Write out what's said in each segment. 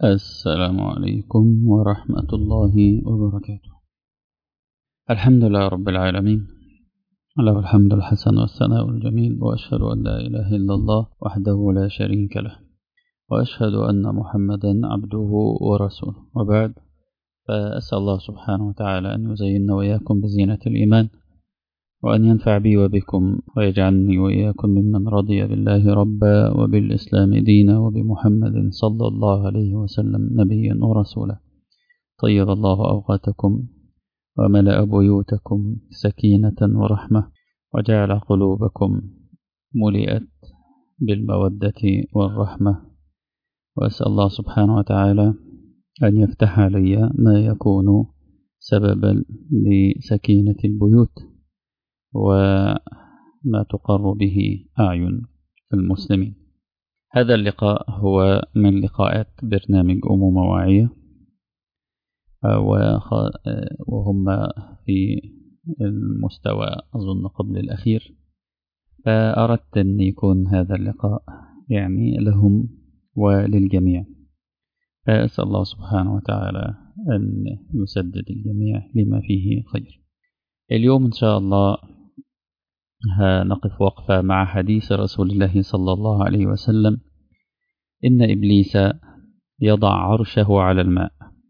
السلام عليكم ورحمة الله وبركاته الحمد لله رب العالمين له الحمد الحسن والثناء الجميل وأشهد أن لا إله إلا الله وحده لا شريك له وأشهد أن محمدا عبده ورسوله وبعد فأسأل الله سبحانه وتعالى أن يزيننا وإياكم بزينة الإيمان وأن ينفع بي وبكم ويجعلني وإياكم ممن رضي بالله ربا وبالإسلام دينا وبمحمد صلى الله عليه وسلم نبيا ورسولا طيب الله أوقاتكم وملأ بيوتكم سكينة ورحمة وجعل قلوبكم ملئت بالمودة والرحمة وأسأل الله سبحانه وتعالى أن يفتح علي ما يكون سببا لسكينة البيوت وما تقر به أعين المسلمين هذا اللقاء هو من لقاءات برنامج أمومة واعية وهم في المستوى أظن قبل الأخير فأردت أن يكون هذا اللقاء يعني لهم وللجميع فأسأل الله سبحانه وتعالى أن يسدد الجميع لما فيه خير اليوم إن شاء الله هنقف وقفة مع حديث رسول الله صلى الله عليه وسلم إن إبليس يضع عرشه على الماء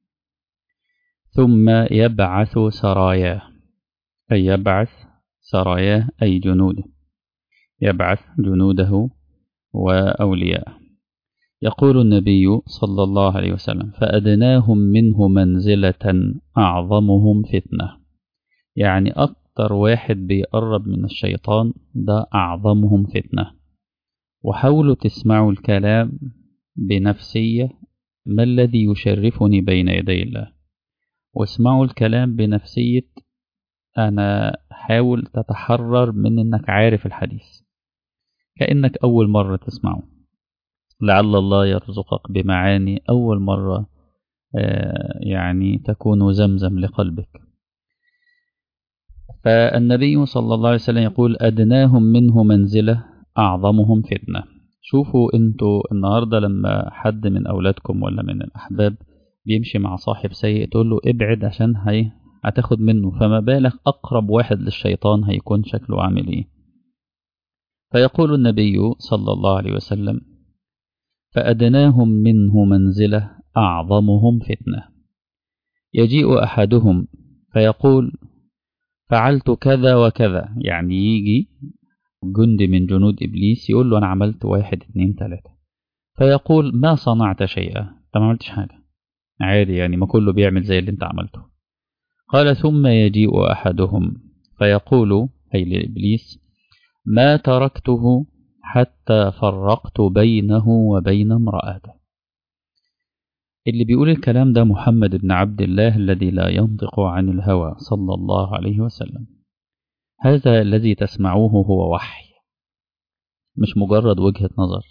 ثم يبعث سراياه أي يبعث سراياه أي جنوده يبعث جنوده وأولياءه يقول النبي صلى الله عليه وسلم فأدناهم منه منزلة أعظمهم فتنة يعني أكتر واحد بيقرب من الشيطان ده أعظمهم فتنة وحاولوا تسمعوا الكلام بنفسية ما الذي يشرفني بين يدي الله واسمعوا الكلام بنفسية أنا حاول تتحرر من أنك عارف الحديث كأنك أول مرة تسمعه لعل الله يرزقك بمعاني أول مرة يعني تكون زمزم لقلبك فالنبي صلى الله عليه وسلم يقول أدناهم منه منزلة أعظمهم فتنة شوفوا انتوا النهاردة لما حد من أولادكم ولا من الأحباب بيمشي مع صاحب سيء تقول له ابعد عشان هي هتاخد منه فما بالك أقرب واحد للشيطان هيكون شكله عامل ايه فيقول النبي صلى الله عليه وسلم فأدناهم منه منزلة أعظمهم فتنة يجيء أحدهم فيقول فعلت كذا وكذا يعني يجي جند من جنود إبليس يقول له أنا عملت واحد اتنين تلاتة فيقول ما صنعت شيئا أنت ما عملتش حاجة عادي يعني ما كله بيعمل زي اللي أنت عملته قال ثم يجيء أحدهم فيقول أي لإبليس ما تركته حتى فرقت بينه وبين امرأته اللي بيقول الكلام ده محمد بن عبد الله الذي لا ينطق عن الهوى صلى الله عليه وسلم هذا الذي تسمعوه هو وحي مش مجرد وجهة نظر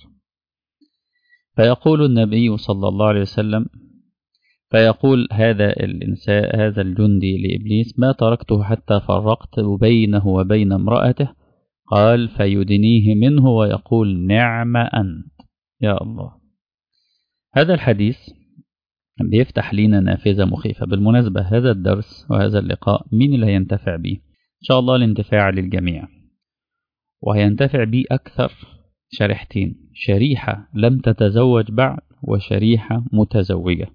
فيقول النبي صلى الله عليه وسلم فيقول هذا الإنسان هذا الجندي لإبليس ما تركته حتى فرقت بينه وبين امرأته قال فيدنيه منه ويقول نعم أنت يا الله هذا الحديث بيفتح لنا نافذة مخيفة بالمناسبة هذا الدرس وهذا اللقاء مين اللي هينتفع به إن شاء الله الانتفاع للجميع وهينتفع به أكثر شريحتين شريحة لم تتزوج بعد وشريحة متزوجة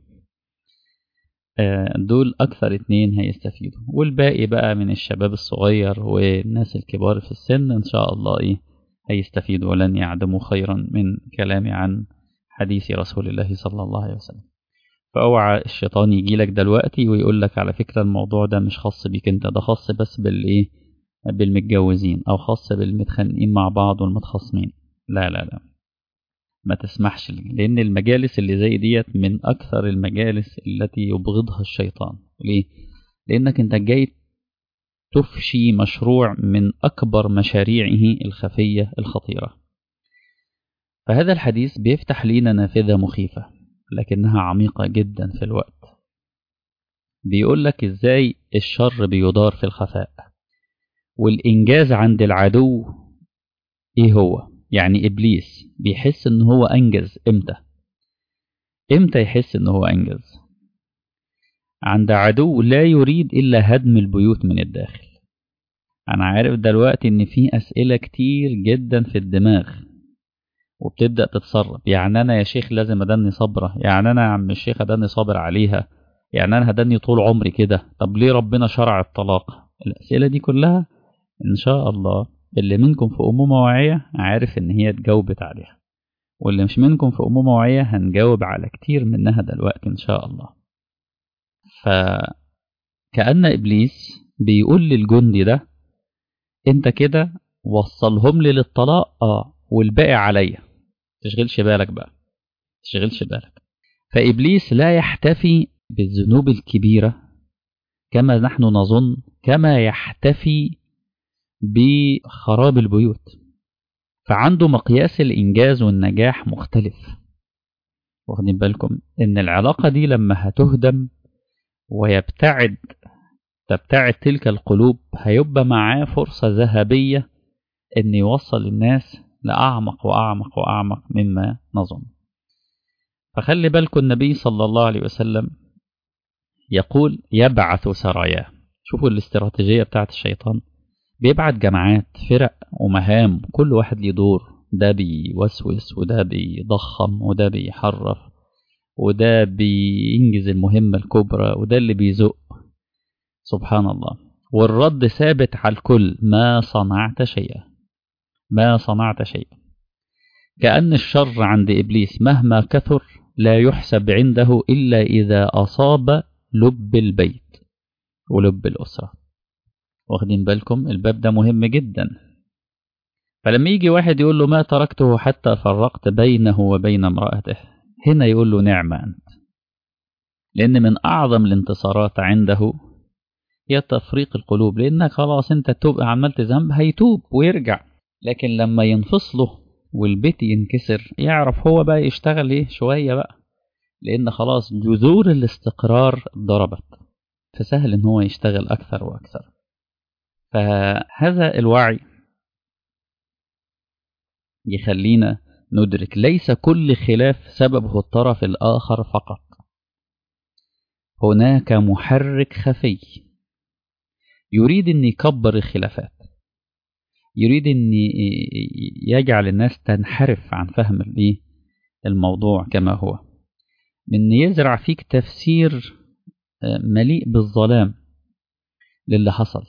دول أكثر اتنين هيستفيدوا والباقي بقى من الشباب الصغير والناس الكبار في السن إن شاء الله إيه هيستفيدوا ولن يعدموا خيرا من كلامي عن حديث رسول الله صلى الله عليه وسلم فاوعى الشيطان يجي لك دلوقتي ويقول لك على فكرة الموضوع ده مش خاص بيك انت ده خاص بس بالايه بالمتجوزين او خاص بالمتخانقين مع بعض والمتخاصمين لا لا لا ما تسمحش لان المجالس اللي زي ديت من اكثر المجالس التي يبغضها الشيطان ليه لانك انت جاي تفشي مشروع من اكبر مشاريعه الخفية الخطيرة فهذا الحديث بيفتح لينا نافذة مخيفة لكنها عميقة جدا في الوقت بيقول لك ازاي الشر بيدار في الخفاء والإنجاز عند العدو ايه هو يعني إبليس بيحس ان هو أنجز امتى امتى يحس ان هو انجز عند عدو لا يريد الا هدم البيوت من الداخل انا عارف دلوقتي ان في اسئله كتير جدا في الدماغ وبتبدا تتسرب يعني انا يا شيخ لازم ادني صبره يعني انا يا عم الشيخ ادني صابر عليها يعني انا هدني طول عمري كده طب ليه ربنا شرع الطلاق الاسئله دي كلها ان شاء الله اللي منكم في امومه واعيه عارف ان هي اتجاوبت عليها واللي مش منكم في امومه واعيه هنجاوب على كتير منها دلوقتي ان شاء الله فكأن ابليس بيقول للجندي ده انت كده وصلهم لي للطلاق اه والباقي عليا تشغلش بالك بقى تشغلش بالك فابليس لا يحتفي بالذنوب الكبيره كما نحن نظن كما يحتفي بخراب البيوت فعنده مقياس الانجاز والنجاح مختلف واخدين بالكم ان العلاقه دي لما هتهدم ويبتعد تبتعد تلك القلوب هيبقى معاه فرصة ذهبية إن يوصل الناس لأعمق وأعمق وأعمق مما نظن فخلي بالكم النبي صلى الله عليه وسلم يقول يبعث سراياه شوفوا الاستراتيجية بتاعت الشيطان بيبعت جماعات فرق ومهام كل واحد ليه دور ده بيوسوس وده بيضخم وده بيحرف وده بينجز المهمة الكبرى وده اللي بيزق سبحان الله والرد ثابت على الكل ما صنعت شيئا ما صنعت شيئا كأن الشر عند إبليس مهما كثر لا يحسب عنده إلا إذا أصاب لب البيت ولب الأسرة واخدين بالكم الباب ده مهم جدا فلما يجي واحد يقول له ما تركته حتى فرقت بينه وبين امرأته هنا يقول له نعم أنت لأن من أعظم الانتصارات عنده هي تفريق القلوب لأنك خلاص أنت تبقى عملت ذنب هيتوب ويرجع لكن لما ينفصله والبيت ينكسر يعرف هو بقى يشتغل ايه شوية بقى لأن خلاص جذور الاستقرار ضربت فسهل ان هو يشتغل أكثر وأكثر فهذا الوعي يخلينا ندرك ليس كل خلاف سببه الطرف الآخر فقط هناك محرك خفي يريد أن يكبر الخلافات يريد أن يجعل الناس تنحرف عن فهم الموضوع كما هو من يزرع فيك تفسير مليء بالظلام للي حصل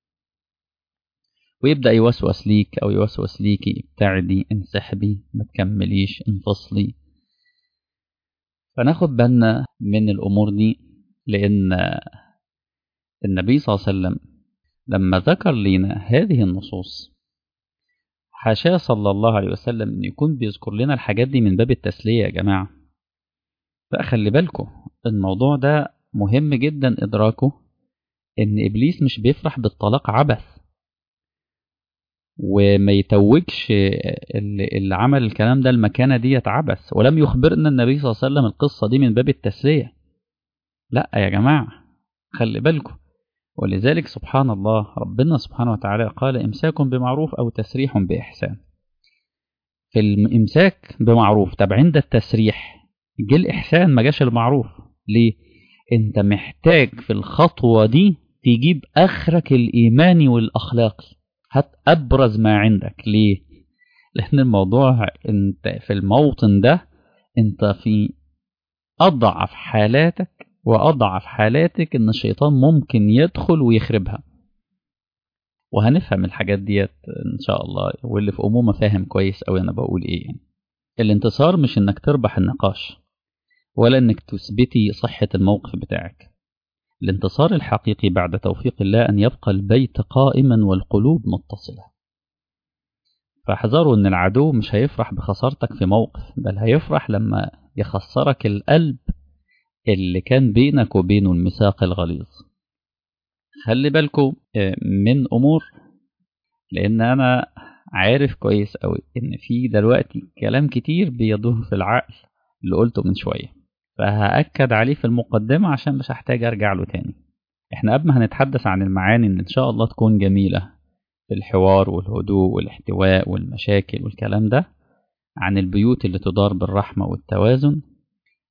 ويبدأ يوسوس ليك أو يوسوس ليكي ابتعدي انسحبي ما تكمليش انفصلي فناخد بالنا من الأمور دي لأن النبي صلى الله عليه وسلم لما ذكر لنا هذه النصوص حاشاه صلى الله عليه وسلم أن يكون بيذكر لنا الحاجات دي من باب التسلية يا جماعة فخلي بالكم الموضوع ده مهم جدا إدراكه إن إبليس مش بيفرح بالطلاق عبث وما يتوجش اللي عمل الكلام ده المكانة ديت عبث ولم يخبرنا النبي صلى الله عليه وسلم القصة دي من باب التسلية لا يا جماعة خلي بالكم ولذلك سبحان الله ربنا سبحانه وتعالى قال إمساك بمعروف أو تسريح بإحسان في الإمساك بمعروف طب عند التسريح جه الإحسان ما جاش المعروف ليه؟ أنت محتاج في الخطوة دي تجيب آخرك الإيماني والأخلاقي هات أبرز ما عندك ليه؟ لأن الموضوع أنت في الموطن ده أنت في أضعف حالاتك وأضعف حالاتك إن الشيطان ممكن يدخل ويخربها وهنفهم الحاجات ديت إن شاء الله واللي في أمومة فاهم كويس أوي أنا بقول إيه يعني. الانتصار مش إنك تربح النقاش ولا إنك تثبتي صحة الموقف بتاعك الانتصار الحقيقي بعد توفيق الله أن يبقى البيت قائما والقلوب متصلة فاحذروا أن العدو مش هيفرح بخسارتك في موقف بل هيفرح لما يخسرك القلب اللي كان بينك وبينه الميثاق الغليظ خلي بالكم من أمور لأن أنا عارف كويس أوي إن في دلوقتي كلام كتير بيدور في العقل اللي قلته من شوية فهأكد عليه في المقدمة عشان مش هحتاج أرجع له تاني إحنا قبل ما هنتحدث عن المعاني إن إن شاء الله تكون جميلة في الحوار والهدوء والاحتواء والمشاكل والكلام ده عن البيوت اللي تدار بالرحمة والتوازن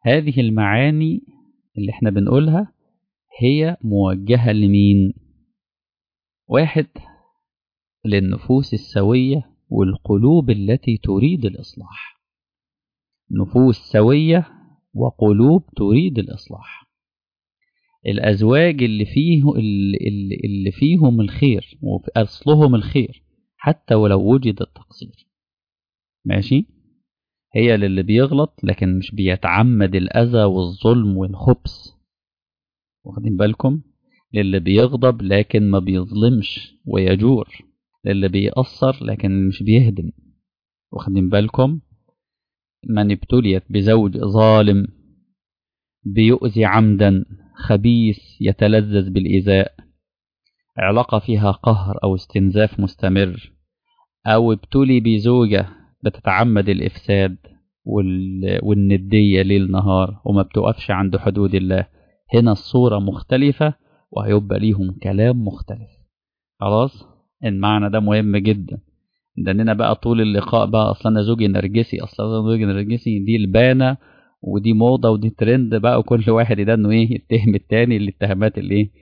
هذه المعاني اللي احنا بنقولها هي موجهة لمين واحد للنفوس السوية والقلوب التي تريد الإصلاح نفوس سوية وقلوب تريد الإصلاح الأزواج اللي فيه اللي, اللي فيهم الخير وفي أصلهم الخير حتى ولو وجد التقصير ماشي هي للي بيغلط لكن مش بيتعمد الأذى والظلم والخبث واخدين بالكم للي بيغضب لكن ما بيظلمش ويجور للي بيأثر لكن مش بيهدم واخدين بالكم من ابتليت بزوج ظالم بيؤذي عمدا خبيث يتلذذ بالإيذاء علاقة فيها قهر أو استنزاف مستمر أو ابتلي بزوجة بتتعمد الإفساد والندية ليل نهار وما بتقفش عند حدود الله هنا الصورة مختلفة وهيبقى ليهم كلام مختلف خلاص المعنى ده مهم جدا لأننا بقى طول اللقاء بقى أصلا أنا زوجي نرجسي أصلا أنا زوجي نرجسي دي البانة ودي موضة ودي ترند بقى وكل واحد ده إنه إيه يتهم التاني الاتهامات اللي إيه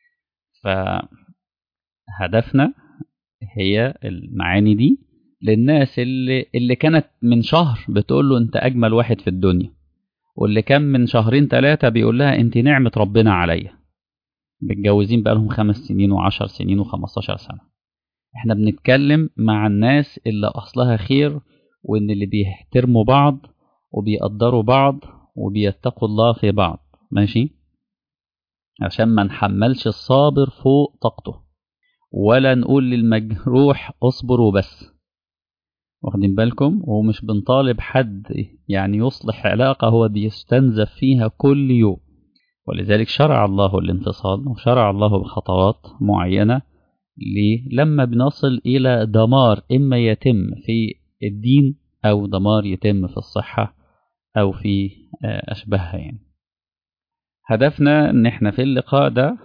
فهدفنا هي المعاني دي للناس اللي اللي كانت من شهر بتقول له أنت أجمل واحد في الدنيا واللي كان من شهرين ثلاثة بيقول لها أنت نعمة ربنا عليا متجوزين بقالهم خمس سنين وعشر سنين وخمستاشر سنة احنا بنتكلم مع الناس اللي أصلها خير وإن اللي بيحترموا بعض وبيقدروا بعض وبيتقوا الله في بعض ماشي عشان ما نحملش الصابر فوق طاقته ولا نقول للمجروح اصبر وبس واخدين بالكم ومش بنطالب حد يعني يصلح علاقة هو بيستنزف فيها كل يوم ولذلك شرع الله الانفصال وشرع الله بخطوات معينة ليه؟ لما بنصل إلى دمار إما يتم في الدين أو دمار يتم في الصحة أو في أشبهها يعني هدفنا إن إحنا في اللقاء ده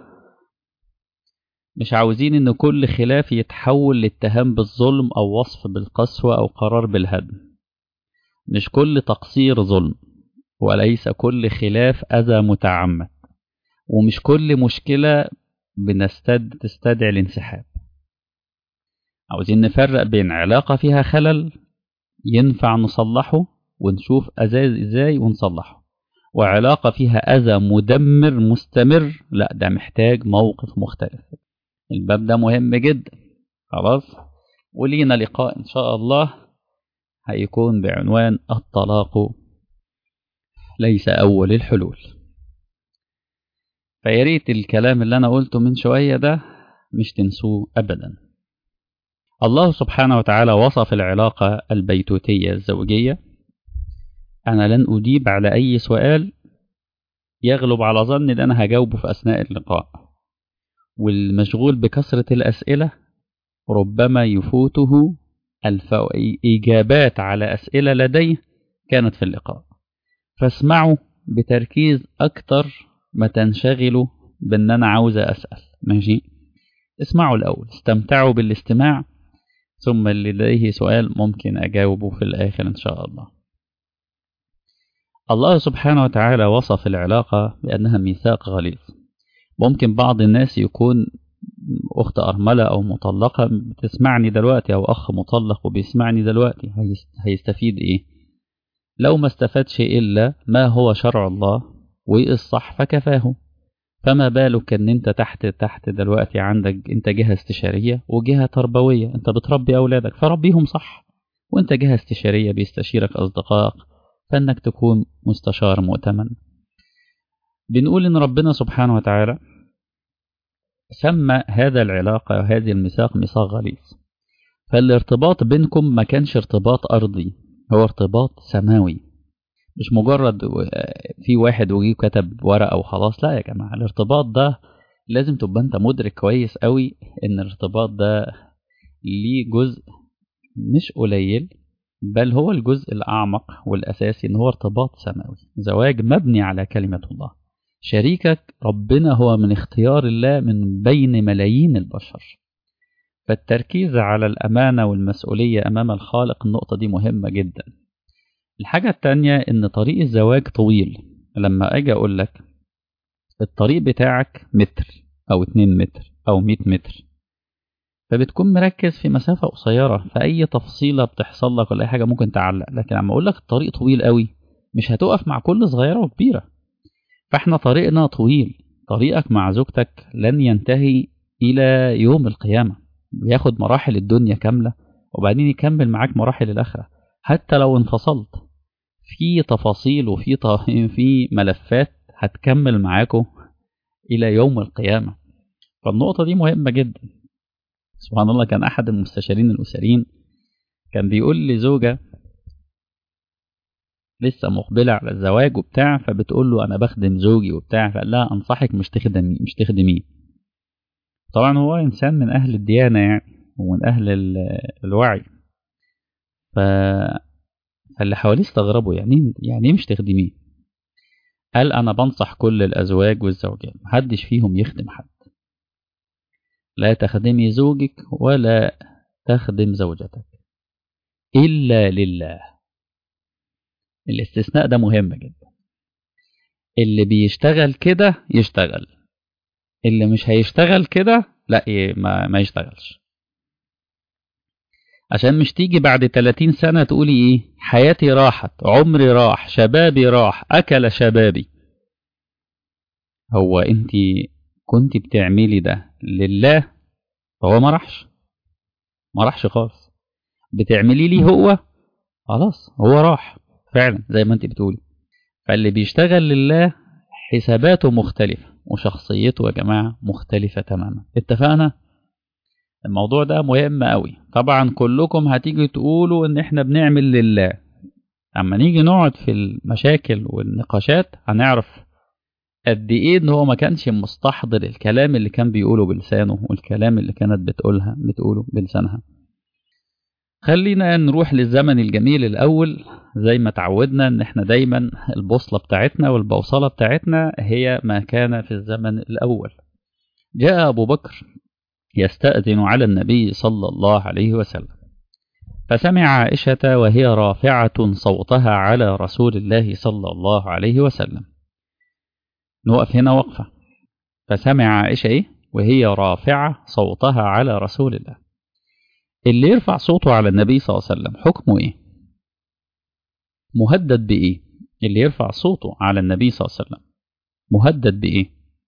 مش عاوزين إن كل خلاف يتحول لاتهام بالظلم أو وصف بالقسوة أو قرار بالهدم مش كل تقصير ظلم وليس كل خلاف أذى متعمد ومش كل مشكلة بنستد تستدعي الانسحاب عاوزين نفرق بين علاقة فيها خلل ينفع نصلحه ونشوف أزاي ازاي ونصلحه وعلاقة فيها أذى مدمر مستمر لا ده محتاج موقف مختلف الباب ده مهم جدا خلاص ولينا لقاء إن شاء الله هيكون بعنوان الطلاق ليس أول الحلول فياريت الكلام اللي أنا قلته من شوية ده مش تنسوه أبدا الله سبحانه وتعالى وصف العلاقة البيتوتية الزوجية أنا لن أجيب على أي سؤال يغلب على ظني اللي أنا هجاوبه في أثناء اللقاء والمشغول بكثرة الأسئلة ربما يفوته الفو... إجابات على أسئلة لديه كانت في اللقاء فاسمعوا بتركيز أكتر ما تنشغلوا بأن أنا عاوز أسأل ماشي اسمعوا الأول استمتعوا بالاستماع ثم اللي لديه سؤال ممكن أجاوبه في الآخر إن شاء الله الله سبحانه وتعالى وصف العلاقة بأنها ميثاق غليظ ممكن بعض الناس يكون أخت أرملة أو مطلقة بتسمعني دلوقتي أو أخ مطلق وبيسمعني دلوقتي هيستفيد إيه لو ما استفادش إلا ما هو شرع الله وإيه الصح فكفاه فما بالك ان انت تحت تحت دلوقتي عندك انت جهة استشارية وجهة تربوية انت بتربي اولادك فربيهم صح وانت جهة استشارية بيستشيرك اصدقائك فانك تكون مستشار مؤتمن بنقول ان ربنا سبحانه وتعالى سمى هذا العلاقة وهذه الميثاق ميثاق غليظ فالارتباط بينكم ما كانش ارتباط ارضي هو ارتباط سماوي مش مجرد في واحد وجي كتب ورقة وخلاص لا يا جماعة الارتباط ده لازم تبقى انت مدرك كويس قوي ان الارتباط ده ليه جزء مش قليل بل هو الجزء الأعمق والأساسي إن هو ارتباط سماوي زواج مبني على كلمة الله شريكك ربنا هو من اختيار الله من بين ملايين البشر فالتركيز على الأمانة والمسؤولية أمام الخالق النقطة دي مهمة جدا الحاجة التانية إن طريق الزواج طويل لما اجي اقول لك الطريق بتاعك متر او 2 متر او 100 متر فبتكون مركز في مسافة قصيرة فأي تفصيلة بتحصل لك ولا أي حاجة ممكن تعلق لكن لما أقول لك الطريق طويل قوي مش هتقف مع كل صغيرة وكبيرة فإحنا طريقنا طويل طريقك مع زوجتك لن ينتهي إلى يوم القيامة بياخد مراحل الدنيا كاملة وبعدين يكمل معاك مراحل الآخرة حتى لو انفصلت في تفاصيل وفي في ملفات هتكمل معاكم إلى يوم القيامة فالنقطة دي مهمة جدا سبحان الله كان أحد المستشارين الأسريين كان بيقول لزوجة لسه مقبلة على الزواج وبتاع فبتقول له أنا بخدم زوجي وبتاع فقال لها أنصحك مش تخدمي مش تخدميه طبعا هو إنسان من أهل الديانة يعني ومن أهل الوعي ف... فاللي حواليه استغربوا يعني يعني ايه مش تخدميه قال أنا بنصح كل الأزواج والزوجات محدش فيهم يخدم حد لا تخدمي زوجك ولا تخدم زوجتك إلا لله الاستثناء ده مهم جدا اللي بيشتغل كده يشتغل اللي مش هيشتغل كده لا ما, ما يشتغلش عشان مش تيجي بعد 30 سنة تقولي ايه حياتي راحت عمري راح شبابي راح أكل شبابي هو انت كنت بتعملي ده لله فهو ما راحش ما راحش خالص بتعملي ليه هو خلاص هو راح فعلا زي ما انت بتقولي فاللي بيشتغل لله حساباته مختلفة وشخصيته يا جماعة مختلفة تماما اتفقنا الموضوع ده مهم قوي طبعا كلكم هتيجي تقولوا ان احنا بنعمل لله اما نيجي نقعد في المشاكل والنقاشات هنعرف قد ايه ان هو ما كانش مستحضر الكلام اللي كان بيقوله بلسانه والكلام اللي كانت بتقولها بتقوله بلسانها خلينا نروح للزمن الجميل الاول زي ما تعودنا ان احنا دايما البوصله بتاعتنا والبوصله بتاعتنا هي ما كان في الزمن الاول جاء ابو بكر يستأذن على النبي صلى الله عليه وسلم فسمع عائشة وهي رافعة صوتها على رسول الله صلى الله عليه وسلم نوقف هنا وقفة فسمع عائشة إيه وهي رافعة صوتها على رسول الله اللي يرفع صوته على النبي صلى الله عليه وسلم حكمه إيه مهدد بإيه اللي يرفع صوته على النبي صلى الله عليه وسلم مهدد بإيه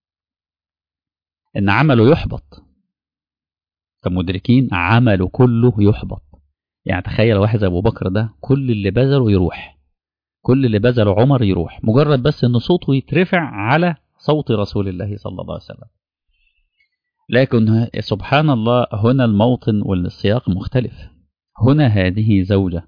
إن عمله يحبط فمدركين عمله كله يحبط يعني تخيل واحد زي ابو بكر ده كل اللي بذله يروح كل اللي بذله عمر يروح مجرد بس ان صوته يترفع على صوت رسول الله صلى الله عليه وسلم لكن سبحان الله هنا الموطن والسياق مختلف هنا هذه زوجة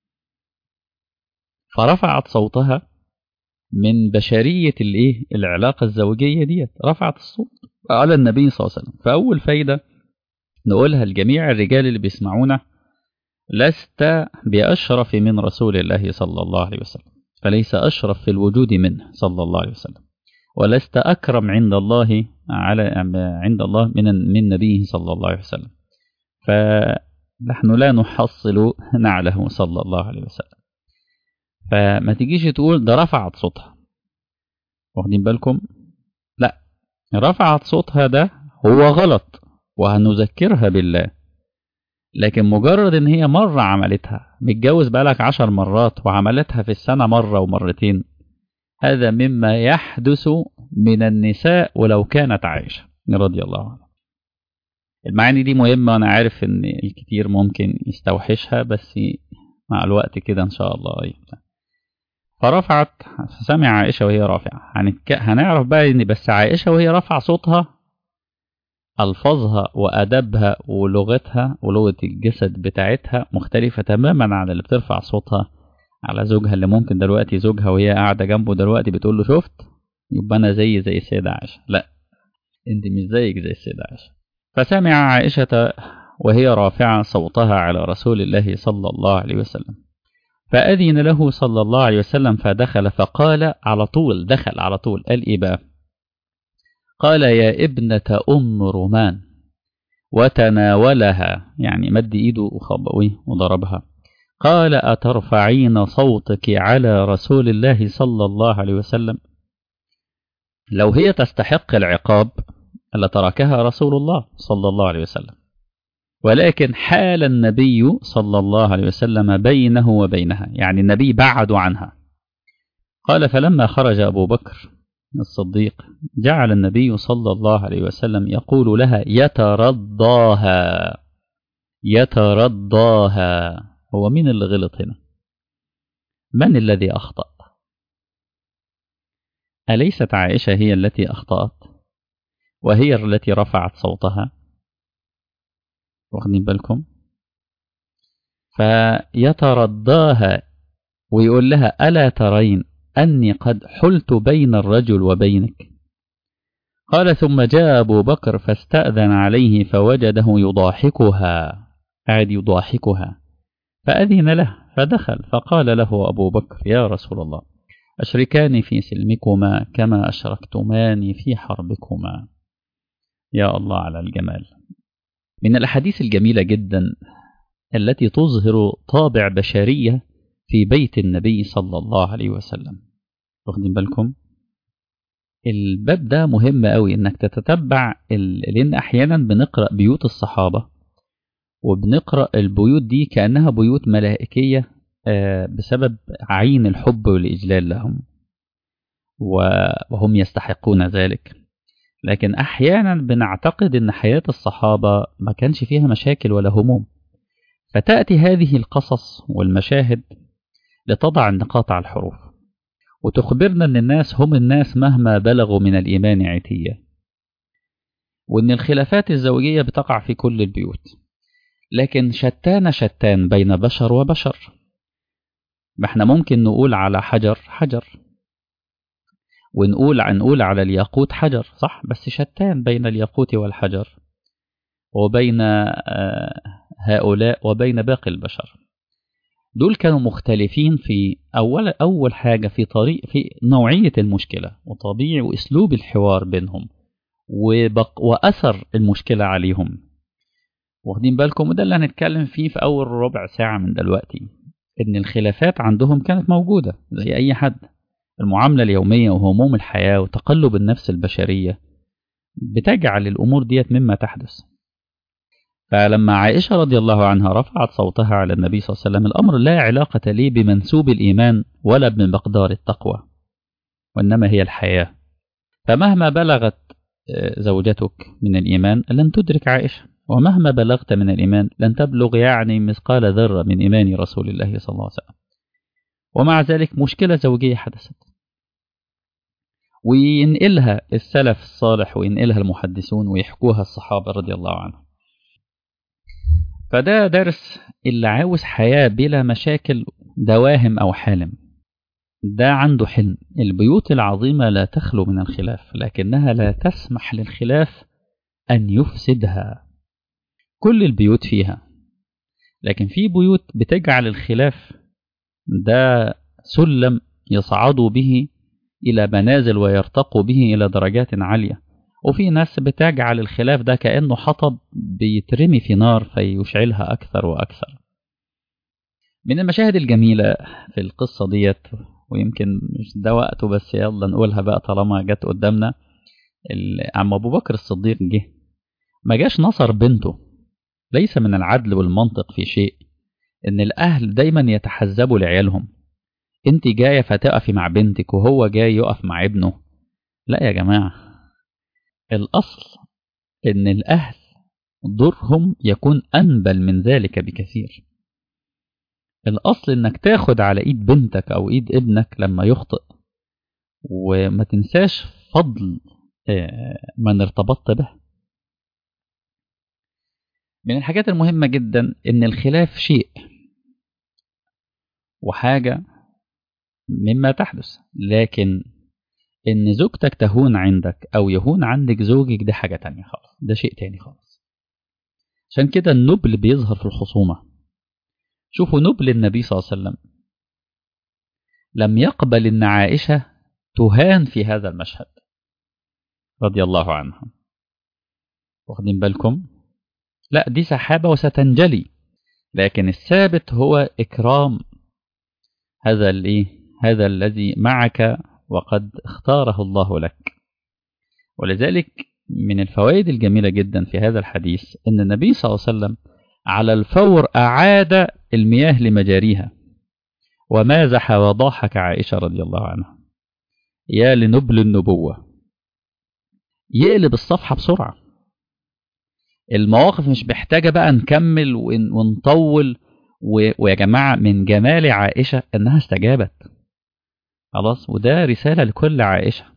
فرفعت صوتها من بشرية الايه العلاقة الزوجية ديت رفعت الصوت على النبي صلى الله عليه وسلم فأول فايدة نقولها لجميع الرجال اللي بيسمعونا لست بأشرف من رسول الله صلى الله عليه وسلم فليس أشرف في الوجود منه صلى الله عليه وسلم ولست أكرم عند الله على عند الله من من نبيه صلى الله عليه وسلم فنحن لا نحصل نعله صلى الله عليه وسلم فما تجيش تقول ده رفعت صوتها واخدين بالكم لا رفعت صوتها ده هو غلط وهنذكرها بالله لكن مجرد ان هي مرة عملتها متجوز بقالك عشر مرات وعملتها في السنة مرة ومرتين هذا مما يحدث من النساء ولو كانت عائشة رضي الله عنها المعاني دي مهمة وأنا عارف إن الكتير ممكن يستوحشها بس مع الوقت كده إن شاء الله يبقى. فرفعت سمع عائشة وهي رافعة هنعرف بقى إن بس عائشة وهي رافعة صوتها ألفاظها وأدبها ولغتها ولغة الجسد بتاعتها مختلفة تماما عن اللي بترفع صوتها على زوجها اللي ممكن دلوقتي زوجها وهي قاعدة جنبه دلوقتي بتقول له شفت يبقى أنا زي زي السيدة عائشة لا أنت مش زيك زي السيدة عائشة فسمع عائشة وهي رافعة صوتها على رسول الله صلى الله عليه وسلم فأذن له صلى الله عليه وسلم فدخل فقال على طول دخل على طول قال إيه بقى قال يا ابنة أم رومان وتناولها يعني مد إيده وخبوي وضربها قال أترفعين صوتك على رسول الله صلى الله عليه وسلم لو هي تستحق العقاب لتركها رسول الله صلى الله عليه وسلم ولكن حال النبي صلى الله عليه وسلم بينه وبينها يعني النبي بعد عنها قال فلما خرج أبو بكر الصديق جعل النبي صلى الله عليه وسلم يقول لها يترضاها يترضاها هو مين اللي غلط هنا من الذي أخطأ أليست عائشة هي التي أخطأت وهي التي رفعت صوتها واخدين بالكم فيترضاها ويقول لها ألا ترين أني قد حلت بين الرجل وبينك قال ثم جاء أبو بكر فاستأذن عليه فوجده يضاحكها قاعد يضاحكها فأذن له فدخل فقال له أبو بكر يا رسول الله أشركاني في سلمكما كما أشركتماني في حربكما يا الله على الجمال من الأحاديث الجميلة جدا التي تظهر طابع بشرية في بيت النبي صلى الله عليه وسلم واخدين بالكم الباب ده مهم قوي انك تتتبع ال... لان احيانا بنقرا بيوت الصحابه وبنقرا البيوت دي كانها بيوت ملائكيه بسبب عين الحب والاجلال لهم وهم يستحقون ذلك لكن احيانا بنعتقد ان حياه الصحابه ما كانش فيها مشاكل ولا هموم فتاتي هذه القصص والمشاهد لتضع النقاط على الحروف وتخبرنا ان الناس هم الناس مهما بلغوا من الايمان عتيه وان الخلافات الزوجيه بتقع في كل البيوت لكن شتان شتان بين بشر وبشر ما احنا ممكن نقول على حجر حجر ونقول نقول على الياقوت حجر صح بس شتان بين الياقوت والحجر وبين هؤلاء وبين باقي البشر دول كانوا مختلفين في أول أول حاجة في طريق في نوعية المشكلة وطبيعي وأسلوب الحوار بينهم وبق وأثر المشكلة عليهم واخدين بالكم وده اللي هنتكلم فيه في أول ربع ساعة من دلوقتي إن الخلافات عندهم كانت موجودة زي أي حد المعاملة اليومية وهموم الحياة وتقلب النفس البشرية بتجعل الأمور ديت مما تحدث فلما عائشة رضي الله عنها رفعت صوتها على النبي صلى الله عليه وسلم الأمر لا علاقة لي بمنسوب الإيمان ولا بمقدار التقوى وإنما هي الحياة فمهما بلغت زوجتك من الإيمان لن تدرك عائشة ومهما بلغت من الإيمان لن تبلغ يعني مثقال ذرة من إيمان رسول الله صلى الله عليه وسلم ومع ذلك مشكلة زوجية حدثت وينقلها السلف الصالح وينقلها المحدثون ويحكوها الصحابة رضي الله عنهم فده درس اللي عاوز حياة بلا مشاكل دواهم أو حالم ده عنده حلم البيوت العظيمة لا تخلو من الخلاف لكنها لا تسمح للخلاف أن يفسدها كل البيوت فيها لكن في بيوت بتجعل الخلاف ده سلم يصعدوا به إلى منازل ويرتقوا به إلى درجات عالية وفي ناس بتجعل الخلاف ده كأنه حطب بيترمي في نار فيشعلها أكثر وأكثر من المشاهد الجميلة في القصة ديت ويمكن مش ده وقته بس يلا نقولها بقى طالما جت قدامنا عم أبو بكر الصديق جه ما جاش نصر بنته ليس من العدل والمنطق في شيء إن الأهل دايما يتحزبوا لعيالهم أنت جاية فتقفي مع بنتك وهو جاي يقف مع ابنه لا يا جماعة الأصل إن الأهل دورهم يكون أنبل من ذلك بكثير الأصل إنك تاخد على إيد بنتك أو إيد ابنك لما يخطئ وما تنساش فضل من ارتبطت به من الحاجات المهمة جدا إن الخلاف شيء وحاجة مما تحدث لكن إن زوجتك تهون عندك أو يهون عندك زوجك ده حاجة تانية خالص ده شيء تاني خالص عشان كده النبل بيظهر في الخصومة شوفوا نبل النبي صلى الله عليه وسلم لم يقبل ان عائشة تهان في هذا المشهد رضي الله عنها واخدين بالكم لا دي سحابة وستنجلي لكن الثابت هو إكرام هذا الإيه هذا الذي معك وقد اختاره الله لك ولذلك من الفوائد الجميلة جدا في هذا الحديث أن النبي صلى الله عليه وسلم على الفور أعاد المياه لمجاريها ومازح وضاحك عائشة رضي الله عنها يا لنبل النبوة يقلب الصفحة بسرعة المواقف مش محتاجة بقى نكمل ونطول ويا جماعة من جمال عائشة أنها استجابت خلاص وده رسالة لكل عائشة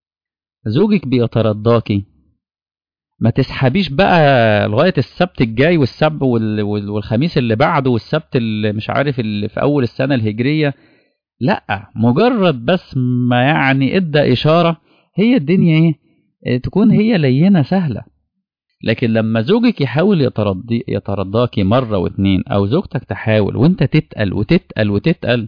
زوجك بيترضاكي ما تسحبيش بقى لغاية السبت الجاي والسبت والخميس اللي بعده والسبت اللي مش عارف اللي في أول السنة الهجرية لا مجرد بس ما يعني ادى إشارة هي الدنيا ايه تكون هي لينة سهلة لكن لما زوجك يحاول يترضي يترضاكي مرة واتنين أو زوجتك تحاول وانت تتقل وتتقل وتتقل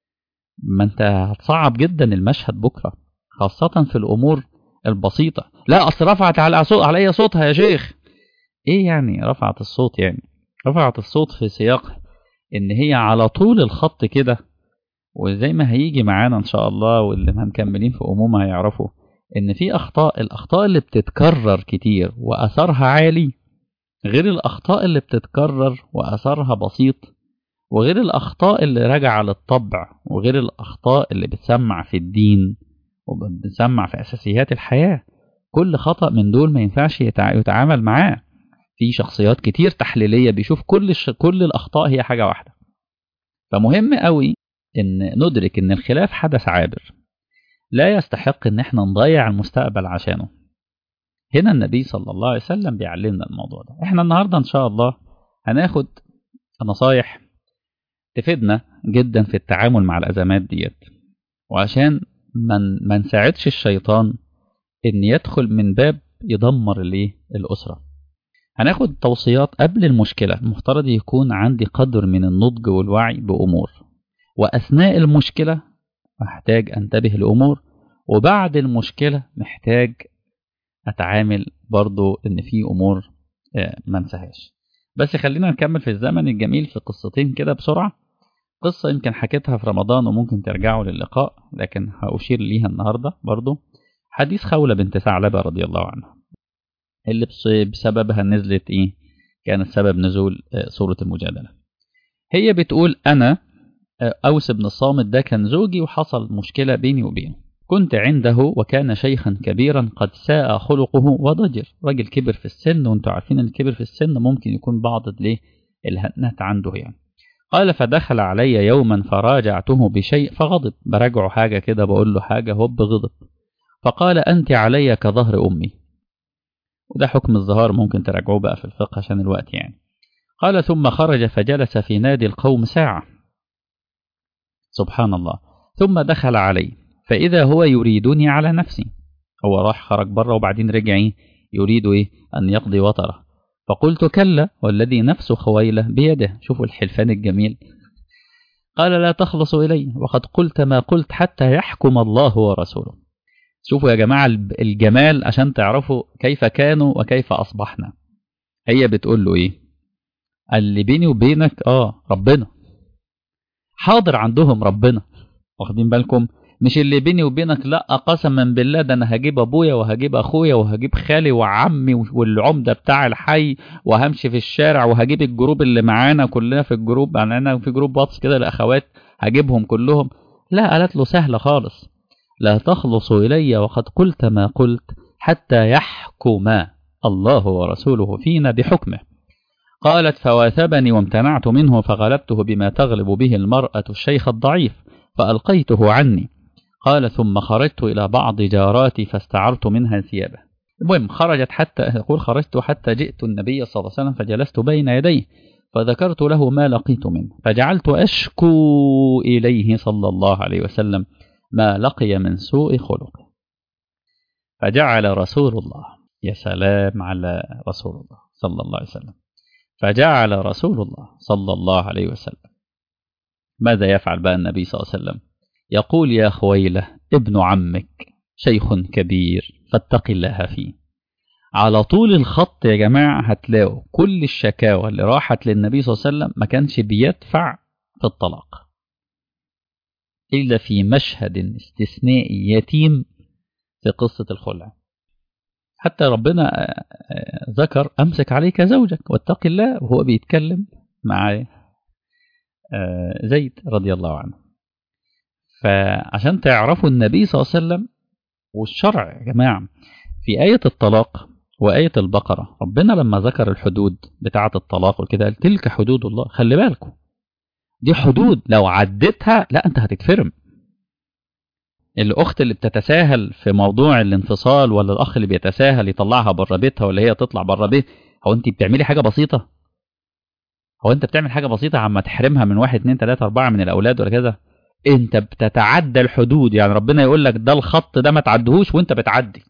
ما انت هتصعب جدا المشهد بكرة خاصة في الأمور البسيطة لا أصل رفعت على صوت عليا صوتها يا شيخ إيه يعني رفعت الصوت يعني رفعت الصوت في سياق إن هي على طول الخط كده وزي ما هيجي معانا إن شاء الله واللي مكملين في أمومة هيعرفوا إن في أخطاء الأخطاء اللي بتتكرر كتير وأثرها عالي غير الأخطاء اللي بتتكرر وأثرها بسيط وغير الأخطاء اللي راجعة للطبع وغير الأخطاء اللي بتسمع في الدين وبنسمع في أساسيات الحياة كل خطأ من دول ما ينفعش يتعامل معاه في شخصيات كتير تحليلية بيشوف كل الش... كل الأخطاء هي حاجة واحدة فمهم قوي إن ندرك إن الخلاف حدث عابر لا يستحق إن احنا نضيع المستقبل عشانه هنا النبي صلى الله عليه وسلم بيعلمنا الموضوع ده احنا النهاردة إن شاء الله هناخد نصايح تفيدنا جدا في التعامل مع الأزمات ديت وعشان من ما نساعدش الشيطان ان يدخل من باب يدمر الايه الاسره هناخد توصيات قبل المشكله المفترض يكون عندي قدر من النضج والوعي بامور واثناء المشكله محتاج انتبه لامور وبعد المشكله محتاج اتعامل برضو ان في امور ما انساهاش بس خلينا نكمل في الزمن الجميل في قصتين كده بسرعه قصة يمكن حكيتها في رمضان وممكن ترجعوا للقاء لكن هأشير ليها النهاردة برضو حديث خولة بنت ثعلبة رضي الله عنها اللي بسببها نزلت إيه كانت سبب نزول سورة المجادلة هي بتقول أنا أوس بن الصامت ده كان زوجي وحصل مشكلة بيني وبينه كنت عنده وكان شيخا كبيرا قد ساء خلقه وضجر راجل كبر في السن وانتوا عارفين ان الكبر في السن ممكن يكون بعض الايه الهنات عنده يعني قال فدخل علي يوما فراجعته بشيء فغضب براجعه حاجة كده بقول له حاجة هوب غضب فقال أنت علي كظهر أمي وده حكم الظهار ممكن تراجعوه بقى في الفقه عشان الوقت يعني قال ثم خرج فجلس في نادي القوم ساعة سبحان الله ثم دخل علي فإذا هو يريدني على نفسي هو راح خرج بره وبعدين رجع يريد إيه أن يقضي وطره فقلت كلا والذي نفس خويلة بيده شوفوا الحلفان الجميل قال لا تخلص إلي وقد قلت ما قلت حتى يحكم الله ورسوله شوفوا يا جماعة الجمال عشان تعرفوا كيف كانوا وكيف أصبحنا هي بتقول له إيه اللي بيني وبينك آه ربنا حاضر عندهم ربنا واخدين بالكم مش اللي بيني وبينك لا قسما بالله ده انا هجيب ابويا وهجيب اخويا وهجيب خالي وعمي والعمده بتاع الحي وهمشي في الشارع وهجيب الجروب اللي معانا كلنا في الجروب يعني انا في جروب واتس كده الاخوات هجيبهم كلهم لا قالت له سهله خالص لا تخلص الي وقد قلت ما قلت حتى يحكم الله ورسوله فينا بحكمه قالت فواثبني وامتنعت منه فغلبته بما تغلب به المرأة الشيخ الضعيف فألقيته عني قال ثم خرجت إلى بعض جاراتي فاستعرت منها ثيابه المهم خرجت حتى يقول خرجت حتى جئت النبي صلى الله عليه وسلم فجلست بين يديه فذكرت له ما لقيت منه فجعلت أشكو إليه صلى الله عليه وسلم ما لقي من سوء خلقه فجعل رسول الله يا سلام على رسول الله صلى الله عليه وسلم فجعل رسول الله صلى الله عليه وسلم ماذا يفعل بقى النبي صلى الله عليه وسلم يقول يا خويلة ابن عمك شيخ كبير فاتق الله فيه على طول الخط يا جماعة هتلاقوا كل الشكاوى اللي راحت للنبي صلى الله عليه وسلم ما كانش بيدفع في الطلاق إلا في مشهد استثنائي يتيم في قصة الخلع حتى ربنا ذكر أمسك عليك زوجك واتق الله وهو بيتكلم مع زيد رضي الله عنه فعشان تعرفوا النبي صلى الله عليه وسلم والشرع يا جماعة في آية الطلاق وآية البقرة ربنا لما ذكر الحدود بتاعة الطلاق وكده قال تلك حدود الله خلي بالكم دي حدود لو عدتها لا أنت هتتفرم الأخت اللي بتتساهل في موضوع الانفصال ولا الأخ اللي بيتساهل يطلعها بره بيتها ولا هي تطلع بره بيت هو أنت بتعملي حاجة بسيطة هو أنت بتعمل حاجة بسيطة عما تحرمها من واحد اتنين تلاتة أربعة من الأولاد ولا كده أنت بتتعدى الحدود يعني ربنا يقول لك ده الخط ده ما تعدهوش وأنت بتعدي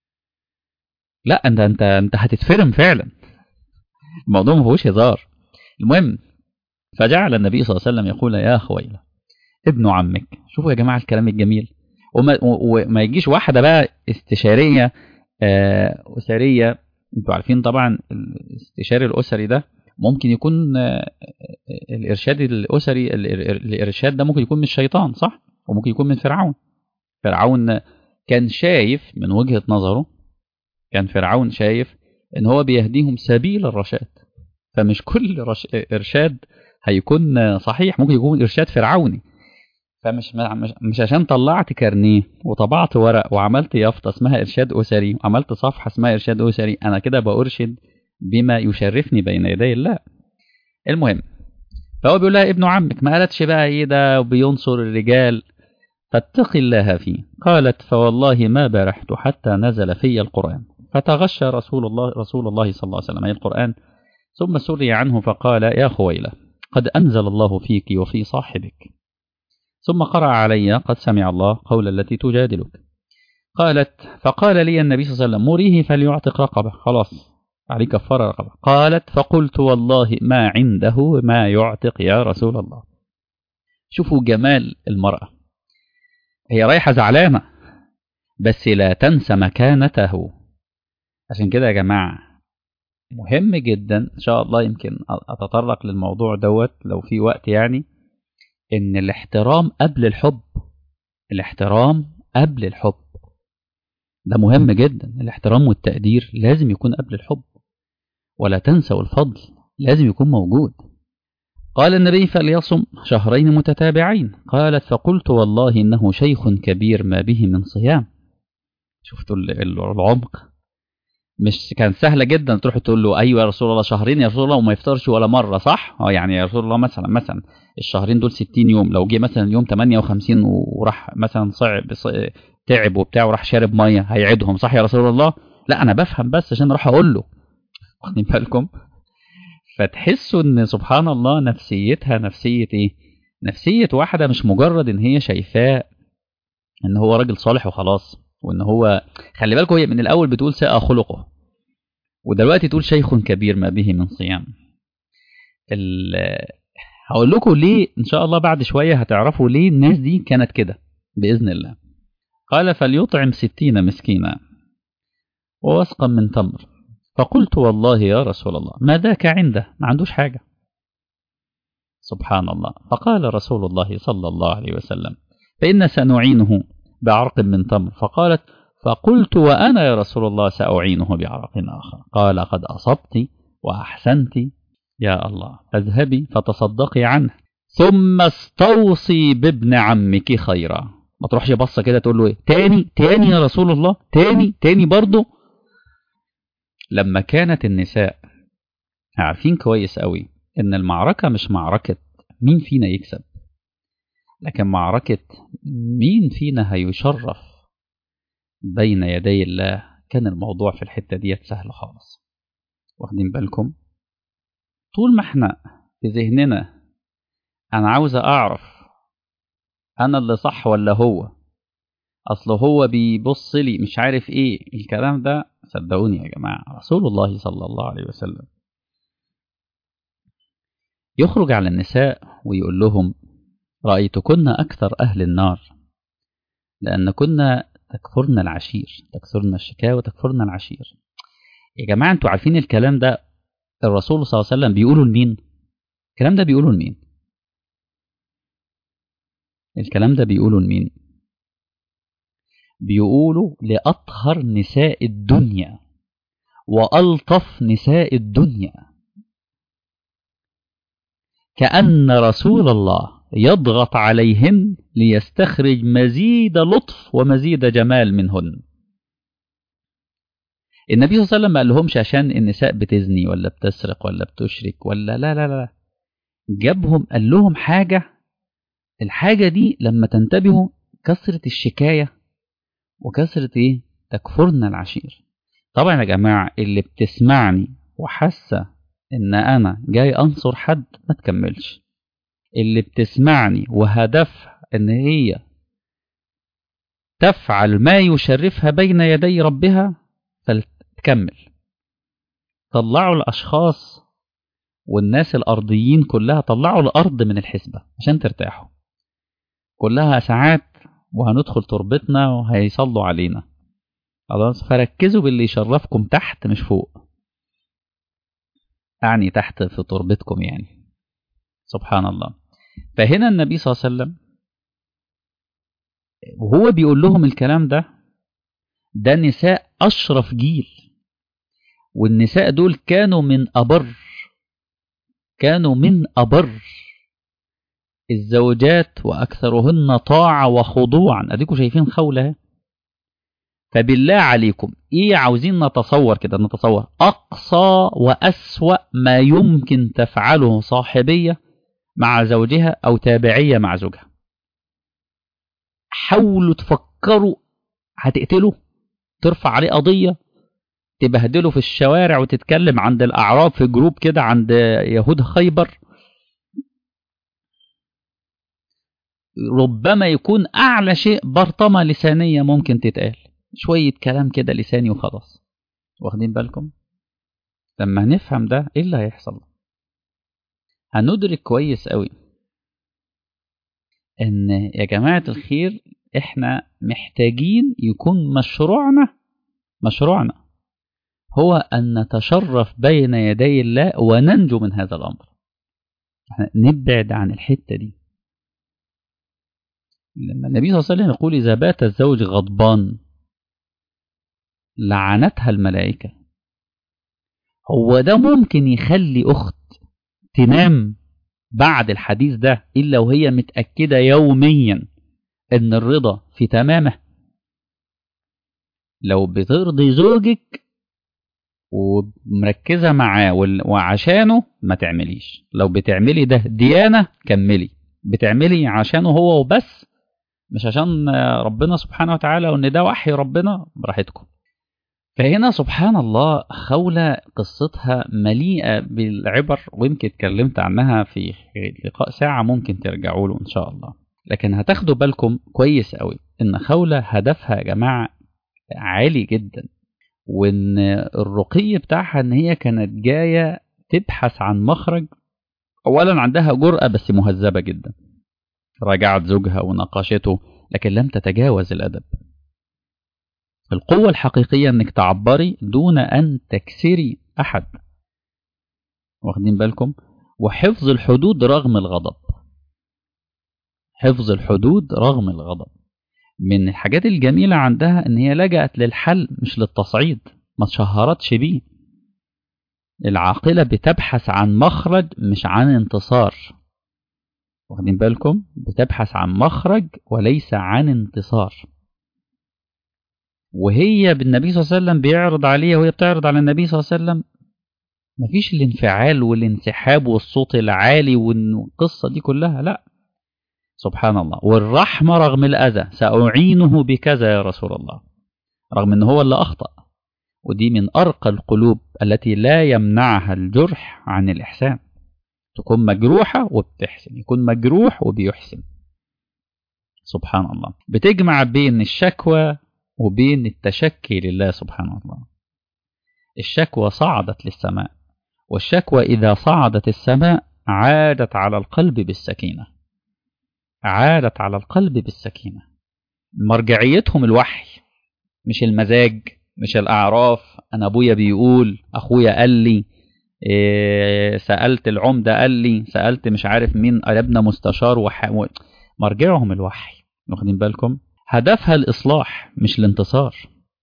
لا انت انت انت هتتفرم فعلا الموضوع ما فيهوش هزار المهم فجعل النبي صلى الله عليه وسلم يقول يا خويلة ابن عمك شوفوا يا جماعة الكلام الجميل وما, وما يجيش واحدة بقى استشارية آه أسرية انتوا عارفين طبعا الاستشاري الأسري ده ممكن يكون آه الإرشاد الأسري الإرشاد ده ممكن يكون من الشيطان صح وممكن يكون من فرعون فرعون كان شايف من وجهة نظره كان فرعون شايف ان هو بيهديهم سبيل الرشاد فمش كل رش... ارشاد هيكون صحيح ممكن يكون ارشاد فرعوني فمش مش, مش عشان طلعت كارنيه وطبعت ورق وعملت يافطه اسمها ارشاد اسري وعملت صفحه اسمها ارشاد اسري انا كده بارشد بما يشرفني بين يدي الله المهم فهو بيقول لها ابن عمك ما قالتش بقى ايه ده وبينصر الرجال فاتق الله فيه قالت فوالله ما برحت حتى نزل في القرآن فتغشى رسول الله رسول الله صلى الله عليه وسلم أي القرآن ثم سري عنه فقال يا خويلة قد أنزل الله فيك وفي صاحبك ثم قرأ علي قد سمع الله قول التي تجادلك قالت فقال لي النبي صلى الله عليه وسلم مريه فليعتق رقبة خلاص عليه كفارة رقبة قالت فقلت والله ما عنده ما يعتق يا رسول الله شوفوا جمال المرأة هي رايحة زعلانة بس لا تنسى مكانته عشان كده يا جماعة مهم جدا إن شاء الله يمكن أتطرق للموضوع دوت لو في وقت يعني إن الاحترام قبل الحب الاحترام قبل الحب ده مهم جدا الاحترام والتقدير لازم يكون قبل الحب ولا تنسوا الفضل لازم يكون موجود قال النبي فليصم شهرين متتابعين قالت فقلت والله إنه شيخ كبير ما به من صيام شفتوا العمق مش كان سهلة جدا تروح تقول له أيوة يا رسول الله شهرين يا رسول الله وما يفطرش ولا مرة صح؟ اه يعني يا رسول الله مثلا مثلا الشهرين دول 60 يوم لو جه مثلا يوم 58 وراح مثلا صعب تعب وبتاع وراح شارب مية هيعيدهم صح يا رسول الله؟ لا أنا بفهم بس عشان أروح أقول له واخدين بالكم؟ فتحسوا ان سبحان الله نفسيتها نفسية ايه نفسية واحدة مش مجرد ان هي شايفاه ان هو راجل صالح وخلاص وان هو خلي بالكم هي من الاول بتقول ساء خلقه ودلوقتي تقول شيخ كبير ما به من صيام هقول لكم ليه ان شاء الله بعد شوية هتعرفوا ليه الناس دي كانت كده بإذن الله قال فليطعم ستين مسكينا ووسقا من تمر فقلت والله يا رسول الله ما ذاك عنده ما عندوش حاجة سبحان الله فقال رسول الله صلى الله عليه وسلم فإن سنعينه بعرق من تمر فقالت فقلت وأنا يا رسول الله سأعينه بعرق آخر قال قد أصبت وأحسنت يا الله فاذهبي فتصدقي عنه ثم استوصي بابن عمك خيرا ما تروحش بصة كده تقول له ايه تاني تاني يا رسول الله تاني تاني برضه لما كانت النساء عارفين كويس قوي ان المعركة مش معركة مين فينا يكسب لكن معركة مين فينا هيشرف بين يدي الله كان الموضوع في الحتة ديت سهل خالص واخدين بالكم طول ما احنا في ذهننا انا عاوز اعرف انا اللي صح ولا هو اصل هو بيبص لي مش عارف ايه الكلام ده صدقوني يا جماعة رسول الله صلى الله عليه وسلم يخرج على النساء ويقول لهم رأيتكن أكثر أهل النار لأن كنا تكفرن العشير تكثرن الشكاوى وتكفرن العشير يا جماعة انتوا عارفين الكلام ده الرسول صلى الله عليه وسلم بيقوله لمين الكلام ده بيقوله لمين الكلام ده بيقوله لمين بيقولوا لأطهر نساء الدنيا وألطف نساء الدنيا كأن رسول الله يضغط عليهن ليستخرج مزيد لطف ومزيد جمال منهن النبي صلى الله عليه وسلم ما قالهمش عشان النساء بتزني ولا بتسرق ولا بتشرك ولا لا لا لا جابهم قال لهم حاجة الحاجة دي لما تنتبهوا كثرة الشكاية وكثرة ايه تكفرنا العشير طبعا يا جماعة اللي بتسمعني وحاسة ان انا جاي انصر حد ما تكملش اللي بتسمعني وهدفها ان هي تفعل ما يشرفها بين يدي ربها فلتكمل طلعوا الاشخاص والناس الارضيين كلها طلعوا الارض من الحسبة عشان ترتاحوا كلها ساعات وهندخل تربتنا وهيصلوا علينا خلاص فركزوا باللي يشرفكم تحت مش فوق أعني تحت في تربتكم يعني سبحان الله فهنا النبي صلى الله عليه وسلم وهو بيقول لهم الكلام ده ده نساء أشرف جيل والنساء دول كانوا من أبر كانوا من أبر الزوجات وأكثرهن طاعة وخضوعا أديكم شايفين خولة فبالله عليكم إيه عاوزين نتصور كده نتصور أقصى وأسوأ ما يمكن تفعله صاحبية مع زوجها أو تابعية مع زوجها حاولوا تفكروا هتقتله ترفع عليه قضية تبهدله في الشوارع وتتكلم عند الأعراب في جروب كده عند يهود خيبر ربما يكون أعلى شيء برطمة لسانية ممكن تتقال شوية كلام كده لساني وخلاص واخدين بالكم لما هنفهم ده ايه اللي هيحصل هندرك كويس قوي ان يا جماعة الخير احنا محتاجين يكون مشروعنا مشروعنا هو ان نتشرف بين يدي الله وننجو من هذا الامر احنا نبعد عن الحتة دي لما النبي صلى الله عليه وسلم يقول إذا بات الزوج غضبان لعنتها الملائكة هو ده ممكن يخلي أخت تنام بعد الحديث ده إلا وهي متأكدة يوميا إن الرضا في تمامه لو بترضي زوجك ومركزة معاه وعشانه ما تعمليش لو بتعملي ده ديانة كملي بتعملي عشانه هو وبس مش عشان ربنا سبحانه وتعالى وان ده وحي ربنا براحتكم فهنا سبحان الله خولة قصتها مليئة بالعبر ويمكن اتكلمت عنها في لقاء ساعة ممكن ترجعوا له إن شاء الله لكن هتاخدوا بالكم كويس قوي إن خولة هدفها يا جماعة عالي جدا وإن الرقي بتاعها إن هي كانت جاية تبحث عن مخرج أولا عندها جرأة بس مهذبة جدا راجعت زوجها وناقشته لكن لم تتجاوز الأدب القوة الحقيقية انك تعبري دون ان تكسري احد واخدين بالكم وحفظ الحدود رغم الغضب حفظ الحدود رغم الغضب من الحاجات الجميلة عندها ان هي لجأت للحل مش للتصعيد ما تشهرتش بيه العاقلة بتبحث عن مخرج مش عن انتصار واخدين بالكم بتبحث عن مخرج وليس عن انتصار وهي بالنبي صلى الله عليه وسلم بيعرض عليها وهي بتعرض على النبي صلى الله عليه وسلم مفيش الانفعال والانسحاب والصوت العالي والقصة دي كلها لا سبحان الله والرحمة رغم الأذى سأعينه بكذا يا رسول الله رغم أنه هو اللي أخطأ ودي من أرقى القلوب التي لا يمنعها الجرح عن الإحسان تكون مجروحة وبتحسن يكون مجروح وبيحسن سبحان الله بتجمع بين الشكوى وبين التشكي لله سبحانه وتعالى الشكوى صعدت للسماء والشكوى إذا صعدت السماء عادت على القلب بالسكينة عادت على القلب بالسكينة مرجعيتهم الوحي مش المزاج مش الاعراف انا ابويا بيقول اخويا قال لي إيه سالت العمده قال لي سالت مش عارف مين قريبنا مستشار وح... و... مرجعهم الوحي واخدين بالكم هدفها الاصلاح مش الانتصار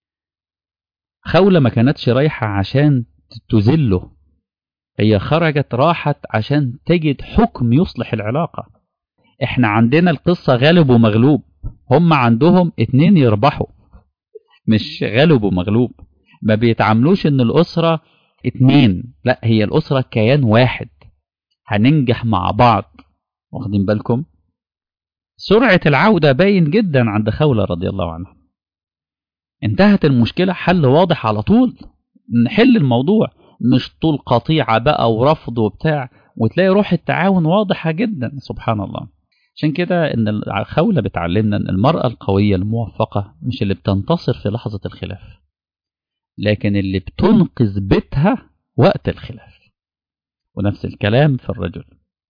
خولة ما كانتش رايحة عشان تذله هي خرجت راحت عشان تجد حكم يصلح العلاقة احنا عندنا القصة غالب ومغلوب هم عندهم اتنين يربحوا مش غالب ومغلوب ما بيتعاملوش ان الأسرة اتنين لا هي الأسرة كيان واحد هننجح مع بعض واخدين بالكم سرعة العودة باين جدا عند خولة رضي الله عنها انتهت المشكلة حل واضح على طول نحل الموضوع مش طول قطيعة بقى ورفض وبتاع وتلاقي روح التعاون واضحة جدا سبحان الله عشان كده ان الخولة بتعلمنا ان المرأة القوية الموفقة مش اللي بتنتصر في لحظة الخلاف لكن اللي بتنقذ بيتها وقت الخلاف ونفس الكلام في الرجل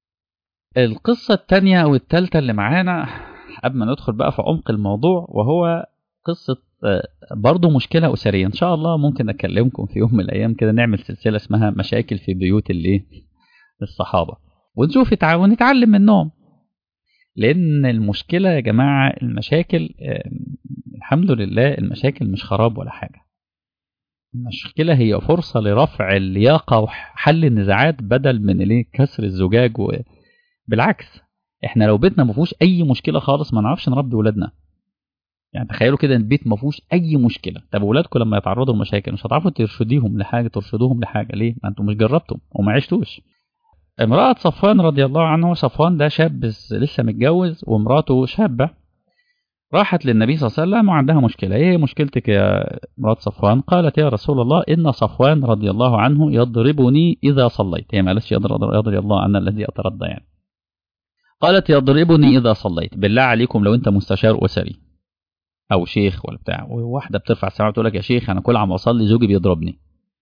القصة التانية أو التالتة اللي معانا قبل ما ندخل بقى في عمق الموضوع وهو قصة برضه مشكلة أسرية إن شاء الله ممكن أكلمكم في يوم من الأيام كده نعمل سلسلة اسمها مشاكل في بيوت الإيه الصحابة ونشوف ونتعلم منهم لأن المشكلة يا جماعة المشاكل الحمد لله المشاكل مش خراب ولا حاجة المشكلة هي فرصة لرفع اللياقة وحل النزاعات بدل من ليه كسر الزجاج و... بالعكس احنا لو بيتنا ما فيهوش اي مشكله خالص ما نعرفش نربي ولادنا يعني تخيلوا كده ان البيت ما فيهوش اي مشكله طب ولادكم لما يتعرضوا لمشاكل مش هتعرفوا ترشديهم لحاجه ترشدوهم لحاجه ليه ما انتم مش جربتم وما عشتوش امراه صفوان رضي الله عنه صفوان ده شاب لسه متجوز ومراته شابه راحت للنبي صلى الله عليه وسلم وعندها مشكله ايه مشكلتك يا مرات صفوان قالت يا رسول الله ان صفوان رضي الله عنه يضربني اذا صليت هي ما قالتش يضرب الله عنه الذي اترضى يعني قالت يضربني إذا صليت بالله عليكم لو أنت مستشار أسري أو شيخ ولا بتاع وواحدة بترفع السماعة تقول لك يا شيخ أنا كل عم أصلي زوجي بيضربني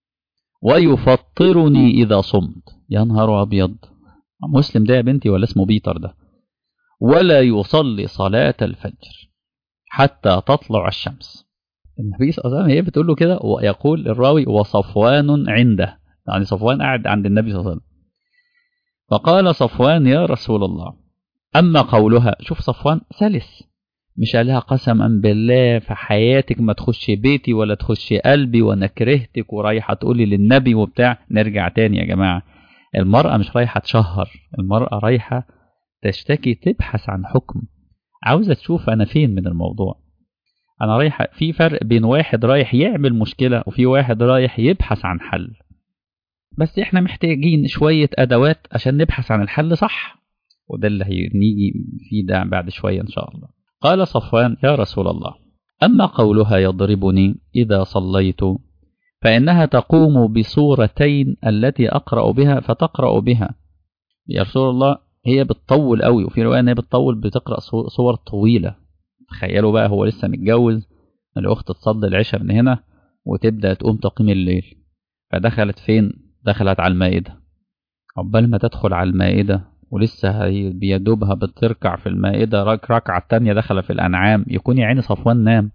ويفطرني إذا صمت يا نهار أبيض مسلم ده يا بنتي ولا اسمه بيتر ده ولا يصلي صلاة الفجر حتى تطلع الشمس النبي صلى الله عليه وسلم هي بتقول له كده ويقول الراوي وصفوان عنده يعني صفوان قاعد عند النبي صلى الله عليه وسلم فقال صفوان يا رسول الله أما قولها شوف صفوان سلس مش قالها قسما بالله في حياتك ما تخش بيتي ولا تخش قلبي وانا كرهتك ورايحة تقولي للنبي وبتاع نرجع تاني يا جماعة المرأة مش رايحة تشهر المرأة رايحة تشتكي تبحث عن حكم عاوزة تشوف أنا فين من الموضوع أنا رايحة في فرق بين واحد رايح يعمل مشكلة وفي واحد رايح يبحث عن حل بس احنا محتاجين شوية أدوات عشان نبحث عن الحل صح وده اللي هنيجي فيه ده بعد شوية إن شاء الله قال صفوان يا رسول الله أما قولها يضربني إذا صليت فإنها تقوم بصورتين التي أقرأ بها فتقرأ بها يا رسول الله هي بتطول قوي وفي رواية أنها بتطول بتقرأ صور طويلة تخيلوا بقى هو لسه متجوز الأخت تصلي العشاء من هنا وتبدأ تقوم تقيم الليل فدخلت فين دخلت على المائدة عقبال ما تدخل على المائدة ولسه بيدوبها بتركع في المائدة رك ركعة التانية دخل في الأنعام يكون يا عيني صفوان نام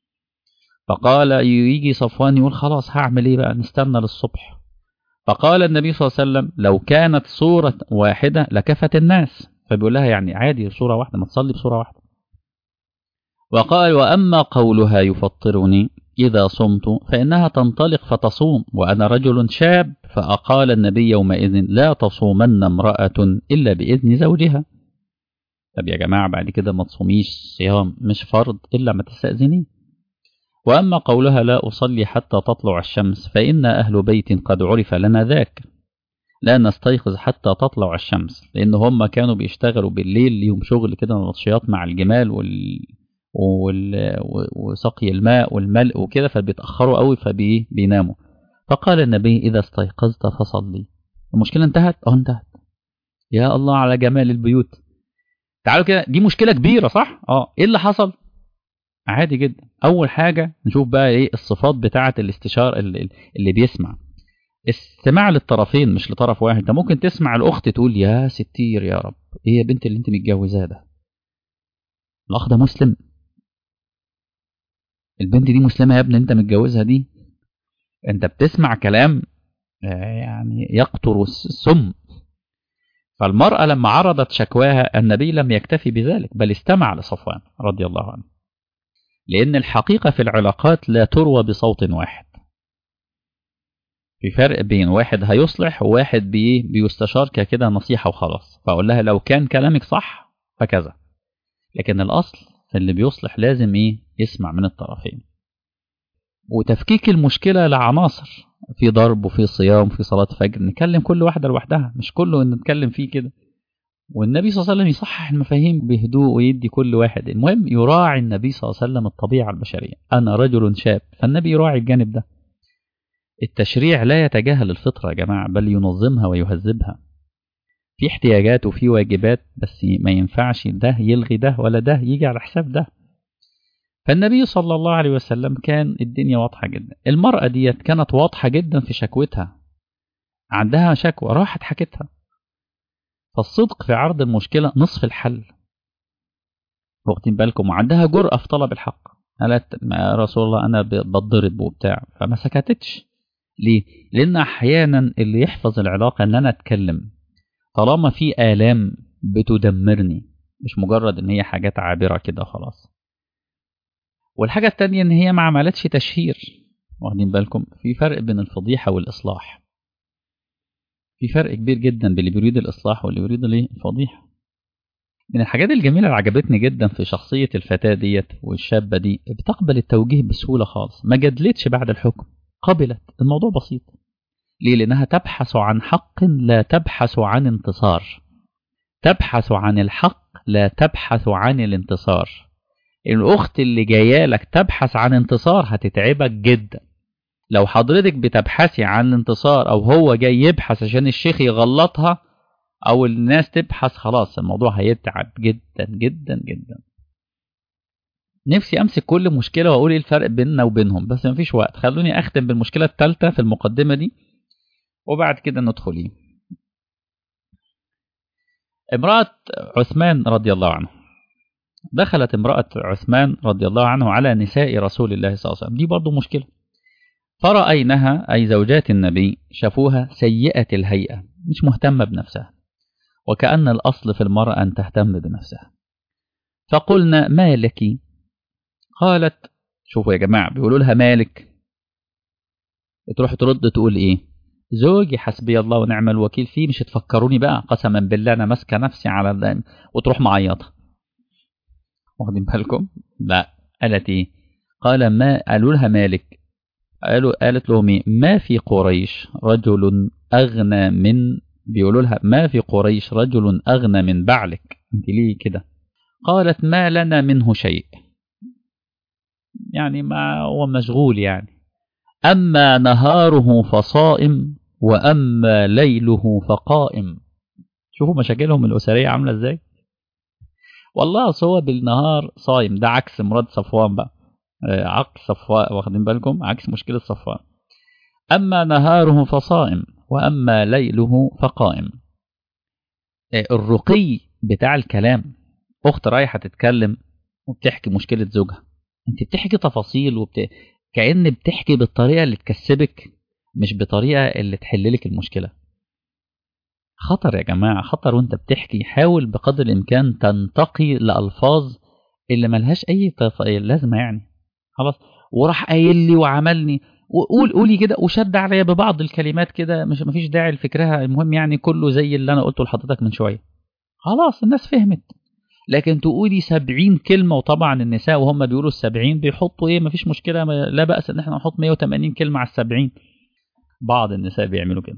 فقال يجي صفوان يقول خلاص هعمل ايه بقى نستنى للصبح فقال النبي صلى الله عليه وسلم لو كانت صورة واحدة لكفت الناس فبيقول لها يعني عادي صورة واحدة ما تصلي بصورة واحدة وقال وأما قولها يفطرني إذا صمت فإنها تنطلق فتصوم وأنا رجل شاب فأقال النبي يومئذ لا تصومن امرأة إلا بإذن زوجها طب يا جماعة بعد كده ما تصوميش صيام مش فرض إلا ما تستأذني وأما قولها لا أصلي حتى تطلع الشمس فإن أهل بيت قد عرف لنا ذاك لا نستيقظ حتى تطلع الشمس لأن هم كانوا بيشتغلوا بالليل ليهم شغل كده نطشيات مع الجمال وال... وال... وسقي الماء والملء وكده فبيتأخروا قوي فبيناموا فقال النبي إذا استيقظت فصلي المشكلة انتهت اه انتهت يا الله على جمال البيوت تعالوا كده دي مشكلة كبيرة صح اه ايه اللي حصل عادي جدا اول حاجة نشوف بقى ايه الصفات بتاعة الاستشار اللي, اللي بيسمع استماع للطرفين مش لطرف واحد انت ممكن تسمع الاخت تقول يا ستير يا رب ايه يا بنت اللي انت متجوزاه ده الاخ ده مسلم البنت دي مسلمة يا ابني انت متجوزها دي انت بتسمع كلام يعني يقطر السم فالمرأة لما عرضت شكواها النبي لم يكتفي بذلك بل استمع لصفوان رضي الله عنه لأن الحقيقة في العلاقات لا تروى بصوت واحد في فرق بين واحد هيصلح وواحد بي بيستشار كده نصيحة وخلاص فأقول لها لو كان كلامك صح فكذا لكن الأصل في اللي بيصلح لازم إيه يسمع من الطرفين وتفكيك المشكلة لعناصر في ضرب وفي صيام وفي صلاة فجر نكلم كل واحدة لوحدها مش كله نتكلم فيه كده والنبي صلى الله عليه وسلم يصحح المفاهيم بهدوء ويدي كل واحد المهم يراعي النبي صلى الله عليه وسلم الطبيعة البشرية أنا رجل شاب فالنبي يراعي الجانب ده التشريع لا يتجاهل الفطرة يا جماعة بل ينظمها ويهذبها في احتياجات وفي واجبات بس ما ينفعش ده يلغي ده ولا ده يجي على حساب ده فالنبي صلى الله عليه وسلم كان الدنيا واضحة جدا المرأة ديت كانت واضحة جدا في شكوتها عندها شكوى راحت حكتها فالصدق في عرض المشكلة نصف الحل واخدين بالكم وعندها جرأة في طلب الحق قالت يا رسول الله أنا بتضرب وبتاع فما سكتتش ليه؟ لأن أحيانا اللي يحفظ العلاقة إن أنا أتكلم طالما في آلام بتدمرني مش مجرد إن هي حاجات عابرة كده خلاص والحاجة التانية إن هي ما عملتش تشهير واخدين بالكم في فرق بين الفضيحة والإصلاح في فرق كبير جدا بين اللي بيريد الإصلاح واللي بيريد الفضيحة من الحاجات الجميلة اللي عجبتني جدا في شخصية الفتاة ديت والشابة دي بتقبل التوجيه بسهولة خالص ما جدلتش بعد الحكم قبلت الموضوع بسيط ليه لأنها تبحث عن حق لا تبحث عن انتصار تبحث عن الحق لا تبحث عن الانتصار الأخت اللي جاية لك تبحث عن انتصار هتتعبك جدا لو حضرتك بتبحثي عن الانتصار أو هو جاي يبحث عشان الشيخ يغلطها أو الناس تبحث خلاص الموضوع هيتعب جدا جدا جدا نفسي أمسك كل مشكلة وأقول إيه الفرق بيننا وبينهم بس مفيش وقت خلوني أختم بالمشكلة الثالثة في المقدمة دي وبعد كده ندخل امرأة عثمان رضي الله عنه دخلت امرأة عثمان رضي الله عنه على نساء رسول الله صلى الله عليه وسلم دي برضو مشكلة فرأينها أي زوجات النبي شافوها سيئة الهيئة مش مهتمة بنفسها وكأن الأصل في المرأة أن تهتم بنفسها فقلنا ما لك قالت شوفوا يا جماعة بيقولوا لها مالك تروح ترد تقول إيه زوجي حسبي الله ونعم الوكيل فيه مش تفكروني بقى قسما بالله أنا ماسكة نفسي على الدائم وتروح معيطة واخدين بالكم لا قالت إيه قال ما قالوا لها مالك قالوا قالت لهم إيه ما في قريش رجل أغنى من بيقولوا لها ما في قريش رجل أغنى من بعلك انت ليه كده قالت ما لنا منه شيء يعني ما هو مشغول يعني أما نهاره فصائم وأما ليله فقائم شوفوا مشاكلهم الأسرية عاملة ازاي والله هو بالنهار صايم ده عكس مراد صفوان بقى عكس صفوان واخدين بالكم عكس مشكلة صفوان أما نهاره فصائم وأما ليله فقائم الرقي بتاع الكلام أخت رايحة تتكلم وبتحكي مشكلة زوجها أنت بتحكي تفاصيل وبت... كأن بتحكي بالطريقة اللي تكسبك مش بطريقة اللي تحللك المشكلة خطر يا جماعة خطر وانت بتحكي حاول بقدر الإمكان تنتقي لألفاظ اللي ملهاش أي تف... لازمة يعني خلاص وراح قايل لي وعملني وقول قولي كده وشد عليا ببعض الكلمات كده مش مفيش داعي لفكرها المهم يعني كله زي اللي انا قلته لحضرتك من شويه خلاص الناس فهمت لكن تقولي سبعين كلمة وطبعا النساء وهم بيقولوا السبعين بيحطوا ايه مفيش مشكلة لا بأس ان احنا نحط 180 كلمة على السبعين بعض النساء بيعملوا كده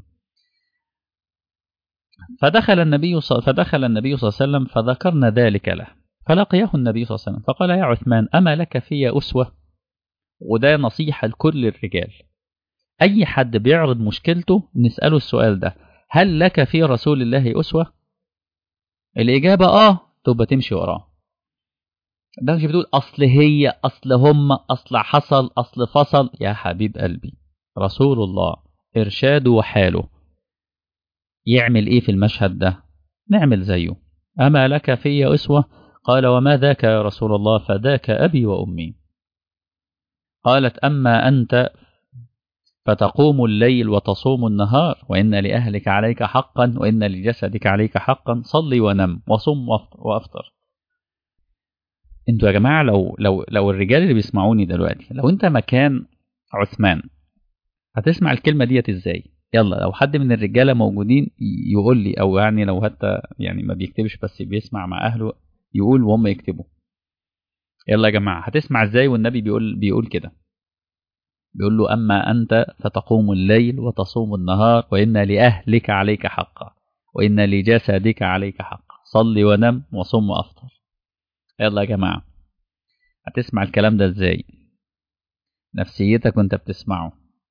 فدخل النبي صل... فدخل النبي صلى الله عليه وسلم فذكرنا ذلك له فلقيه النبي صلى الله عليه وسلم فقال يا عثمان أما لك في أسوة وده نصيحة لكل الرجال أي حد بيعرض مشكلته نسأله السؤال ده هل لك في رسول الله أسوة الإجابة آه تبقى تمشي وراه ده مش بتقول أصل هي أصل هم أصل حصل أصل فصل يا حبيب قلبي رسول الله إرشاده وحاله يعمل إيه في المشهد ده نعمل زيه أما لك في أسوة قال وما ذاك يا رسول الله فذاك أبي وأمي قالت أما أنت فتقوم الليل وتصوم النهار وإن لأهلك عليك حقا وإن لجسدك عليك حقا صلي ونم وصم وأفطر انتوا يا جماعة لو لو لو الرجال اللي بيسمعوني دلوقتي لو انت مكان عثمان هتسمع الكلمة ديت ازاي يلا لو حد من الرجالة موجودين يقول لي او يعني لو حتى يعني ما بيكتبش بس بيسمع مع اهله يقول وهم يكتبوا يلا يا جماعة هتسمع ازاي والنبي بيقول بيقول كده بيقول له أما أنت فتقوم الليل وتصوم النهار وإن لأهلك عليك حقا وإن لجسدك عليك حقا صلي ونم وصم وأفطر يلا يا جماعة هتسمع الكلام ده ازاي نفسيتك وانت بتسمعه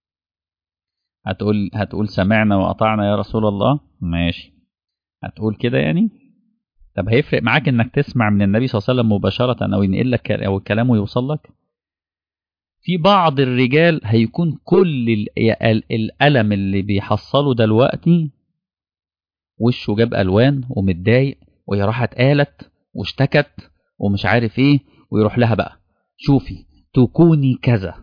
هتقول هتقول سمعنا وأطعنا يا رسول الله ماشي هتقول كده يعني طب هيفرق معاك انك تسمع من النبي صلى الله عليه وسلم مباشرة او ينقل لك او كلامه يوصل لك في بعض الرجال هيكون كل الألم اللي بيحصله دلوقتي وشه جاب ألوان ومتضايق وهي راحت قالت واشتكت ومش عارف ايه ويروح لها بقى شوفي تكوني كذا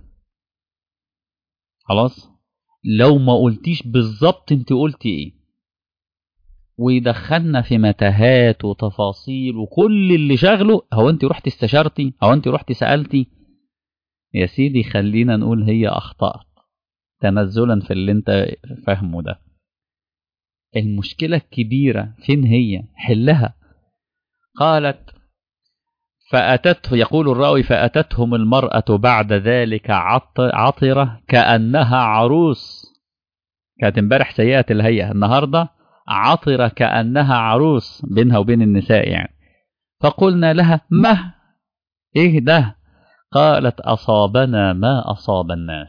خلاص لو ما قلتيش بالظبط انت قلتي ايه ويدخلنا في متاهات وتفاصيل وكل اللي شغله هو انت رحت استشرتي هو انت رحت سألتي يا سيدي خلينا نقول هي أخطأت تنزلا في اللي انت فاهمه ده المشكلة الكبيرة فين هي حلها قالت فأتته يقول الراوي فأتتهم المرأة بعد ذلك عطرة كأنها عروس كانت امبارح سيئة الهيئة النهاردة عطرة كأنها عروس بينها وبين النساء يعني فقلنا لها ما ايه ده قالت أصابنا ما أصاب الناس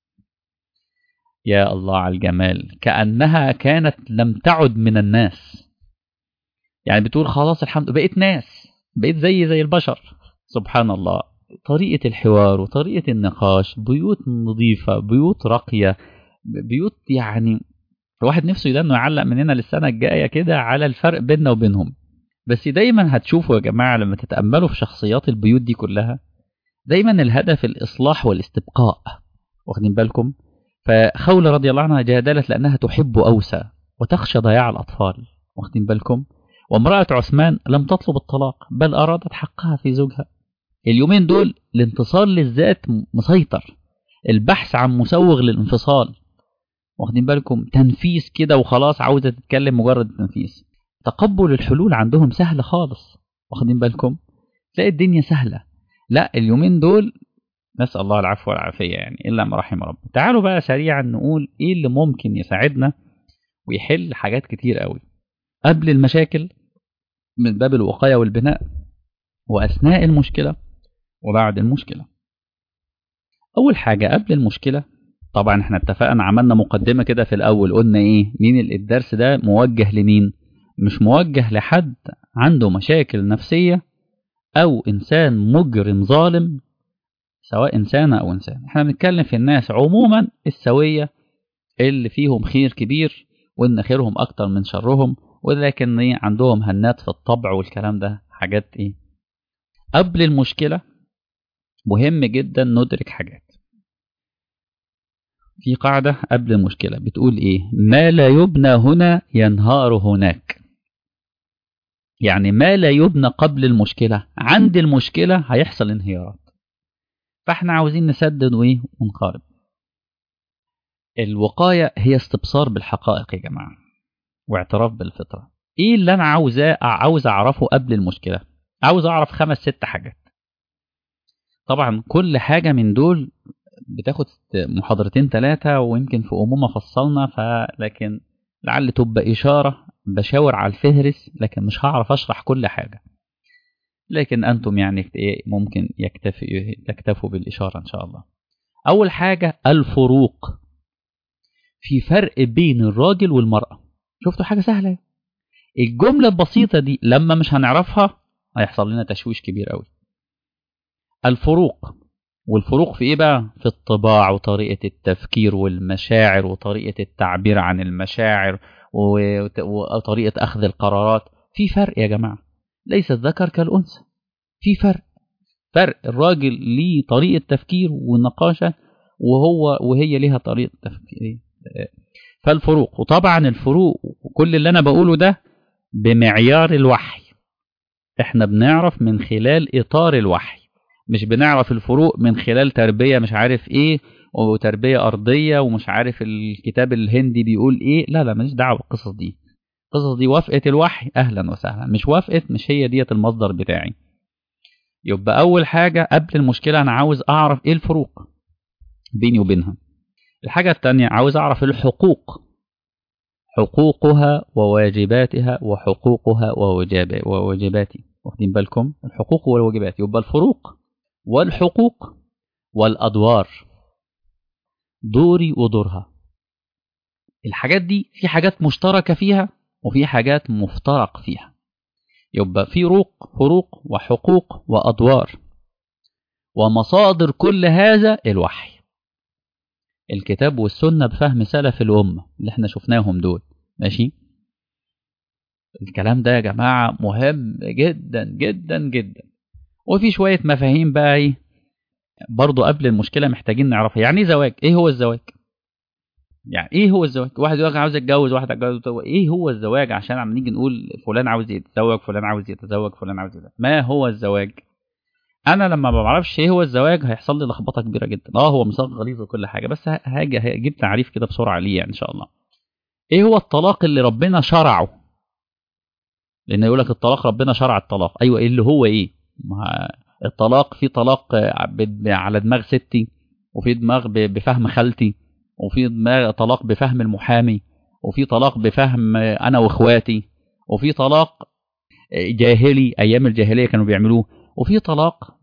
يا الله على الجمال كأنها كانت لم تعد من الناس يعني بتقول خلاص الحمد بقيت ناس بقيت زي زي البشر سبحان الله طريقة الحوار وطريقة النقاش بيوت نظيفة بيوت راقية بيوت يعني الواحد نفسه يدنه يعلق مننا للسنة الجاية كده على الفرق بيننا وبينهم بس دايما هتشوفوا يا جماعة لما تتأملوا في شخصيات البيوت دي كلها دايما الهدف الإصلاح والاستبقاء واخدين بالكم فخولة رضي الله عنها جادلت لأنها تحب أوسى وتخشى ضياع الأطفال واخدين بالكم وامرأة عثمان لم تطلب الطلاق بل أرادت حقها في زوجها اليومين دول الانتصار للذات مسيطر البحث عن مسوغ للانفصال واخدين بالكم تنفيس كده وخلاص عاوزة تتكلم مجرد تنفيس تقبل الحلول عندهم سهل خالص واخدين بالكم تلاقي الدنيا سهلة لا اليومين دول نسأل الله العفو والعافية يعني إلا ما رحم رب تعالوا بقى سريعا نقول إيه اللي ممكن يساعدنا ويحل حاجات كتير قوي قبل المشاكل من باب الوقاية والبناء وأثناء المشكلة وبعد المشكلة أول حاجة قبل المشكلة طبعا احنا اتفقنا عملنا مقدمة كده في الأول قلنا إيه مين الدرس ده موجه لمين مش موجه لحد عنده مشاكل نفسية أو إنسان مجرم ظالم سواء إنسانة أو إنسان احنا بنتكلم في الناس عموما السوية اللي فيهم خير كبير وإن خيرهم أكتر من شرهم ولكن إيه عندهم هنات في الطبع والكلام ده حاجات إيه قبل المشكلة مهم جدا ندرك حاجات في قاعدة قبل المشكلة بتقول إيه ما لا يبنى هنا ينهار هناك يعني ما لا يبنى قبل المشكلة عند المشكلة هيحصل انهيارات فاحنا عاوزين نسدد وايه ونقارب الوقاية هي استبصار بالحقائق يا جماعة واعتراف بالفطرة ايه اللي انا عاوز عاوز اعرفه قبل المشكلة عاوز اعرف خمس ست حاجات طبعا كل حاجة من دول بتاخد محاضرتين ثلاثة ويمكن في أمومة فصلنا فلكن لعل تبقى إشارة بشاور على الفهرس لكن مش هعرف أشرح كل حاجة لكن أنتم يعني ممكن يكتفي تكتفوا بالإشارة إن شاء الله أول حاجة الفروق في فرق بين الراجل والمرأة شفتوا حاجة سهلة الجملة البسيطة دي لما مش هنعرفها هيحصل لنا تشويش كبير قوي الفروق والفروق في ايه بقى في الطباع وطريقة التفكير والمشاعر وطريقة التعبير عن المشاعر وطريقة أخذ القرارات في فرق يا جماعة ليس الذكر كالأنثى في فرق فرق الراجل ليه طريقة تفكير ونقاشة وهو وهي ليها طريقة تفكير فالفروق وطبعا الفروق وكل اللي أنا بقوله ده بمعيار الوحي احنا بنعرف من خلال إطار الوحي مش بنعرف الفروق من خلال تربية مش عارف ايه وتربية أرضية ومش عارف الكتاب الهندي بيقول ايه لا لا ماليش دعوة بالقصص دي القصص دي وافقت الوحي أهلا وسهلا مش وافقت مش هي ديت المصدر بتاعي يبقى أول حاجة قبل المشكلة أنا عاوز أعرف إيه الفروق بيني وبينها الحاجة التانية عاوز أعرف الحقوق حقوقها وواجباتها وحقوقها وواجباتي واخدين بالكم الحقوق والواجبات يبقى الفروق والحقوق والأدوار دوري ودورها الحاجات دي في حاجات مشتركة فيها وفي حاجات مفترق فيها يبقى في روق فروق وحقوق وأدوار ومصادر كل هذا الوحي الكتاب والسنة بفهم سلف الأمة اللي احنا شفناهم دول ماشي الكلام ده يا جماعة مهم جدا جدا جدا وفي شوية مفاهيم بقى ايه برضو قبل المشكلة محتاجين نعرفها يعني ايه زواج ايه هو الزواج يعني ايه هو الزواج واحد يقول عاوز اتجوز واحد اتجوز ايه هو الزواج عشان عم نيجي نقول فلان عاوز يتزوج فلان عاوز يتزوج فلان عاوز يتزوج ما هو الزواج انا لما ما بعرفش ايه هو الزواج هيحصل لي لخبطه كبيره جدا اه هو ميثاق غليظ وكل حاجه بس هاجي هجيب تعريف كده بسرعه ليه يعني ان شاء الله ايه هو الطلاق اللي ربنا شرعه لان يقول لك الطلاق ربنا شرع الطلاق ايوه ايه اللي هو ايه ما الطلاق في طلاق على دماغ ستي وفي دماغ بفهم خالتي وفي دماغ طلاق بفهم المحامي وفي طلاق بفهم انا واخواتي وفي طلاق جاهلي ايام الجاهليه كانوا بيعملوه وفي طلاق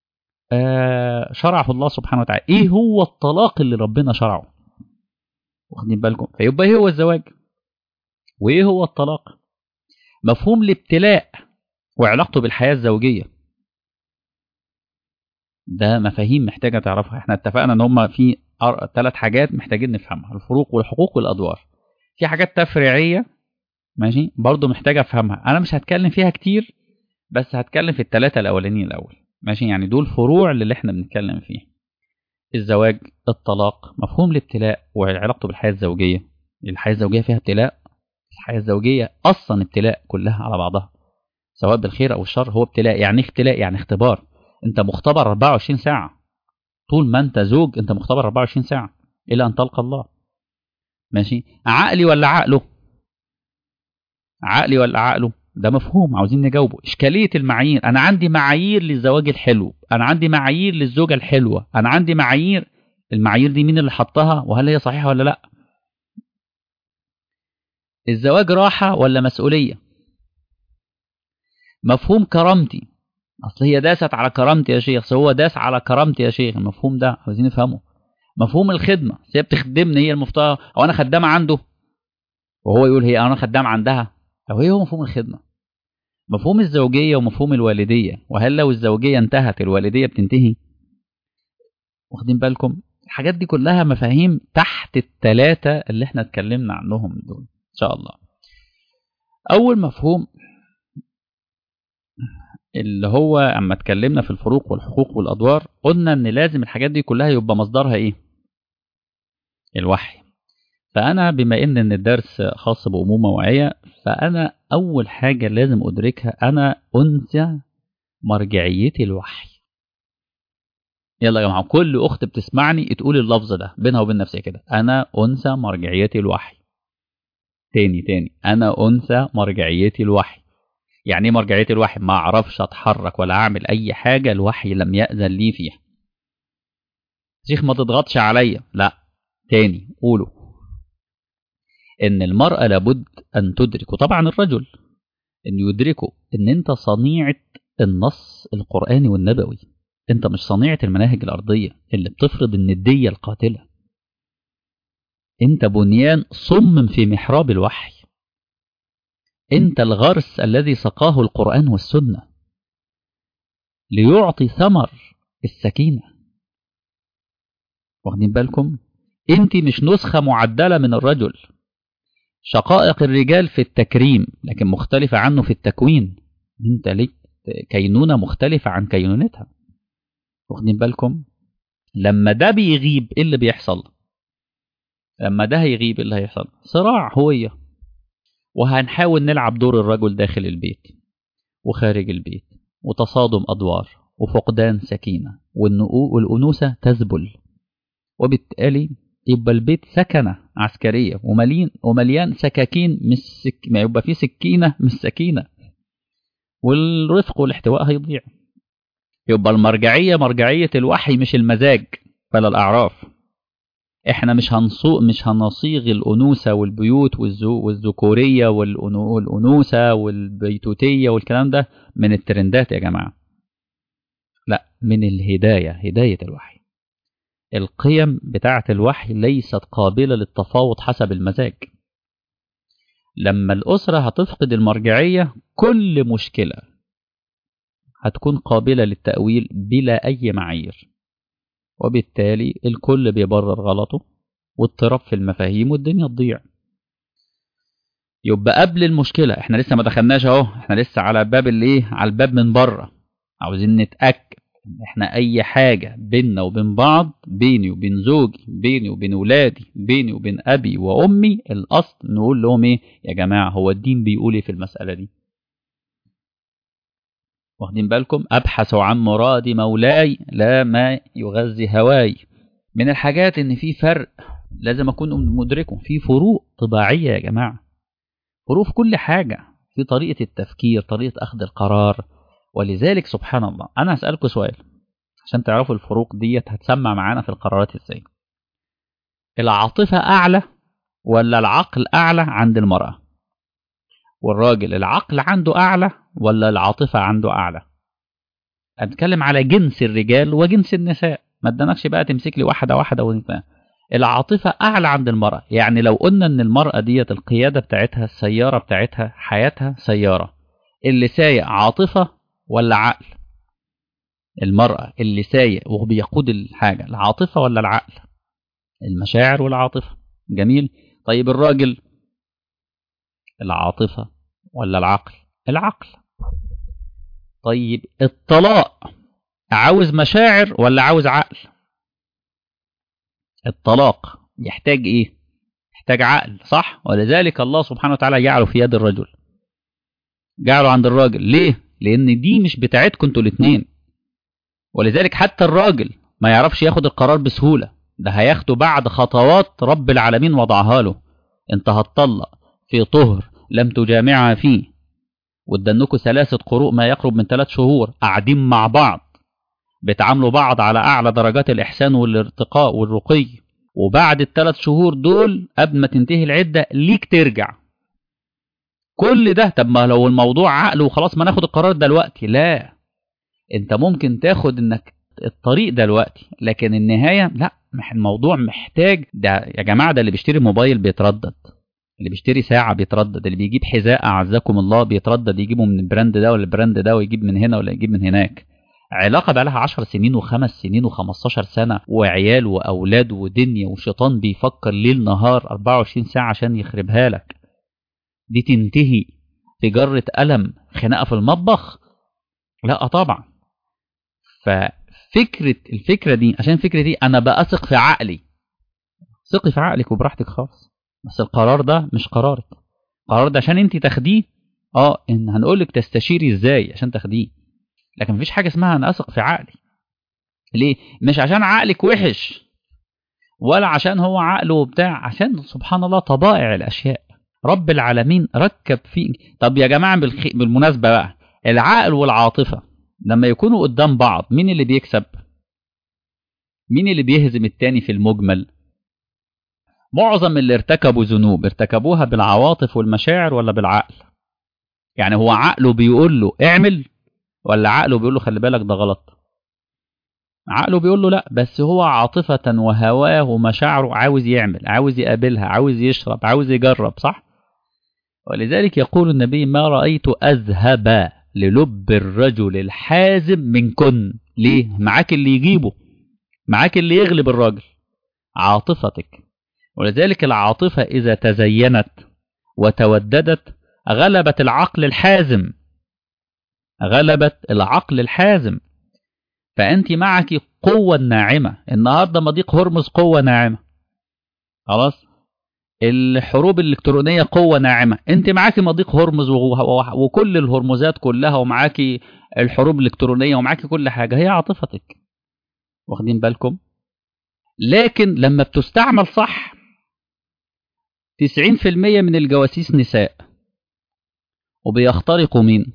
آه شرعه الله سبحانه وتعالى ايه هو الطلاق اللي ربنا شرعه واخدين بالكم فيبقى ايه هو الزواج وايه هو الطلاق مفهوم الابتلاء وعلاقته بالحياه الزوجيه ده مفاهيم محتاجه تعرفها احنا اتفقنا ان هم في ثلاث حاجات محتاجين نفهمها الفروق والحقوق والادوار في حاجات تفريعيه ماشي برضه محتاج افهمها انا مش هتكلم فيها كتير بس هتكلم في الثلاثه الاولانيين الاول ماشي يعني دول فروع اللي احنا بنتكلم فيه الزواج الطلاق مفهوم الابتلاء وعلاقته بالحياه الزوجيه الحياه الزوجيه فيها ابتلاء الحياه الزوجيه اصلا ابتلاء كلها على بعضها سواء بالخير او الشر هو ابتلاء يعني اختلاء يعني اختبار انت مختبر 24 ساعه طول ما انت زوج انت مختبر 24 ساعه الى ان تلقى الله ماشي عقلي ولا عقله عقلي ولا عقله ده مفهوم عاوزين نجاوبه اشكاليه المعايير انا عندي معايير للزواج الحلو انا عندي معايير للزوجه الحلوه انا عندي معايير المعايير دي مين اللي حطها وهل هي صحيحه ولا لا الزواج راحه ولا مسؤوليه مفهوم كرامتي اصل هي داست على كرامتي يا شيخ هو داس على كرامتي يا شيخ المفهوم ده عاوزين نفهمه مفهوم الخدمه هي بتخدمني هي المفترض او انا خدامه عنده وهو يقول هي انا خدام عندها طب ايه هو مفهوم الخدمه مفهوم الزوجيه ومفهوم الوالديه وهل لو الزوجيه انتهت الوالديه بتنتهي واخدين بالكم الحاجات دي كلها مفاهيم تحت الثلاثه اللي احنا اتكلمنا عنهم دول ان شاء الله اول مفهوم اللي هو اما اتكلمنا في الفروق والحقوق والادوار قلنا ان لازم الحاجات دي كلها يبقى مصدرها ايه الوحي فانا بما ان ان الدرس خاص بامومه واعيه فانا اول حاجه لازم ادركها انا انسى مرجعيتي الوحي يلا يا جماعه كل اخت بتسمعني تقول اللفظ ده بينها وبين نفسها كده انا انسى مرجعيتي الوحي تاني تاني انا انسى مرجعيتي الوحي يعني ايه مرجعيتي الوحي ما اعرفش اتحرك ولا اعمل اي حاجه الوحي لم ياذن لي فيها شيخ ما تضغطش عليا لا تاني قولوا ان المراه لابد ان تدرك وطبعا الرجل ان يدركوا ان انت صنيعه النص القراني والنبوي انت مش صنيعه المناهج الارضيه اللي بتفرض النديه القاتله انت بنيان صمم في محراب الوحي انت الغرس الذي سقاه القران والسنه ليعطي ثمر السكينه واخدين بالكم انت مش نسخه معدله من الرجل شقائق الرجال في التكريم لكن مختلفه عنه في التكوين انت ليك كينونه مختلفه عن كينونتها واخدين بالكم لما ده بيغيب ايه اللي بيحصل لما ده هيغيب ايه اللي هيحصل صراع هويه وهنحاول نلعب دور الرجل داخل البيت وخارج البيت وتصادم ادوار وفقدان سكينه والانوثه تذبل وبالتالي يبقى البيت سكنه عسكريه ومليان ومليان سكاكين مش سك... ما يبقى فيه سكينه مش سكينه والرفق والاحتواء هيضيع يبقى المرجعيه مرجعيه الوحي مش المزاج ولا الاعراف احنا مش هنصوغ مش هنصيغ الانوثه والبيوت والذكوريه والانوثه والبيتوتيه والكلام ده من الترندات يا جماعه لا من الهدايه هدايه الوحي القيم بتاعه الوحي ليست قابله للتفاوض حسب المزاج لما الاسره هتفقد المرجعيه كل مشكله هتكون قابله للتاويل بلا اي معايير وبالتالي الكل بيبرر غلطه واضطراب في المفاهيم والدنيا تضيع يبقى قبل المشكلة احنا لسه ما دخلناش اهو احنا لسه على باب الايه على الباب من بره عاوزين نتأكد ان احنا اي حاجة بيننا وبين بعض بيني وبين زوجي بيني وبين ولادي بيني وبين ابي وامي الاصل نقول لهم ايه يا جماعة هو الدين بيقول ايه في المسألة دي واخدين بالكم أبحث عن مراد مولاي لا ما يغذي هواي من الحاجات إن في فرق لازم أكون مدركه في فروق طباعية يا جماعة فروق في كل حاجة في طريقة التفكير طريقة أخذ القرار ولذلك سبحان الله أنا هسألكم سؤال عشان تعرفوا الفروق ديت هتسمع معانا في القرارات ازاي العاطفة أعلى ولا العقل أعلى عند المرأة والراجل العقل عنده أعلى ولا العاطفة عنده أعلى أتكلم على جنس الرجال وجنس النساء ما ادانكش بقى تمسك لي واحدة واحدة وانت العاطفة أعلى عند المرأة يعني لو قلنا إن المرأة ديت القيادة بتاعتها السيارة بتاعتها حياتها سيارة اللي سايق عاطفة ولا عقل المرأة اللي سايق وبيقود الحاجة العاطفة ولا العقل المشاعر والعاطفة جميل طيب الراجل العاطفة ولا العقل العقل طيب الطلاق عاوز مشاعر ولا عاوز عقل الطلاق يحتاج ايه يحتاج عقل صح ولذلك الله سبحانه وتعالى جعله في يد الرجل جعله عند الراجل ليه لان دي مش بتاعتكم انتوا الاثنين ولذلك حتى الراجل ما يعرفش ياخد القرار بسهوله ده هياخده بعد خطوات رب العالمين وضعها له انت هتطلق في طهر لم تجامعها فيه وادنكوا ثلاثة قروء ما يقرب من ثلاث شهور قاعدين مع بعض بتعاملوا بعض على أعلى درجات الإحسان والارتقاء والرقي وبعد الثلاث شهور دول قبل ما تنتهي العدة ليك ترجع كل ده طب ما لو الموضوع عقل وخلاص ما ناخد القرار دلوقتي لا انت ممكن تاخد انك الطريق دلوقتي لكن النهاية لا الموضوع محتاج ده يا جماعة ده اللي بيشتري موبايل بيتردد اللي بيشتري ساعة بيتردد اللي بيجيب حذاء أعزكم الله بيتردد يجيبه من البراند ده ولا البراند ده ويجيب من هنا ولا يجيب من هناك علاقة بقى لها 10 سنين وخمس سنين و15 سنة وعيال وأولاد ودنيا وشيطان بيفكر ليل نهار 24 ساعة عشان يخربها لك دي تنتهي في جرة قلم خناقة في المطبخ لا طبعا ففكرة الفكرة دي عشان الفكرة دي أنا بأثق في عقلي ثقي في عقلك وبراحتك خالص بس القرار ده مش قرارك القرار ده عشان انت تاخديه اه ان هنقولك تستشيري ازاي عشان تاخديه لكن مفيش حاجه اسمها انا اثق في عقلي ليه مش عشان عقلك وحش ولا عشان هو عقله وبتاع عشان سبحان الله طبائع الاشياء رب العالمين ركب فيه طب يا جماعه بالخ... بالمناسبه بقى العقل والعاطفه لما يكونوا قدام بعض مين اللي بيكسب مين اللي بيهزم التاني في المجمل معظم اللي ارتكبوا ذنوب ارتكبوها بالعواطف والمشاعر ولا بالعقل يعني هو عقله بيقول له اعمل ولا عقله بيقول له خلي بالك ده غلط عقله بيقول له لا بس هو عاطفة وهواه ومشاعره عاوز يعمل عاوز يقابلها عاوز يشرب عاوز يجرب صح ولذلك يقول النبي ما رأيت أذهب للب الرجل الحازم منكن ليه معاك اللي يجيبه معاك اللي يغلب الراجل عاطفتك ولذلك العاطفة إذا تزينت وتوددت غلبت العقل الحازم غلبت العقل الحازم فانت معك قوه ناعمه النهارده مضيق هرمز قوه ناعمه خلاص الحروب الالكترونيه قوه ناعمه انت معاكي مضيق هرمز وكل الهرمزات كلها ومعاكي الحروب الالكترونيه ومعاكي كل حاجه هي عاطفتك واخدين بالكم لكن لما بتستعمل صح 90% من الجواسيس نساء وبيخترقوا مين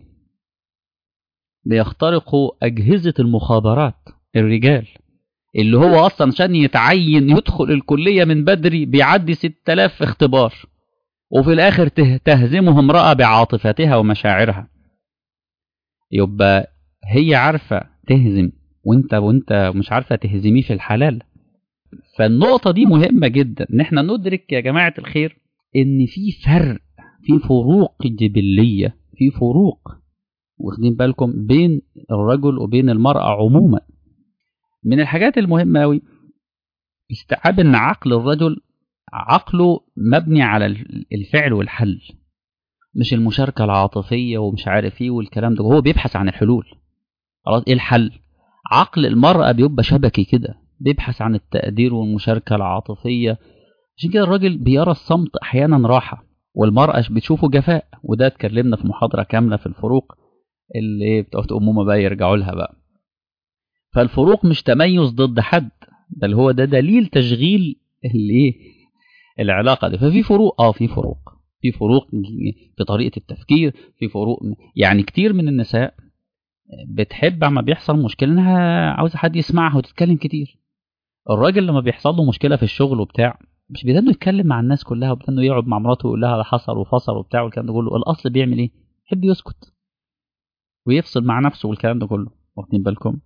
بيخترقوا أجهزة المخابرات الرجال اللي هو أصلا عشان يتعين يدخل الكلية من بدري بيعدي 6000 اختبار وفي الآخر تهزمه امرأة بعاطفتها ومشاعرها يبقى هي عارفة تهزم وانت وانت مش عارفة تهزميه في الحلال فالنقطة دي مهمة جدا ان احنا ندرك يا جماعة الخير ان في فرق في فروق جبلية في فروق واخدين بالكم بين الرجل وبين المرأة عموما من الحاجات المهمة أوي استيعاب ان عقل الرجل عقله مبني على الفعل والحل مش المشاركة العاطفية ومش عارف ايه والكلام ده هو بيبحث عن الحلول خلاص ايه الحل عقل المرأة بيبقى شبكي كده بيبحث عن التقدير والمشاركة العاطفية عشان كده الراجل بيرى الصمت أحيانا راحة والمرأة بتشوفه جفاء وده اتكلمنا في محاضرة كاملة في الفروق اللي بتوع أمومة بقى يرجعوا لها بقى فالفروق مش تميز ضد حد بل هو ده دليل تشغيل الايه العلاقة دي ففي فروق اه في فروق في فروق في طريقة التفكير في فروق يعني كتير من النساء بتحب اما بيحصل مشكلة انها عاوزة حد يسمعها وتتكلم كتير الراجل لما بيحصل له مشكلة في الشغل وبتاع مش بيدانه يتكلم مع الناس كلها وبيدانه يقعد مع مراته ويقول لها ده حصل وفصل وبتاع والكلام ده كله الاصل بيعمل ايه؟ يحب يسكت ويفصل مع نفسه والكلام ده كله واخدين بالكم؟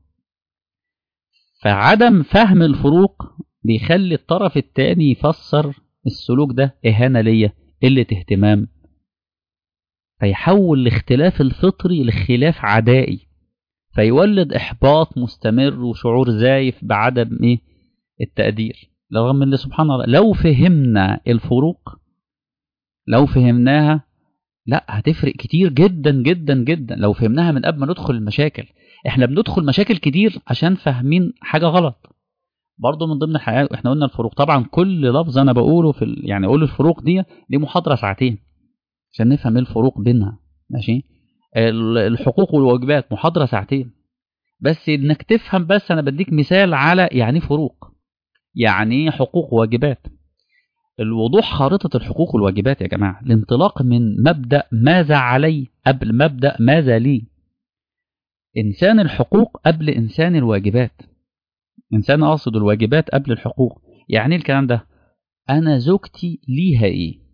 فعدم فهم الفروق بيخلي الطرف التاني يفسر السلوك ده إهانة ليا قلة اهتمام فيحول الاختلاف الفطري لخلاف عدائي فيولد إحباط مستمر وشعور زايف بعدم إيه التقدير رغم ان سبحان الله لو فهمنا الفروق لو فهمناها لا هتفرق كتير جدا جدا جدا لو فهمناها من قبل ما ندخل المشاكل احنا بندخل مشاكل كتير عشان فاهمين حاجه غلط برضه من ضمن الحياه احنا قلنا الفروق طبعا كل لفظ انا بقوله في ال... يعني اقول الفروق دي دي محاضره ساعتين عشان نفهم ايه الفروق بينها ماشي الحقوق والواجبات محاضره ساعتين بس انك تفهم بس انا بديك مثال على يعني فروق يعني حقوق وواجبات الوضوح خارطة الحقوق والواجبات يا جماعة الانطلاق من مبدأ ماذا علي قبل مبدأ ماذا لي إنسان الحقوق قبل إنسان الواجبات إنسان أقصد الواجبات قبل الحقوق يعني الكلام ده أنا زوجتي ليها إيه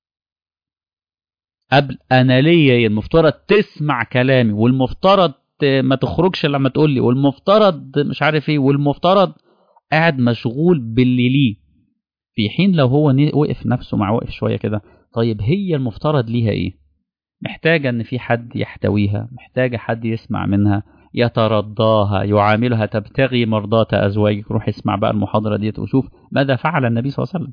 قبل أنا ليا إيه المفترض تسمع كلامي والمفترض ما تخرجش لما تقول لي والمفترض مش عارف إيه والمفترض قاعد مشغول باللي ليه في حين لو هو وقف نفسه مع وقف شويه كده طيب هي المفترض ليها ايه محتاجه ان في حد يحتويها محتاجه حد يسمع منها يترضاها يعاملها تبتغي مرضاة ازواجك روح اسمع بقى المحاضره ديت وشوف ماذا فعل النبي صلى الله عليه وسلم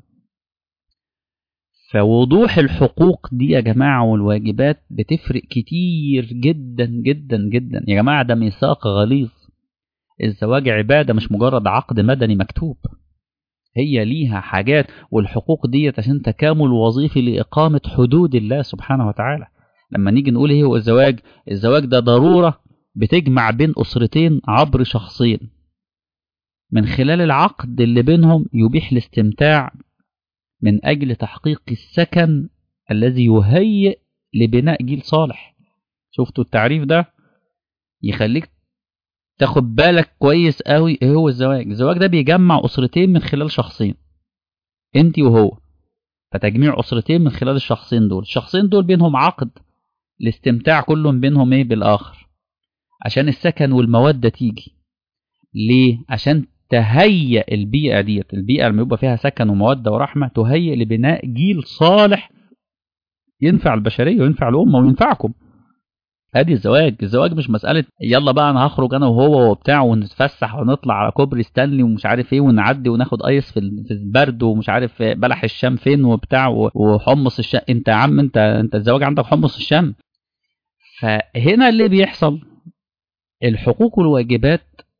فوضوح الحقوق دي يا جماعه والواجبات بتفرق كتير جدا جدا جدا يا جماعه ده ميثاق غليظ الزواج عبادة مش مجرد عقد مدني مكتوب هي ليها حاجات والحقوق ديت عشان تكامل وظيفي لإقامة حدود الله سبحانه وتعالى لما نيجي نقول ايه هو الزواج الزواج ده ضرورة بتجمع بين أسرتين عبر شخصين من خلال العقد اللي بينهم يبيح الاستمتاع من أجل تحقيق السكن الذي يهيئ لبناء جيل صالح شفتوا التعريف ده يخليك تاخد بالك كويس قوي ايه هو الزواج الزواج ده بيجمع اسرتين من خلال شخصين انت وهو فتجميع اسرتين من خلال الشخصين دول الشخصين دول بينهم عقد الاستمتاع كل بينهم ايه بالاخر عشان السكن والمودة تيجي ليه عشان تهيئ البيئة ديت البيئة لما يبقى فيها سكن ومودة ورحمة تهيئ لبناء جيل صالح ينفع البشرية وينفع الأمة وينفعكم ادي الزواج الزواج مش مساله يلا بقى انا هخرج انا وهو وبتاع ونتفسح ونطلع على كوبري ستانلي ومش عارف ايه ونعدي وناخد ايس في البرد ومش عارف بلح الشام فين وبتاع وحمص الشام انت يا عم انت انت الزواج عندك حمص الشام فهنا اللي بيحصل الحقوق والواجبات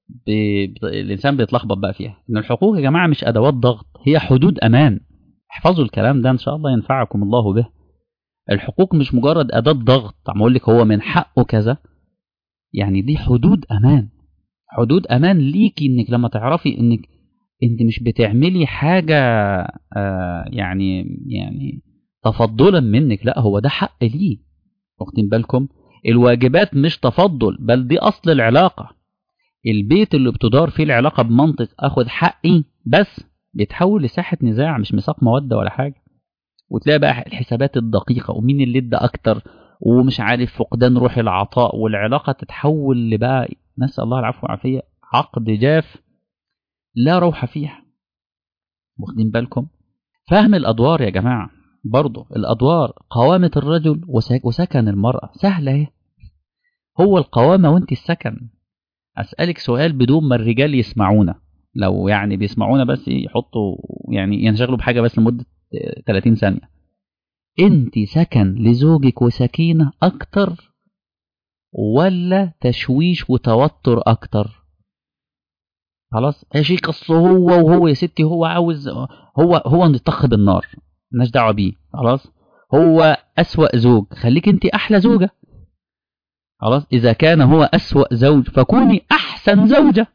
ب... ب... الانسان بيتلخبط بقى فيها ان الحقوق يا جماعه مش ادوات ضغط هي حدود امان احفظوا الكلام ده ان شاء الله ينفعكم الله به الحقوق مش مجرد اداه ضغط عم اقول لك هو من حقه كذا يعني دي حدود امان حدود امان ليكي انك لما تعرفي انك انت مش بتعملي حاجه آه يعني يعني تفضلا منك لا هو ده حق ليه واخدين بالكم الواجبات مش تفضل بل دي اصل العلاقه البيت اللي بتدار فيه العلاقه بمنطق اخد حقي بس بيتحول لساحه نزاع مش ميثاق موده ولا حاجه وتلاقي بقى الحسابات الدقيقه ومين اللي ادى اكتر ومش عارف فقدان روح العطاء والعلاقه تتحول لبقى نسال الله العفو والعافيه عقد جاف لا روح فيها واخدين بالكم فهم الادوار يا جماعه برضه الادوار قوامه الرجل وسكن المراه سهله اهي هو القوامه وانت السكن اسالك سؤال بدون ما الرجال يسمعونا لو يعني بيسمعونا بس يحطوا يعني ينشغلوا بحاجه بس لمده 30 ثانيه انت سكن لزوجك وسكينه اكتر ولا تشويش وتوتر اكتر خلاص يا شيخ اصل هو وهو يا ستي هو عاوز هو هو نطخ بالنار مالناش دعوه بيه خلاص هو اسوا زوج خليك انت احلى زوجه خلاص اذا كان هو اسوا زوج فكوني احسن زوجه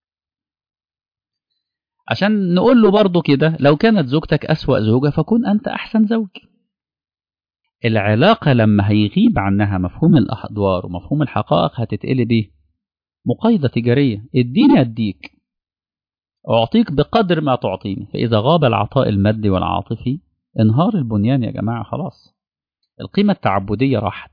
عشان نقول له برضه كده لو كانت زوجتك اسوا زوجه فكن انت احسن زوج العلاقه لما هيغيب عنها مفهوم الادوار ومفهوم الحقائق هتتقلب ايه مقايضه تجاريه اديني اديك أعطيك بقدر ما تعطيني فإذا غاب العطاء المادي والعاطفي انهار البنيان يا جماعة خلاص القيمة التعبدية راحت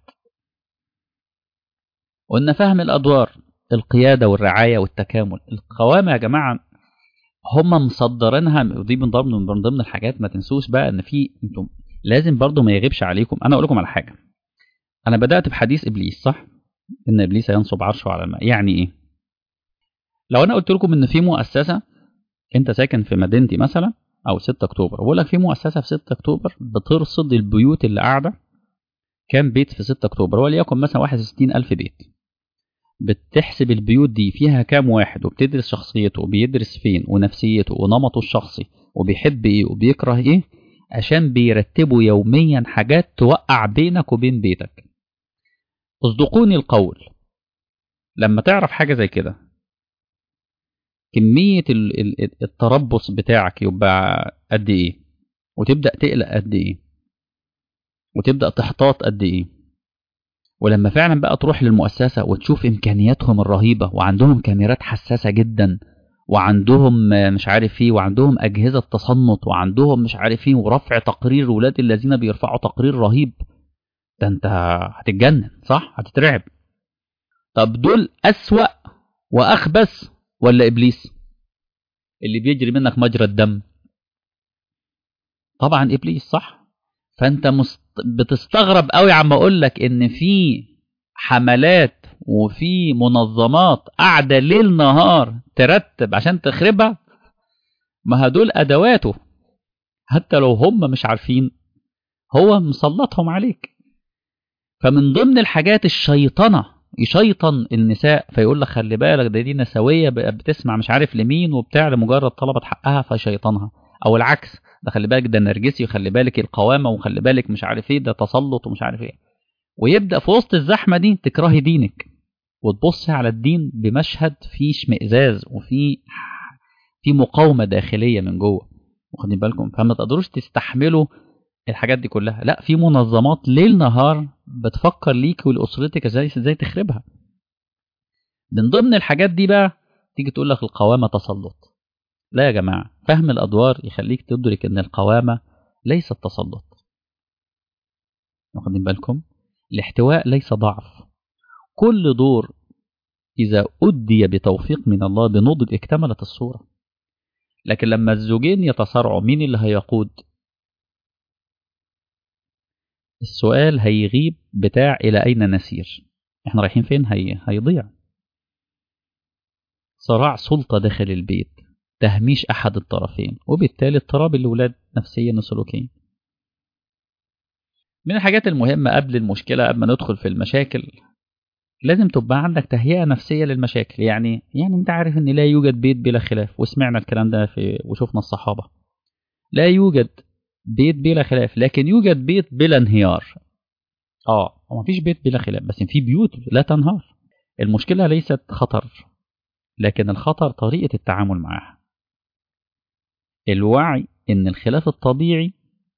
قلنا فهم الأدوار القيادة والرعاية والتكامل القوامة يا جماعة هم مصدرينها ودي من ضمن من ضمن الحاجات ما تنسوش بقى ان في انتم لازم برضو ما يغيبش عليكم انا اقول لكم على حاجه انا بدات بحديث ابليس صح ان ابليس ينصب عرشه على الماء يعني ايه لو انا قلت لكم ان في مؤسسه انت ساكن في مدينتي مثلا او 6 اكتوبر بقول لك في مؤسسه في 6 اكتوبر بترصد البيوت اللي قاعده كام بيت في 6 اكتوبر وليكن مثلا 61000 بيت بتحسب البيوت دي فيها كام واحد وبتدرس شخصيته وبيدرس فين ونفسيته ونمطه الشخصي وبيحب ايه وبيكره ايه عشان بيرتبوا يوميا حاجات توقع بينك وبين بيتك اصدقوني القول لما تعرف حاجه زي كده كمية التربص بتاعك يبقى قد ايه وتبدأ تقلق قد ايه وتبدأ تحتاط قد ايه ولما فعلا بقى تروح للمؤسسة وتشوف إمكانياتهم الرهيبة وعندهم كاميرات حساسة جدا وعندهم مش عارف ايه وعندهم أجهزة تصنت وعندهم مش عارف ايه ورفع تقرير ولاد الذين بيرفعوا تقرير رهيب ده انت هتتجنن صح هتترعب طب دول أسوأ وأخبث ولا ابليس اللي بيجري منك مجرى الدم طبعا ابليس صح فانت مست... بتستغرب قوي عم اقول لك ان في حملات وفي منظمات قاعده ليل نهار ترتب عشان تخربها ما هدول ادواته حتى لو هم مش عارفين هو مسلطهم عليك فمن ضمن الحاجات الشيطنه يشيطن النساء فيقول لك خلي بالك ده دي نسويه بتسمع مش عارف لمين وبتاع لمجرد طلبت حقها فشيطنها او العكس ده خلي بالك ده نرجسي وخلي بالك القوامه وخلي بالك مش عارف ايه ده تسلط ومش عارف ايه ويبدا في وسط الزحمه دي تكرهي دينك وتبصي على الدين بمشهد فيه اشمئزاز وفي في مقاومه داخليه من جوه واخدين بالكم فما تقدروش تستحملوا الحاجات دي كلها لا في منظمات ليل نهار بتفكر ليك ولاسرتك ازاي ازاي تخربها من ضمن الحاجات دي بقى تيجي تقول لك القوامه تسلط لا يا جماعه فهم الادوار يخليك تدرك ان القوامه ليست تسلط واخدين بالكم الاحتواء ليس ضعف كل دور اذا ادي بتوفيق من الله بنضج اكتملت الصوره لكن لما الزوجين يتصارعوا مين اللي هيقود السؤال هيغيب بتاع إلى أين نسير احنا رايحين فين هي هيضيع صراع سلطة داخل البيت تهميش أحد الطرفين وبالتالي اضطراب الأولاد نفسيا وسلوكيا من الحاجات المهمة قبل المشكلة قبل ما ندخل في المشاكل لازم تبقى عندك تهيئة نفسية للمشاكل يعني يعني انت عارف ان لا يوجد بيت بلا خلاف وسمعنا الكلام ده في وشفنا الصحابة لا يوجد بيت بلا خلاف لكن يوجد بيت بلا انهيار اه هو مفيش بيت بلا خلاف بس في بيوت لا تنهار المشكلة ليست خطر لكن الخطر طريقة التعامل معها الوعي ان الخلاف الطبيعي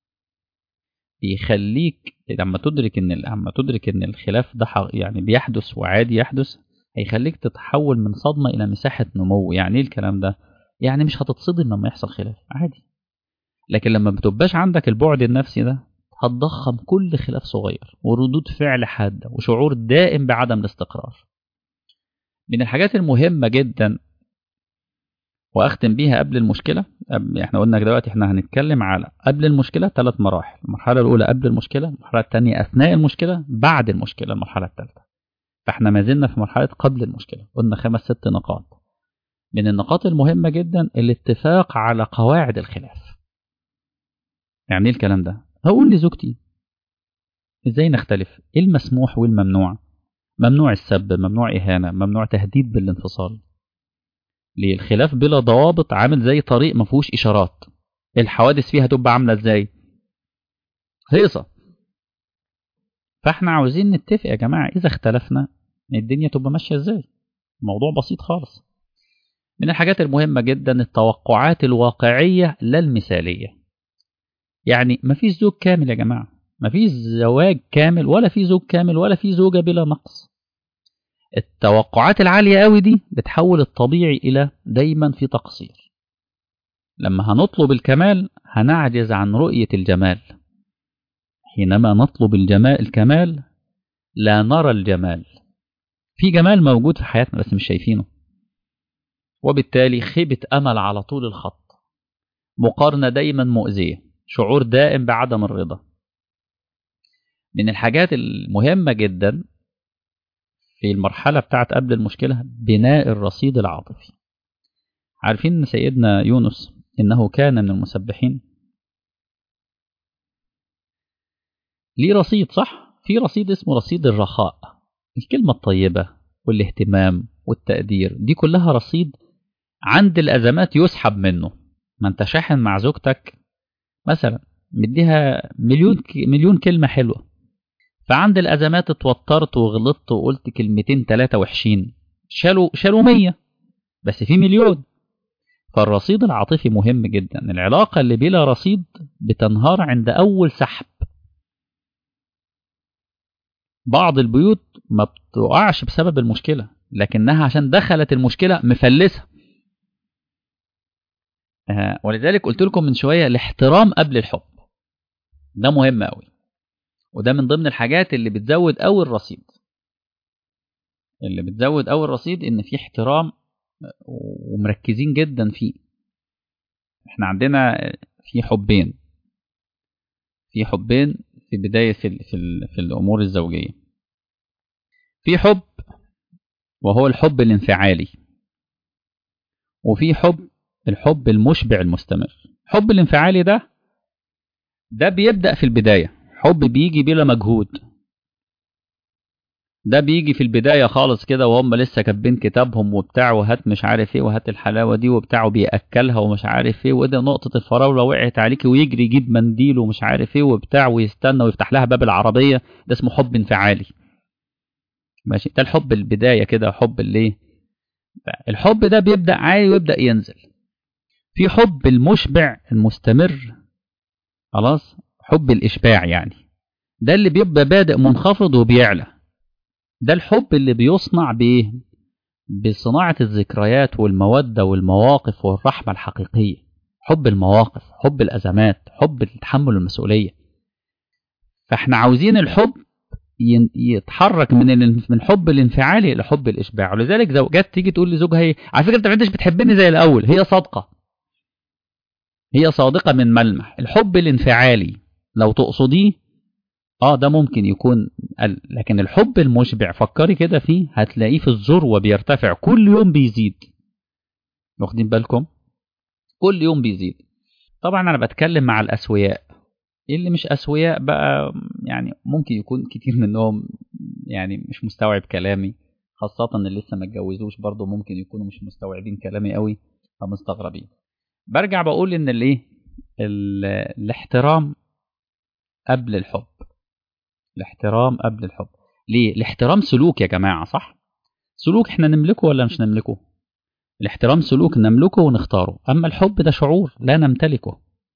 بيخليك لما تدرك ان لما تدرك ان الخلاف ده يعني بيحدث وعادي يحدث هيخليك تتحول من صدمه الى مساحه نمو يعني ايه الكلام ده يعني مش هتتصدم لما يحصل خلاف عادي لكن لما بتبقاش عندك البعد النفسي ده هتضخم كل خلاف صغير وردود فعل حاده وشعور دائم بعدم الاستقرار من الحاجات المهمه جدا واختم بيها قبل المشكله احنا قلنا دلوقتي احنا هنتكلم على قبل المشكله ثلاث مراحل المرحله الاولى قبل المشكله المرحله الثانيه اثناء المشكله بعد المشكله المرحله الثالثه فاحنا ما زلنا في مرحله قبل المشكله قلنا خمس ست نقاط من النقاط المهمه جدا الاتفاق على قواعد الخلاف يعني ايه الكلام ده هقول لزوجتي ازاي نختلف ايه المسموح والممنوع ممنوع السب ممنوع اهانه ممنوع تهديد بالانفصال ليه الخلاف بلا ضوابط عامل زي طريق ما فيهوش اشارات الحوادث فيها تبقى عامله ازاي هيصه فاحنا عاوزين نتفق يا جماعه اذا اختلفنا الدنيا تبقى ماشيه ازاي الموضوع بسيط خالص من الحاجات المهمه جدا التوقعات الواقعيه لا المثاليه يعني مفيش زوج كامل يا جماعه مفيش زواج كامل ولا في زوج كامل ولا في زوجه بلا نقص التوقعات العالية قوي دي بتحول الطبيعي إلى دايما في تقصير لما هنطلب الكمال هنعجز عن رؤية الجمال حينما نطلب الجمال الكمال لا نرى الجمال في جمال موجود في حياتنا بس مش شايفينه وبالتالي خيبة أمل على طول الخط مقارنة دايما مؤذية شعور دائم بعدم الرضا من الحاجات المهمة جدا في المرحلة بتاعت قبل المشكلة بناء الرصيد العاطفي عارفين ان سيدنا يونس انه كان من المسبحين ليه رصيد صح في رصيد اسمه رصيد الرخاء الكلمة الطيبة والاهتمام والتقدير دي كلها رصيد عند الأزمات يسحب منه ما انت شاحن مع زوجتك مثلا مديها مليون مليون كلمة حلوة فعند الأزمات اتوترت وغلطت وقلت كلمتين تلاتة وحشين شالوا شالوا مية بس في مليون فالرصيد العاطفي مهم جدا العلاقة اللي بلا رصيد بتنهار عند أول سحب بعض البيوت ما بتقعش بسبب المشكلة لكنها عشان دخلت المشكلة مفلسة آه ولذلك قلت لكم من شوية الاحترام قبل الحب ده مهم قوي وده من ضمن الحاجات اللي بتزود قوي الرصيد اللي بتزود قوي الرصيد ان في احترام ومركزين جدا فيه احنا عندنا في حبين في حبين في بداية في, في, في الأمور الزوجية في حب وهو الحب الانفعالي وفي حب الحب المشبع المستمر الحب الانفعالي ده ده بيبدأ في البداية حب بيجي بلا مجهود ده بيجي في البداية خالص كده وهم لسه كاتبين كتابهم وبتاع وهات مش عارف ايه وهات الحلاوة دي وبتاع وبيأكلها ومش عارف ايه وده نقطة الفراولة وقعت عليكي ويجري يجيب منديل ومش عارف ايه وبتاع ويستنى ويفتح لها باب العربية ده اسمه حب انفعالي ماشي ده الحب البداية كده حب الايه الحب ده بيبدأ عالي ويبدأ ينزل في حب المشبع المستمر خلاص حب الإشباع يعني ده اللي بيبقى بادئ منخفض وبيعلى ده الحب اللي بيصنع بإيه؟ بصناعة الذكريات والمودة والمواقف والرحمة الحقيقية حب المواقف حب الأزمات حب تحمل المسؤولية فاحنا عاوزين الحب يتحرك من من الحب الانفعالي لحب الاشباع ولذلك زوجات تيجي تقول لزوجها ايه على فكره انت ما بتحبني زي الاول هي صادقه هي صادقه من ملمح الحب الانفعالي لو تقصديه اه ده ممكن يكون لكن الحب المشبع فكري كده فيه هتلاقيه في الذروه بيرتفع كل يوم بيزيد واخدين بالكم كل يوم بيزيد طبعا انا بتكلم مع الاسوياء اللي مش اسوياء بقى يعني ممكن يكون كتير منهم يعني مش مستوعب كلامي خاصة اللي لسه ما اتجوزوش برضه ممكن يكونوا مش مستوعبين كلامي قوي فمستغربين برجع بقول ان الايه الاحترام قبل الحب الاحترام قبل الحب ليه الاحترام سلوك يا جماعة صح سلوك احنا نملكه ولا مش نملكه الاحترام سلوك نملكه ونختاره أما الحب ده شعور لا نمتلكه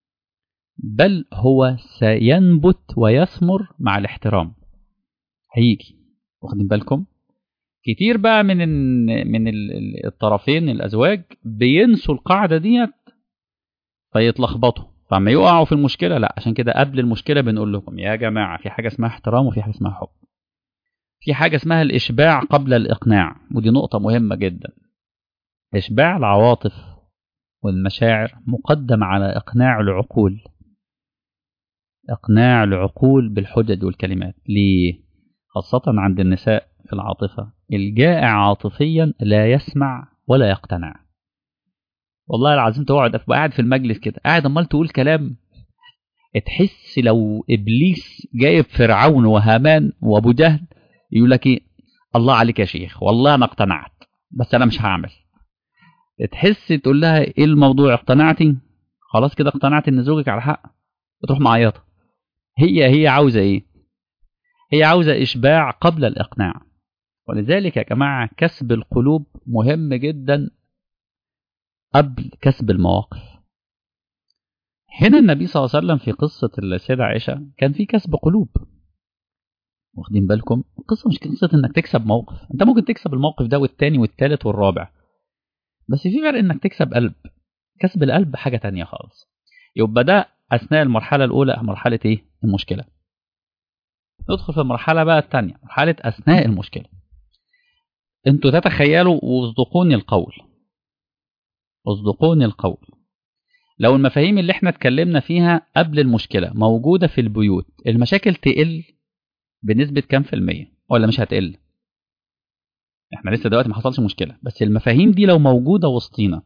بل هو سينبت ويثمر مع الاحترام هيجي واخدين بالكم كتير بقى من من الطرفين الازواج بينسوا القاعده ديت فيتلخبطوا فما يقعوا في المشكله لا عشان كده قبل المشكله بنقول لكم يا جماعه في حاجه اسمها احترام وفي حاجه اسمها حب في حاجه اسمها الاشباع قبل الاقناع ودي نقطه مهمه جدا اشباع العواطف والمشاعر مقدم على اقناع العقول اقناع العقول بالحجج والكلمات ليه خاصه عند النساء في العاطفه الجائع عاطفيا لا يسمع ولا يقتنع والله العظيم تقعد قاعد في المجلس كده قاعد امال تقول كلام تحس لو ابليس جايب فرعون وهامان وابو جهل يقول لك ايه الله عليك يا شيخ والله انا اقتنعت بس انا مش هعمل تحس تقول لها ايه الموضوع اقتنعتي خلاص كده اقتنعت ان زوجك على حق بتروح معيطه هي هي عاوزه ايه هي عاوزه اشباع قبل الاقناع ولذلك يا جماعه كسب القلوب مهم جدا قبل كسب المواقف هنا النبي صلى الله عليه وسلم في قصة السيدة عائشة كان في كسب قلوب واخدين بالكم القصة مش قصة انك تكسب موقف انت ممكن تكسب الموقف ده والتاني والتالت والرابع بس في فرق انك تكسب قلب كسب القلب حاجة تانية خالص يبقى ده اثناء المرحلة الاولى مرحلة ايه المشكلة ندخل في المرحلة بقى التانية مرحلة اثناء المشكلة انتوا تتخيلوا واصدقوني القول اصدقوني القول لو المفاهيم اللي احنا اتكلمنا فيها قبل المشكلة موجودة في البيوت المشاكل تقل بنسبة كام في المية ولا مش هتقل احنا لسه دلوقتي ما حصلش مشكلة بس المفاهيم دي لو موجودة وسطينا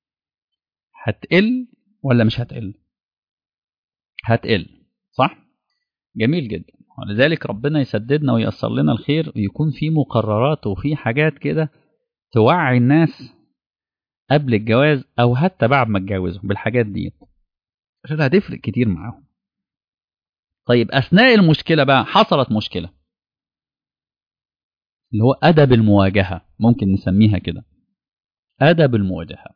هتقل ولا مش هتقل هتقل صح جميل جدا ولذلك ربنا يسددنا وييسر لنا الخير ويكون في مقررات وفي حاجات كده توعي الناس قبل الجواز او حتى بعد ما اتجوزوا بالحاجات دي عشان هتفرق كتير معاهم طيب اثناء المشكله بقى حصلت مشكله اللي هو ادب المواجهه ممكن نسميها كده ادب المواجهه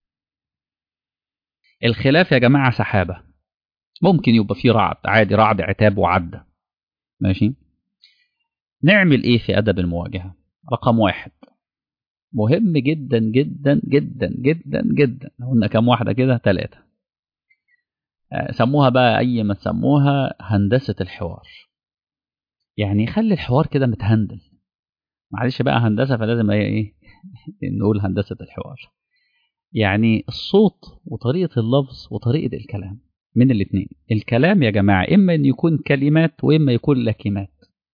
الخلاف يا جماعه سحابه ممكن يبقى فيه رعد عادي رعد عتاب وعدى ماشي نعمل ايه في ادب المواجهه رقم واحد مهم جدا جدا جدا جدا جدا قلنا كام واحده كده ثلاثه سموها بقى اي ما تسموها هندسه الحوار يعني خلي الحوار كده متهندل معلش بقى هندسه فلازم ايه نقول هندسه الحوار يعني الصوت وطريقه اللفظ وطريقه الكلام من الاثنين الكلام يا جماعه اما ان يكون كلمات واما يكون لكمات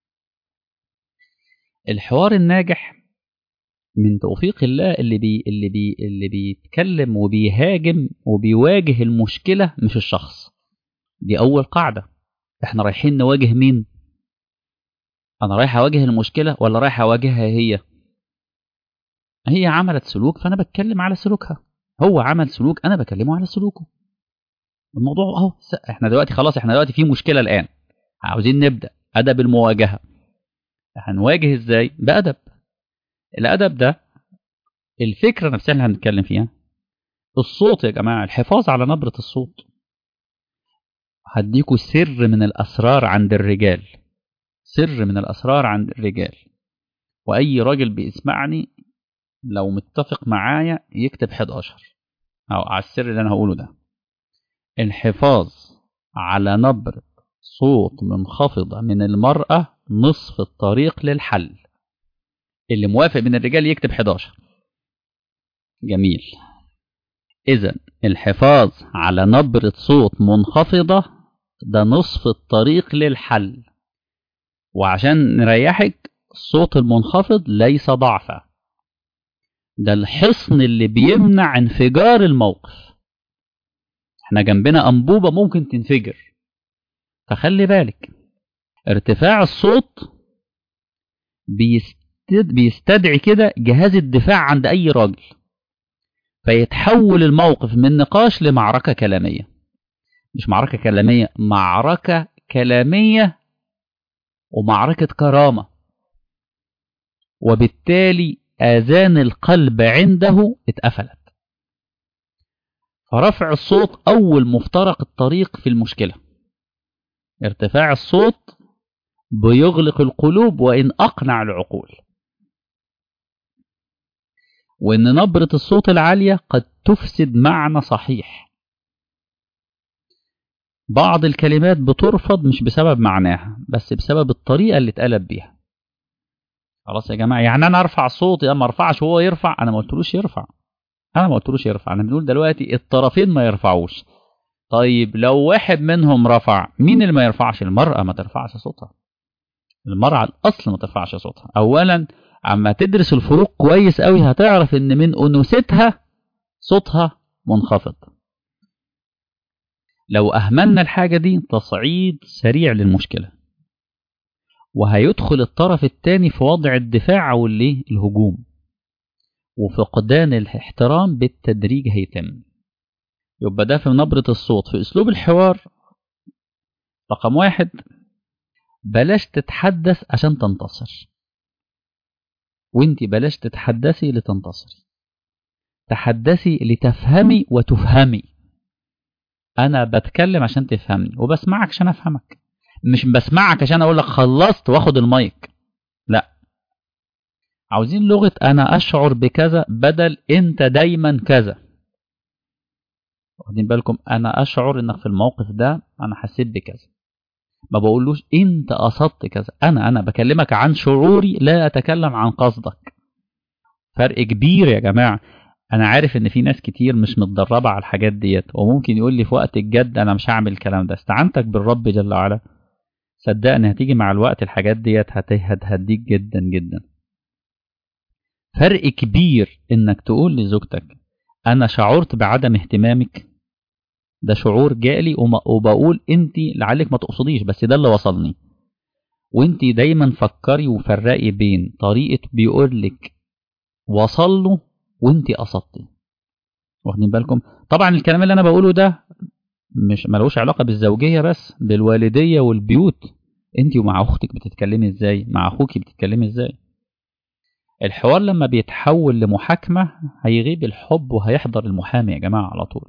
الحوار الناجح من توفيق الله اللي بي اللي بي اللي بيتكلم وبيهاجم وبيواجه المشكله مش الشخص دي اول قاعده احنا رايحين نواجه مين انا رايح اواجه المشكله ولا رايح اواجهها هي هي عملت سلوك فانا بتكلم على سلوكها هو عمل سلوك انا بكلمه على سلوكه الموضوع اهو احنا دلوقتي خلاص احنا دلوقتي في مشكله الان عاوزين نبدا ادب المواجهه هنواجه ازاي بادب الادب ده الفكره نفسها اللي هنتكلم فيها الصوت يا جماعه الحفاظ على نبره الصوت هديكوا سر من الاسرار عند الرجال سر من الاسرار عند الرجال واي راجل بيسمعني لو متفق معايا يكتب 11 او على السر اللي انا هقوله ده الحفاظ على نبره صوت منخفضه من المراه نصف الطريق للحل اللي موافق من الرجال يكتب 11 جميل إذا الحفاظ على نبرة صوت منخفضة ده نصف الطريق للحل وعشان نريحك الصوت المنخفض ليس ضعفا ده الحصن اللي بيمنع انفجار الموقف احنا جنبنا أنبوبة ممكن تنفجر فخلي بالك ارتفاع الصوت بيستد بيستدعي كده جهاز الدفاع عند أي راجل فيتحول الموقف من نقاش لمعركة كلامية مش معركة كلامية معركة كلامية ومعركة كرامة وبالتالي آذان القلب عنده اتقفلت فرفع الصوت أول مفترق الطريق في المشكلة ارتفاع الصوت بيغلق القلوب وإن أقنع العقول وإن نبرة الصوت العالية قد تفسد معنى صحيح بعض الكلمات بترفض مش بسبب معناها بس بسبب الطريقة اللي اتقلب بيها خلاص يا جماعة يعني أنا أرفع صوتي أما أرفعش وهو يرفع أنا ما قلتلوش يرفع أنا ما قلتلوش يرفع أنا بنقول دلوقتي الطرفين ما يرفعوش طيب لو واحد منهم رفع مين اللي ما يرفعش المرأة ما ترفعش صوتها المرأة على الأصل ما ترفعش صوتها أولا عما تدرس الفروق كويس قوي هتعرف ان من أنوثتها صوتها منخفض لو أهملنا الحاجة دي تصعيد سريع للمشكلة وهيدخل الطرف الثاني في وضع الدفاع أو اللي الهجوم وفقدان الاحترام بالتدريج هيتم يبقى ده في نبرة الصوت في أسلوب الحوار رقم واحد بلاش تتحدث عشان تنتصر وانت بلاش تتحدثي لتنتصري تحدثي لتفهمي وتفهمي انا بتكلم عشان تفهمني وبسمعك عشان افهمك مش بسمعك عشان اقول لك خلصت واخد المايك لا عاوزين لغة انا اشعر بكذا بدل انت دايما كذا واخدين بالكم انا اشعر انك في الموقف ده انا حسيت بكذا ما بقولوش انت قصدت كذا انا انا بكلمك عن شعوري لا اتكلم عن قصدك فرق كبير يا جماعه انا عارف ان في ناس كتير مش متدربه على الحاجات ديت وممكن يقول لي في وقت الجد انا مش هعمل الكلام ده استعنتك بالرب جل وعلا صدقني هتيجي مع الوقت الحاجات ديت هتهديك جدا جدا فرق كبير انك تقول لزوجتك انا شعرت بعدم اهتمامك ده شعور جالي وبقول انت لعلك ما تقصديش بس ده اللي وصلني وانت دايما فكري وفرقي بين طريقة بيقول لك وصل له وانت قصدتي واخدين بالكم طبعا الكلام اللي انا بقوله ده مش ملوش علاقة بالزوجية بس بالوالدية والبيوت انت ومع اختك بتتكلمي ازاي مع اخوك بتتكلمي ازاي الحوار لما بيتحول لمحاكمة هيغيب الحب وهيحضر المحامي يا جماعة على طول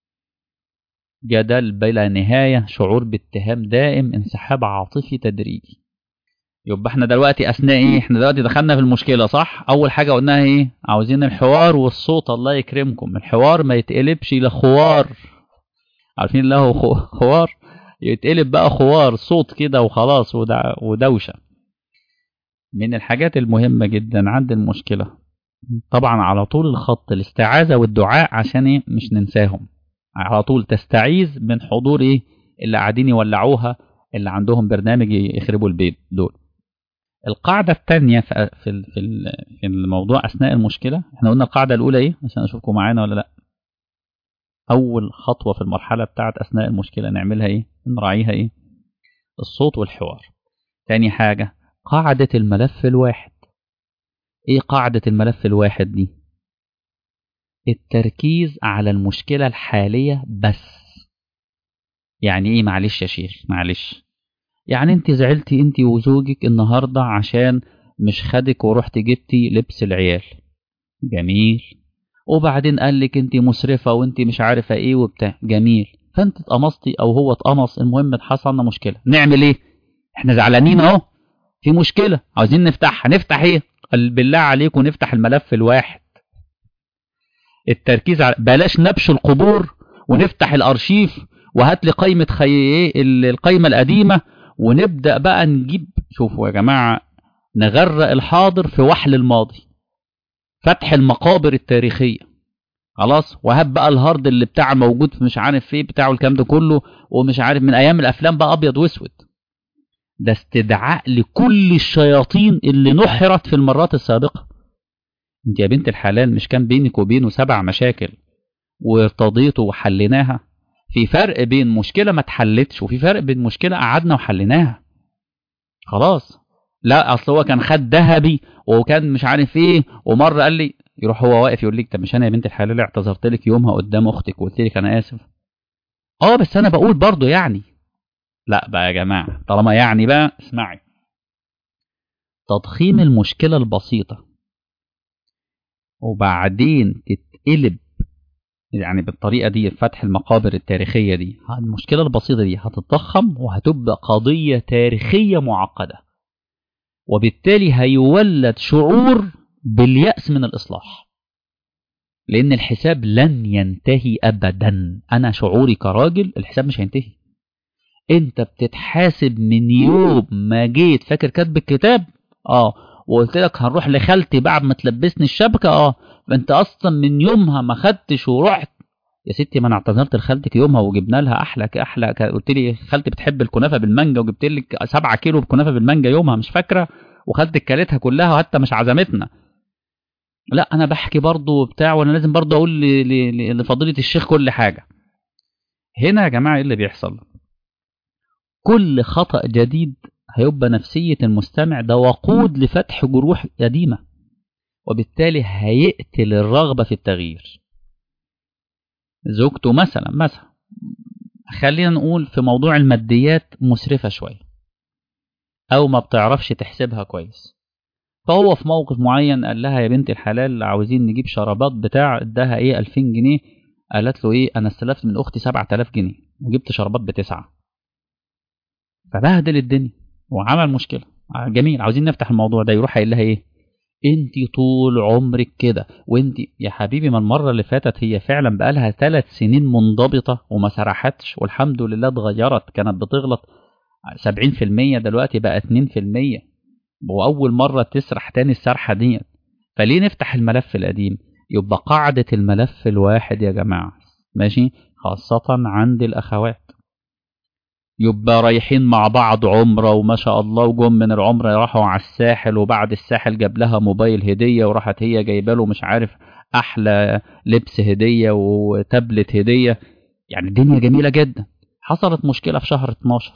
جدل بلا نهاية شعور باتهام دائم انسحاب عاطفي تدريجي يبقى احنا دلوقتي اثناء ايه احنا دلوقتي دخلنا في المشكلة صح اول حاجة قلناها ايه عاوزين الحوار والصوت الله يكرمكم الحوار ما يتقلبش لخوار عارفين له خوار يتقلب بقى خوار صوت كده وخلاص ودوشة من الحاجات المهمة جدا عند المشكلة طبعا على طول الخط الاستعاذة والدعاء عشان ايه مش ننساهم على طول تستعيذ من حضور ايه اللي قاعدين يولعوها اللي عندهم برنامج يخربوا البيت دول القاعدة الثانية في في في الموضوع أثناء المشكلة احنا قلنا القاعدة الأولى إيه عشان أشوفكم معانا ولا لأ أول خطوة في المرحلة بتاعت أثناء المشكلة نعملها إيه نراعيها إيه الصوت والحوار تاني حاجة قاعدة الملف الواحد إيه قاعدة الملف الواحد دي التركيز على المشكلة الحالية بس يعني ايه معلش يا شيخ معلش يعني انت زعلتي انت وزوجك النهاردة عشان مش خدك ورحت جبتي لبس العيال جميل وبعدين قال لك انت مسرفة وانت مش عارفة ايه وبتاع جميل فانت اتقمصتي او هو اتقمص المهم حصلنا مشكلة نعمل ايه احنا زعلانين اهو في مشكلة عاوزين نفتحها نفتح ايه قال بالله عليكم نفتح الملف الواحد التركيز على بلاش نبش القبور ونفتح الارشيف وهات لي قائمه خي ايه القائمه القديمه ونبدا بقى نجيب شوفوا يا جماعه نغرق الحاضر في وحل الماضي فتح المقابر التاريخيه خلاص وهات بقى الهارد اللي بتاع موجود في مش عارف فيه بتاعه الكلام ده كله ومش عارف من ايام الافلام بقى ابيض واسود ده استدعاء لكل الشياطين اللي نحرت في المرات السابقه انت يا بنت الحلال مش كان بينك وبينه سبع مشاكل وارتضيته وحليناها في فرق بين مشكلة ما اتحلتش وفي فرق بين مشكلة قعدنا وحليناها خلاص لا اصل هو كان خد ذهبي وكان مش عارف ايه ومره قال لي يروح هو واقف يقول لك طب مش انا يا بنت الحلال اعتذرت لك يومها قدام اختك وقلت لك انا اسف اه بس انا بقول برضه يعني لا بقى يا جماعه طالما يعني بقى اسمعي تضخيم المشكله البسيطه وبعدين تتقلب يعني بالطريقه دي فتح المقابر التاريخيه دي المشكله البسيطه دي هتتضخم وهتبقى قضيه تاريخيه معقده وبالتالي هيولد شعور باليأس من الإصلاح لأن الحساب لن ينتهي أبدا أنا شعوري كراجل الحساب مش هينتهي أنت بتتحاسب من يوم ما جيت فاكر كاتب الكتاب اه وقلت لك هنروح لخالتي بعد ما تلبسني الشبكة اه فانت اصلا من يومها ما خدتش ورحت يا ستي ما انا اعتذرت لخالتك يومها وجبنا لها احلى احلى قلت لي خالتي بتحب الكنافه بالمانجا وجبت لك 7 كيلو كنافه بالمانجا يومها مش فاكره وخالتك كلتها كلها وحتى مش عزمتنا لا انا بحكي برضه بتاع وانا لازم برضه اقول لفضيله الشيخ كل حاجه هنا يا جماعه ايه اللي بيحصل كل خطا جديد هيبقى نفسيه المستمع ده وقود لفتح جروح قديمه وبالتالي هيقتل الرغبه في التغيير زوجته مثلا مثلا خلينا نقول في موضوع الماديات مسرفه شويه او ما بتعرفش تحسبها كويس فهو في موقف معين قال لها يا بنت الحلال عاوزين نجيب شرابات بتاع اداها ايه 2000 جنيه قالت له ايه انا استلفت من اختي 7000 جنيه وجبت شرابات بتسعه فبهدل الدنيا وعمل مشكله جميل عاوزين نفتح الموضوع ده يروح قايل لها ايه انت طول عمرك كده وانت يا حبيبي ما المره اللي فاتت هي فعلا بقالها ثلاث سنين منضبطه وما سرحتش والحمد لله اتغيرت كانت بتغلط 70% دلوقتي بقى 2% وأول مرة تسرح تاني السرحة دي فليه نفتح الملف القديم يبقى قاعدة الملف الواحد يا جماعة ماشي خاصة عند الأخوات يبقى رايحين مع بعض عمرة وما شاء الله وجم من العمرة راحوا على الساحل وبعد الساحل جاب لها موبايل هدية وراحت هي جايبه له مش عارف أحلى لبس هدية وتابلت هدية يعني الدنيا جميلة جدا حصلت مشكلة في شهر 12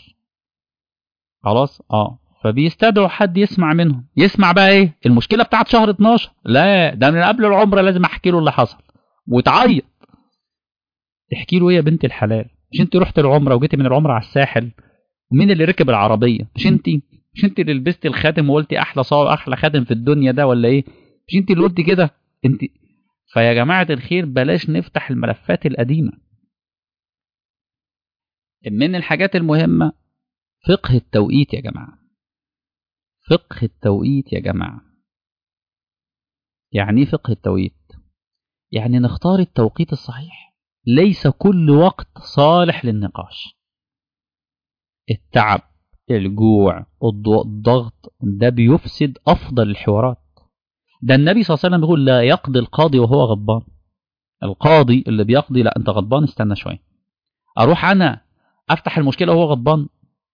خلاص اه فبيستدعوا حد يسمع منهم يسمع بقى ايه المشكله بتاعت شهر 12 لا ده من قبل العمره لازم احكي له اللي حصل وتعيط تحكي له ايه يا بنت الحلال مش انت رحت العمره وجيتي من العمره على الساحل ومين اللي ركب العربيه مش انت مش انت اللي لبستي الخاتم وقلتي احلى صار احلى خاتم في الدنيا ده ولا ايه مش انت اللي قلتي كده انت فيا جماعه الخير بلاش نفتح الملفات القديمه من الحاجات المهمه فقه التوقيت يا جماعه فقه التوقيت يا جماعة يعني ايه فقه التوقيت يعني نختار التوقيت الصحيح ليس كل وقت صالح للنقاش التعب الجوع الضغط ده بيفسد أفضل الحوارات ده النبي صلى الله عليه وسلم بيقول لا يقضي القاضي وهو غضبان القاضي اللي بيقضي لا انت غضبان استنى شوية اروح انا افتح المشكلة وهو غضبان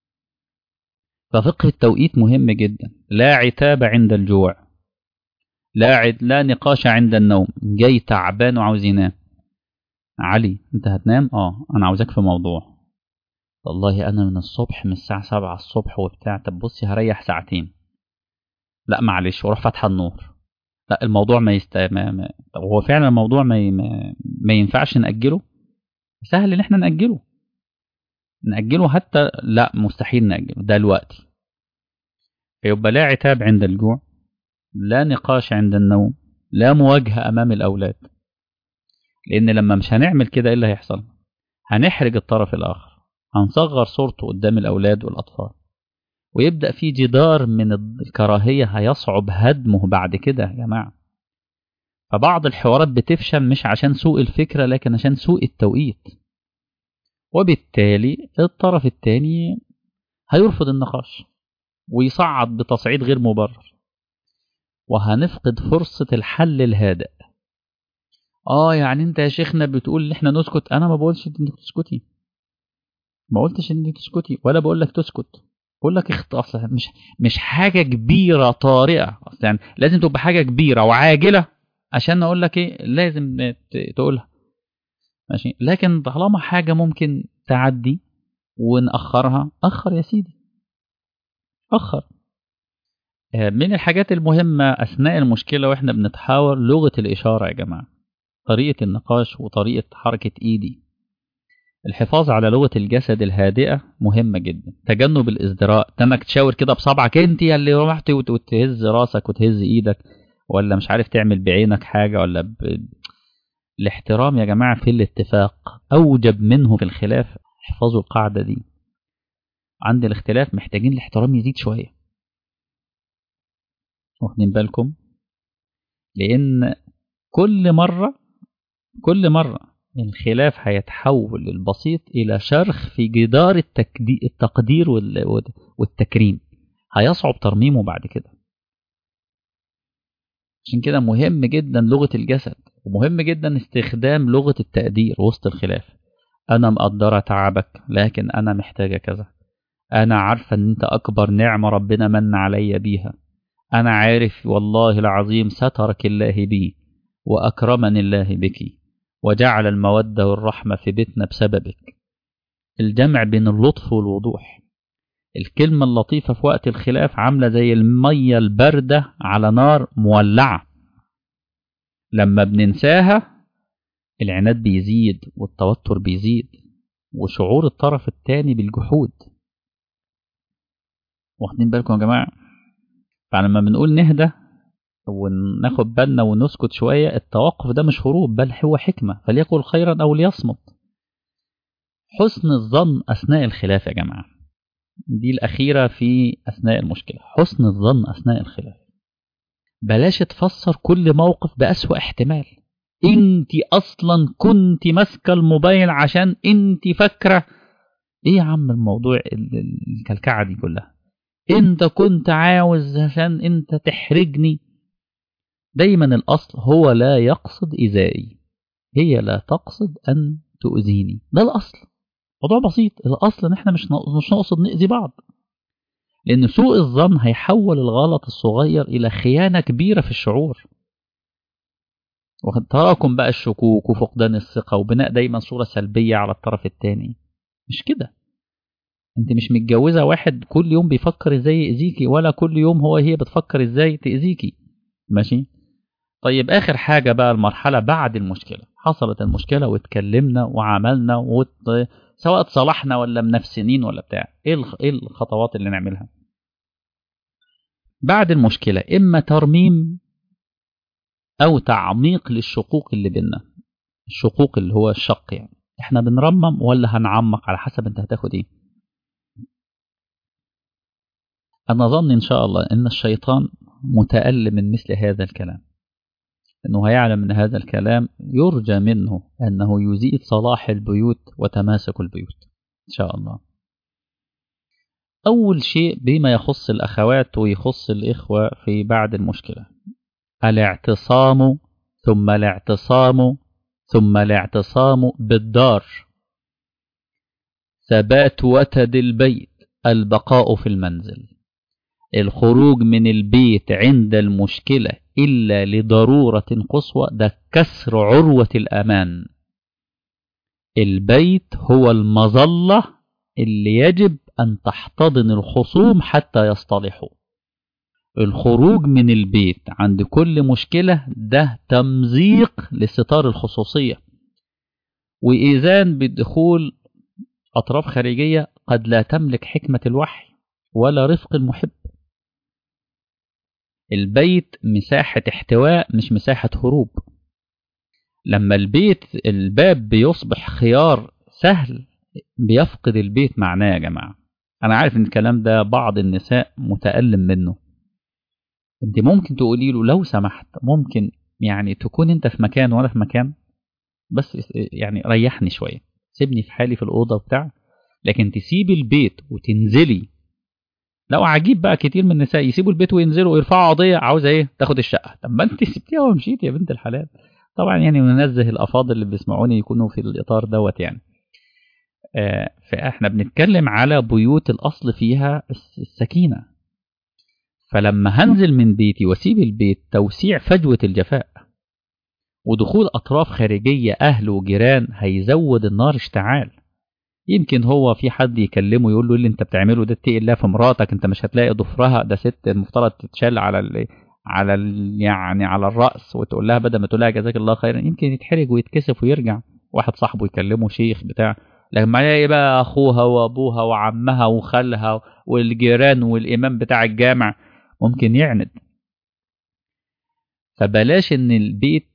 ففقه التوقيت مهم جدا لا عتاب عند الجوع لا عد لا نقاش عند النوم جاي تعبان وعاوز ينام علي انت هتنام اه انا عاوزك في موضوع والله انا من الصبح من الساعه 7 الصبح وبتاع طب بصي هريح ساعتين لا معلش وروح فاتحه النور لا الموضوع ما يست ما... ما... طب هو فعلا الموضوع ما, ي... ما... ما ينفعش نأجله سهل ان احنا نأجله نأجله حتى لا مستحيل نأجله ده دلوقتي فيبقى لا عتاب عند الجوع لا نقاش عند النوم لا مواجهة أمام الأولاد لأن لما مش هنعمل كده إيه اللي هيحصل هنحرج الطرف الآخر هنصغر صورته قدام الأولاد والأطفال ويبدأ في جدار من الكراهية هيصعب هدمه بعد كده يا جماعة فبعض الحوارات بتفشل مش عشان سوء الفكرة لكن عشان سوء التوقيت وبالتالي الطرف الثاني هيرفض النقاش ويصعد بتصعيد غير مبرر وهنفقد فرصة الحل الهادئ اه يعني انت يا شيخنا بتقول ان احنا نسكت انا ما بقولش انك تسكتي ما قلتش انك تسكتي ولا بقول لك تسكت بقول لك اخت اصلا مش مش حاجه كبيره طارئه اصلا يعني لازم تبقى حاجه كبيره وعاجله عشان اقول لك ايه لازم تقولها ماشي لكن طالما حاجه ممكن تعدي ونأخرها أخر يا سيدي أخر من الحاجات المهمة أثناء المشكلة وإحنا بنتحاور لغة الإشارة يا جماعة طريقة النقاش وطريقة حركة إيدي الحفاظ على لغة الجسد الهادئة مهمة جدا تجنب الازدراء تنك تشاور كده بصبعك انت اللي رحت وتهز راسك وتهز ايدك ولا مش عارف تعمل بعينك حاجة ولا ب... الاحترام يا جماعة في الاتفاق أوجب منه في الخلاف احفظوا القاعدة دي عند الاختلاف محتاجين الاحترام يزيد شوية واخدين بالكم لأن كل مرة كل مرة الخلاف هيتحول البسيط إلى شرخ في جدار التقدير والتكريم هيصعب ترميمه بعد كده عشان كده مهم جدا لغة الجسد ومهم جدا استخدام لغة التقدير وسط الخلاف أنا مقدرة تعبك لكن أنا محتاجة كذا أنا عارفة أن أنت أكبر نعمة ربنا من علي بيها أنا عارف والله العظيم سترك الله بي وأكرمني الله بك وجعل المودة والرحمة في بيتنا بسببك الجمع بين اللطف والوضوح الكلمة اللطيفة في وقت الخلاف عاملة زي المية الباردة على نار مولعة لما بننساها العناد بيزيد والتوتر بيزيد وشعور الطرف الثاني بالجحود واخدين بالكم يا جماعة فلما بنقول نهدى وناخد بالنا ونسكت شوية التوقف ده مش هروب بل هو حكمة فليقل خيرا أو ليصمت حسن الظن أثناء الخلاف يا جماعة دي الأخيرة في أثناء المشكلة حسن الظن أثناء الخلاف بلاش تفسر كل موقف بأسوأ احتمال انت اصلا كنت ماسكه الموبايل عشان انت فاكره ايه يا عم الموضوع الكلكعه دي كلها انت كنت عاوز عشان انت تحرجني دايما الاصل هو لا يقصد ايذائي هي لا تقصد ان تؤذيني ده الاصل موضوع بسيط الاصل ان احنا مش مش نقصد ناذي بعض لان سوء الظن هيحول الغلط الصغير الى خيانه كبيره في الشعور تراكم بقى الشكوك وفقدان الثقه وبناء دايما صوره سلبيه على الطرف الثاني مش كده انت مش متجوزه واحد كل يوم بيفكر ازاي يأذيكي ولا كل يوم هو هي بتفكر ازاي تأذيكي ماشي طيب اخر حاجه بقى المرحله بعد المشكله حصلت المشكله واتكلمنا وعملنا وت... سواء اتصالحنا ولا منفسنين ولا بتاع ايه ايه الخطوات اللي نعملها بعد المشكله اما ترميم او تعميق للشقوق اللي بينا الشقوق اللي هو الشق يعني احنا بنرمم ولا هنعمق على حسب انت هتاخد ايه انا ظن ان شاء الله ان الشيطان متألم من مثل هذا الكلام انه هيعلم من هذا الكلام يرجى منه انه يزيد صلاح البيوت وتماسك البيوت ان شاء الله اول شيء بما يخص الاخوات ويخص الاخوه في بعد المشكله الاعتصام ثم الاعتصام ثم الاعتصام بالدار ثبات وتد البيت البقاء في المنزل الخروج من البيت عند المشكلة إلا لضرورة قصوى ده كسر عروة الأمان البيت هو المظلة اللي يجب أن تحتضن الخصوم حتى يصطلحوا الخروج من البيت عند كل مشكلة ده تمزيق لستار الخصوصية وإذان بالدخول أطراف خارجية قد لا تملك حكمة الوحي ولا رفق المحب البيت مساحة احتواء مش مساحة هروب لما البيت الباب بيصبح خيار سهل بيفقد البيت معناه يا جماعة أنا عارف إن الكلام ده بعض النساء متألم منه أنت ممكن تقولي له لو سمحت ممكن يعني تكون أنت في مكان وأنا في مكان بس يعني ريحني شوية سيبني في حالي في الأوضة وبتاع لكن تسيب البيت وتنزلي لو عجيب بقى كتير من النساء يسيبوا البيت وينزلوا ويرفعوا قضيه عاوزه ايه تاخد الشقه طب ما انت سبتيها ومشيت يا بنت الحلال طبعا يعني ننزه الافاضل اللي بيسمعوني يكونوا في الاطار دوت يعني آه فاحنا بنتكلم على بيوت الاصل فيها السكينه فلما هنزل من بيتي واسيب البيت توسيع فجوه الجفاء ودخول اطراف خارجيه اهل وجيران هيزود النار اشتعال يمكن هو في حد يكلمه يقول له اللي انت بتعمله ده اتقي الله في مراتك انت مش هتلاقي ضفرها ده ست المفترض تتشال على ال على ال يعني على الراس وتقول لها بدل ما تقول لها جزاك الله خيرا يمكن يتحرج ويتكسف ويرجع واحد صاحبه يكلمه شيخ بتاع لكن معايا ايه بقى اخوها وابوها وعمها وخالها والجيران والامام بتاع الجامع ممكن يعند فبلاش ان البيت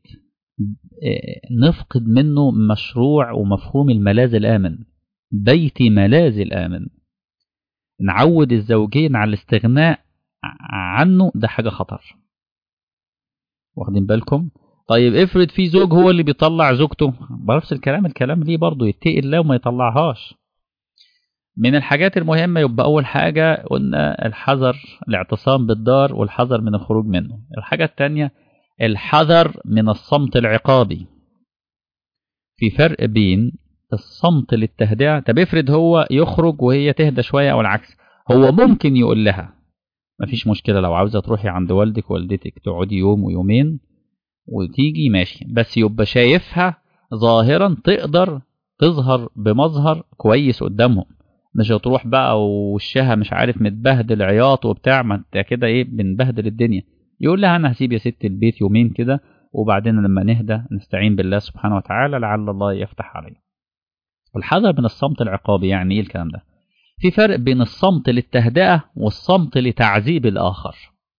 نفقد منه مشروع ومفهوم الملاذ الامن بيتي ملاذ الامن نعود الزوجين على الاستغناء عنه ده حاجه خطر واخدين بالكم طيب افرض في زوج هو اللي بيطلع زوجته بنفس الكلام الكلام ليه برضه يتقي الله وما يطلعهاش من الحاجات المهمة يبقى أول حاجة قلنا الحذر الاعتصام بالدار والحذر من الخروج منه الحاجة الثانية الحذر من الصمت العقابي في فرق بين الصمت للتهدئة طب افرض هو يخرج وهي تهدى شوية أو العكس هو ممكن يقول لها مفيش مشكلة لو عاوزة تروحي عند والدك والدتك تقعدي يوم ويومين وتيجي ماشي بس يبقى شايفها ظاهرا تقدر تظهر بمظهر كويس قدامهم مش هتروح بقى ووشها مش عارف متبهدل عياط وبتاع ما انت كده ايه بنبهدل الدنيا يقول لها انا هسيب يا ست البيت يومين كده وبعدين لما نهدى نستعين بالله سبحانه وتعالى لعل الله يفتح علينا الحذر من الصمت العقابي يعني ايه الكلام ده في فرق بين الصمت للتهدئة والصمت لتعذيب الآخر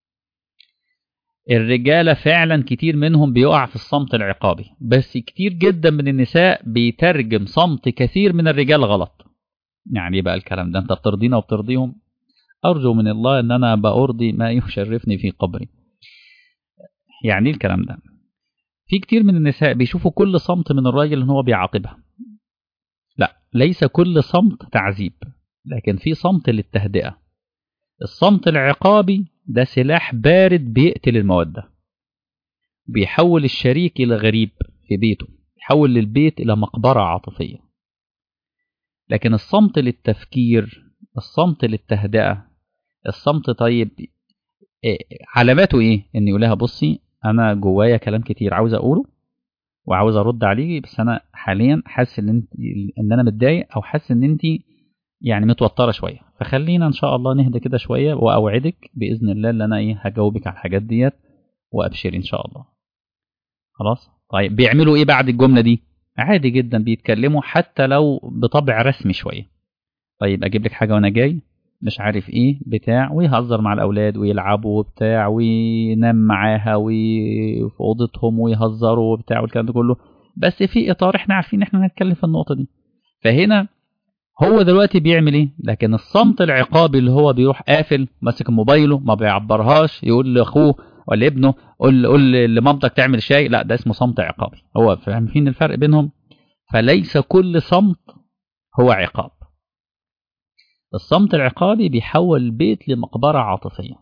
الرجالة فعلا كتير منهم بيقع في الصمت العقابي بس كتير جدا من النساء بيترجم صمت كثير من الرجال غلط يعني ايه بقى الكلام ده انت بترضينا وبترضيهم ارجو من الله ان انا بأرضي ما يشرفني في قبري يعني ايه الكلام ده في كتير من النساء بيشوفوا كل صمت من الراجل ان هو بيعاقبها لا ليس كل صمت تعذيب لكن في صمت للتهدئة الصمت العقابي ده سلاح بارد بيقتل المودة بيحول الشريك إلى غريب في بيته يحول البيت إلى مقبرة عاطفية لكن الصمت للتفكير الصمت للتهدئة الصمت طيب إيه علاماته ايه ان يقول لها بصي انا جوايا كلام كتير عاوز اقوله وعاوز ارد عليه بس انا حاليا حاسس ان انت ان انا متضايق او حاسس ان انت يعني متوتره شويه فخلينا ان شاء الله نهدى كده شويه واوعدك باذن الله ان انا ايه هجاوبك على الحاجات ديت وابشري ان شاء الله خلاص طيب بيعملوا ايه بعد الجمله دي عادي جدا بيتكلموا حتى لو بطبع رسمي شويه طيب اجيب لك حاجه وانا جاي مش عارف ايه بتاع ويهزر مع الاولاد ويلعبوا وبتاع وينام معاها وفي اوضتهم ويهزروا وبتاع والكلام ده كله بس في اطار احنا عارفين احنا هنتكلم في النقطه دي فهنا هو دلوقتي بيعمل ايه لكن الصمت العقابي اللي هو بيروح قافل ماسك موبايله ما بيعبرهاش يقول لاخوه ولا ابنه قول قول لمامتك تعمل شاي لا ده اسمه صمت عقابي هو فاهمين الفرق بينهم فليس كل صمت هو عقاب الصمت العقابي بيحول البيت لمقبرة عاطفية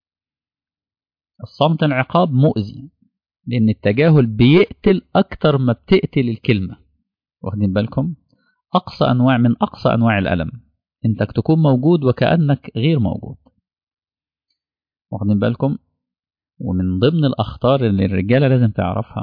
الصمت العقاب مؤذي لأن التجاهل بيقتل أكتر ما بتقتل الكلمة واخدين بالكم أقصى أنواع من أقصى أنواع الألم إنك تكون موجود وكأنك غير موجود واخدين بالكم ومن ضمن الأخطار اللي الرجالة لازم تعرفها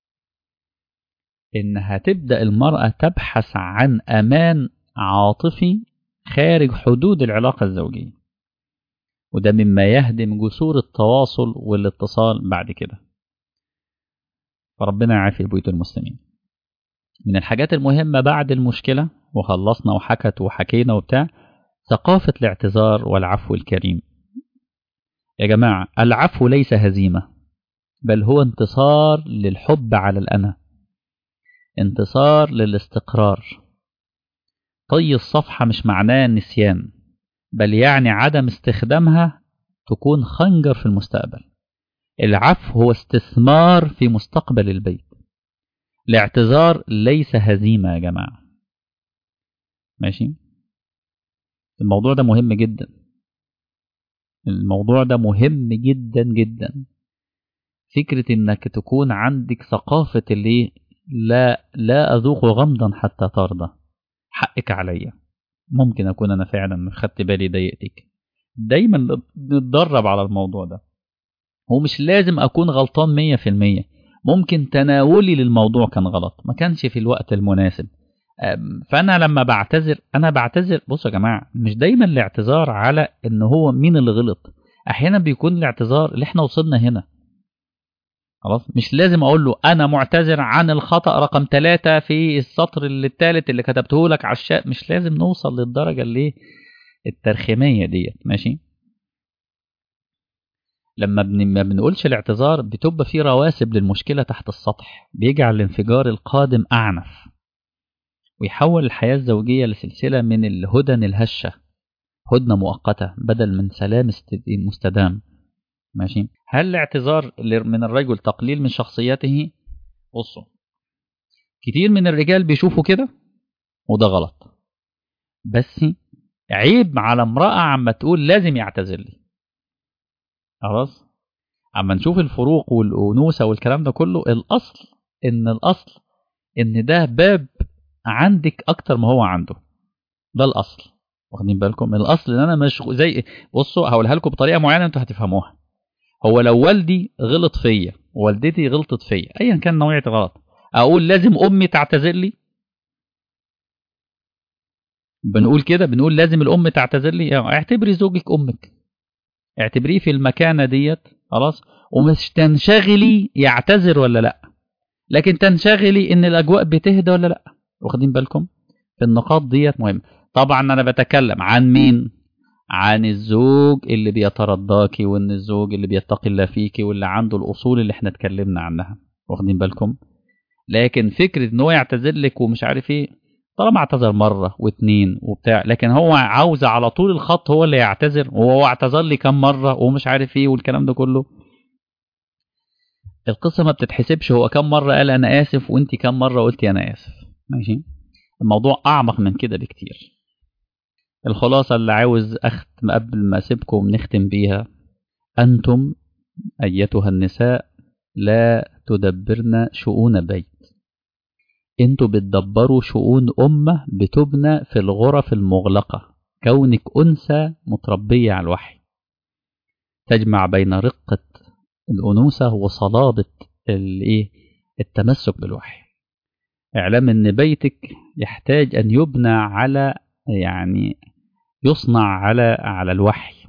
إنها تبدأ المرأة تبحث عن أمان عاطفي خارج حدود العلاقة الزوجية وده مما يهدم جسور التواصل والاتصال بعد كده فربنا يعافي بيوت المسلمين من الحاجات المهمة بعد المشكلة وخلصنا وحكت وحكينا وبتاع ثقافة الاعتذار والعفو الكريم يا جماعة العفو ليس هزيمة بل هو انتصار للحب على الأنا انتصار للاستقرار طي الصفحة مش معناه النسيان بل يعني عدم استخدامها تكون خنجر في المستقبل العفو هو استثمار في مستقبل البيت الاعتذار ليس هزيمة يا جماعة ماشي الموضوع ده مهم جدا الموضوع ده مهم جدا جدا فكرة انك تكون عندك ثقافة اللي لا لا اذوق غمضا حتى ترضى حقك عليا ممكن اكون انا فعلا مش خدت بالي ضايقتك دايما نتدرب على الموضوع ده هو مش لازم اكون غلطان مية في المية ممكن تناولي للموضوع كان غلط ما كانش في الوقت المناسب فانا لما بعتذر انا بعتذر بصوا يا جماعه مش دايما الاعتذار على ان هو مين اللي غلط احيانا بيكون الاعتذار اللي احنا وصلنا هنا خلاص مش لازم اقول له انا معتذر عن الخطا رقم ثلاثة في السطر اللي الثالث اللي كتبته لك على الشاء مش لازم نوصل للدرجه اللي الترخيميه ديت ماشي لما بن... ما بنقولش الاعتذار بتبقى في رواسب للمشكله تحت السطح بيجعل الانفجار القادم اعنف ويحول الحياه الزوجيه لسلسله من الهدن الهشه هدنه مؤقته بدل من سلام مستدام ماشي هل الاعتذار من الرجل تقليل من شخصيته بصوا كتير من الرجال بيشوفوا كده وده غلط بس عيب على امرأة عما تقول لازم يعتذر لي خلاص اما نشوف الفروق والأنوثة والكلام ده كله الأصل إن الأصل إن ده باب عندك أكتر ما هو عنده ده الأصل واخدين بالكم الأصل إن أنا مش زي بصوا هقولها لكم بطريقة معينة أنتوا هتفهموها هو لو والدي غلط فيا ووالدتي غلطت فيا ايا كان نوعيه الغلط اقول لازم امي تعتذر لي بنقول كده بنقول لازم الام تعتذر لي يعني اعتبري زوجك امك اعتبريه في المكانه ديت خلاص ومش تنشغلي يعتذر ولا لا لكن تنشغلي ان الاجواء بتهدى ولا لا واخدين بالكم في النقاط ديت مهمه طبعا انا بتكلم عن مين عن الزوج اللي بيترضاكي وان الزوج اللي بيتقي الله فيكي واللي عنده الاصول اللي احنا اتكلمنا عنها واخدين بالكم لكن فكره ان هو يعتذر لك ومش عارف ايه طالما اعتذر مره واثنين وبتاع لكن هو عاوز على طول الخط هو اللي يعتذر وهو اعتذر لي كم مره ومش عارف ايه والكلام ده كله القصه ما بتتحسبش هو كم مره قال انا اسف وانت كم مره قلتي انا اسف ماشي الموضوع اعمق من كده بكتير الخلاصة اللي عاوز أختم قبل ما أسيبكم نختم بيها أنتم أيتها النساء لا تدبرن شؤون بيت انتوا بتدبروا شؤون أمة بتبنى في الغرف المغلقة كونك أنثى متربية على الوحي تجمع بين رقة الأنوثة وصلابة الإيه التمسك بالوحي اعلام ان بيتك يحتاج ان يبنى على يعني يصنع على على الوحي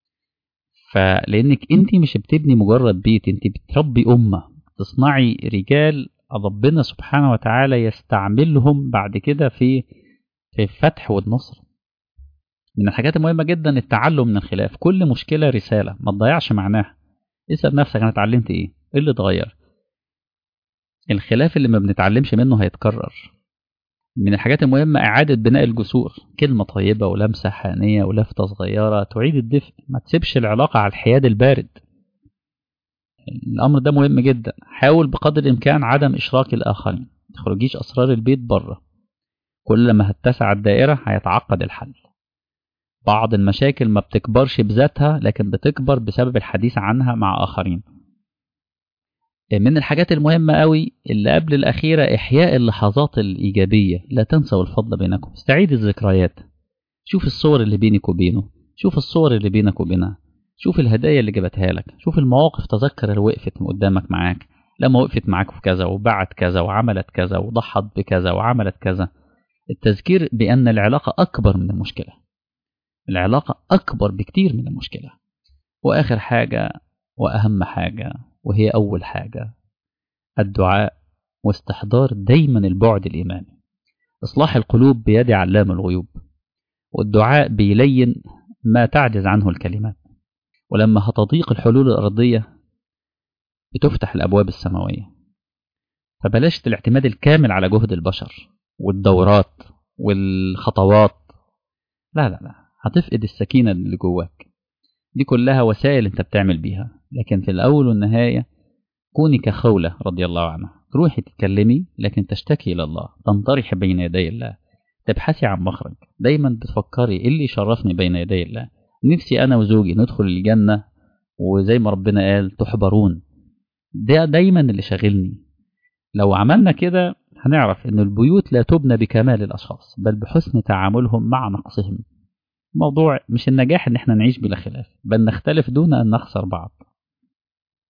فلانك انت مش بتبني مجرد بيت انت بتربي امه تصنعي رجال ربنا سبحانه وتعالى يستعملهم بعد كده في في الفتح والنصر من الحاجات المهمه جدا التعلم من الخلاف كل مشكله رساله ما تضيعش معناها اسال نفسك انا اتعلمت ايه ايه اللي اتغير الخلاف اللي ما بنتعلمش منه هيتكرر من الحاجات المهمة إعادة بناء الجسور كلمة طيبة ولمسة حانية ولفتة صغيرة تعيد الدفء ما تسيبش العلاقة على الحياد البارد الأمر ده مهم جدا حاول بقدر الإمكان عدم إشراك الآخرين تخرجيش أسرار البيت بره كل ما هتسع الدائرة هيتعقد الحل بعض المشاكل ما بتكبرش بذاتها لكن بتكبر بسبب الحديث عنها مع آخرين من الحاجات المهمة قوي اللي قبل الأخيرة إحياء اللحظات الإيجابية لا تنسوا الفضل بينكم استعيد الذكريات شوف الصور اللي بينك وبينه شوف الصور اللي بينك وبينها شوف الهدايا اللي جابتها لك شوف المواقف تذكر اللي وقفت قدامك معاك لما وقفت معاك في كذا وبعت كذا وعملت كذا وضحت بكذا وعملت كذا التذكير بأن العلاقة أكبر من المشكلة العلاقة أكبر بكتير من المشكلة وآخر حاجة وأهم حاجة وهي أول حاجة الدعاء واستحضار دايما البعد الإيماني إصلاح القلوب بيد علام الغيوب والدعاء بيلين ما تعجز عنه الكلمات ولما هتضيق الحلول الأرضية بتفتح الأبواب السماوية فبلاش الاعتماد الكامل على جهد البشر والدورات والخطوات لا لا لا هتفقد السكينة اللي جواك دي كلها وسائل انت بتعمل بيها لكن في الأول والنهاية كوني كخولة رضي الله عنها تروحي تتكلمي لكن تشتكي إلى الله تنطرحي بين يدي الله تبحثي عن مخرج دايما بتفكري ايه اللي يشرفني بين يدي الله نفسي أنا وزوجي ندخل الجنة وزي ما ربنا قال تحبرون ده دايما اللي شاغلني لو عملنا كده هنعرف ان البيوت لا تبنى بكمال الاشخاص بل بحسن تعاملهم مع نقصهم الموضوع مش النجاح ان احنا نعيش بلا خلاف بل نختلف دون ان نخسر بعض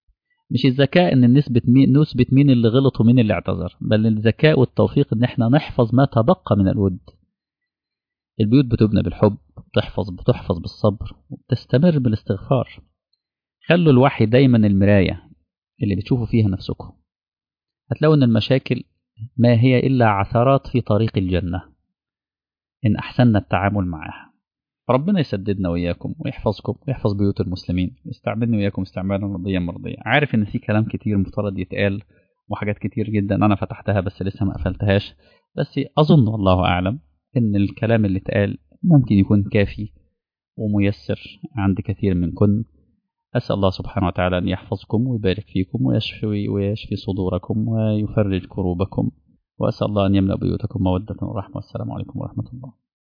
مش الذكاء ان نثبت مين نثبت مين اللي غلط ومين اللي اعتذر بل الذكاء والتوفيق ان احنا نحفظ ما تبقى من الود البيوت بتبنى بالحب بتحفظ بتحفظ بالصبر وبتستمر بالاستغفار خلوا الوحي دايما المراية اللي بتشوفوا فيها نفسكم هتلاقوا ان المشاكل ما هي إلا عثرات في طريق الجنة إن أحسننا التعامل معها ربنا يسددنا وإياكم ويحفظكم ويحفظ بيوت المسلمين ويستعملني وإياكم استعمالا رضيا مرضيا عارف إن في كلام كتير مفترض يتقال وحاجات كتير جدا أنا فتحتها بس لسه ما قفلتهاش بس أظن والله أعلم إن الكلام اللي اتقال ممكن يكون كافي وميسر عند كثير منكم أسأل الله سبحانه وتعالى أن يحفظكم ويبارك فيكم ويشفي, ويشفي صدوركم ويفرج كروبكم وأسأل الله أن يملأ بيوتكم مودة ورحمة والسلام عليكم ورحمة الله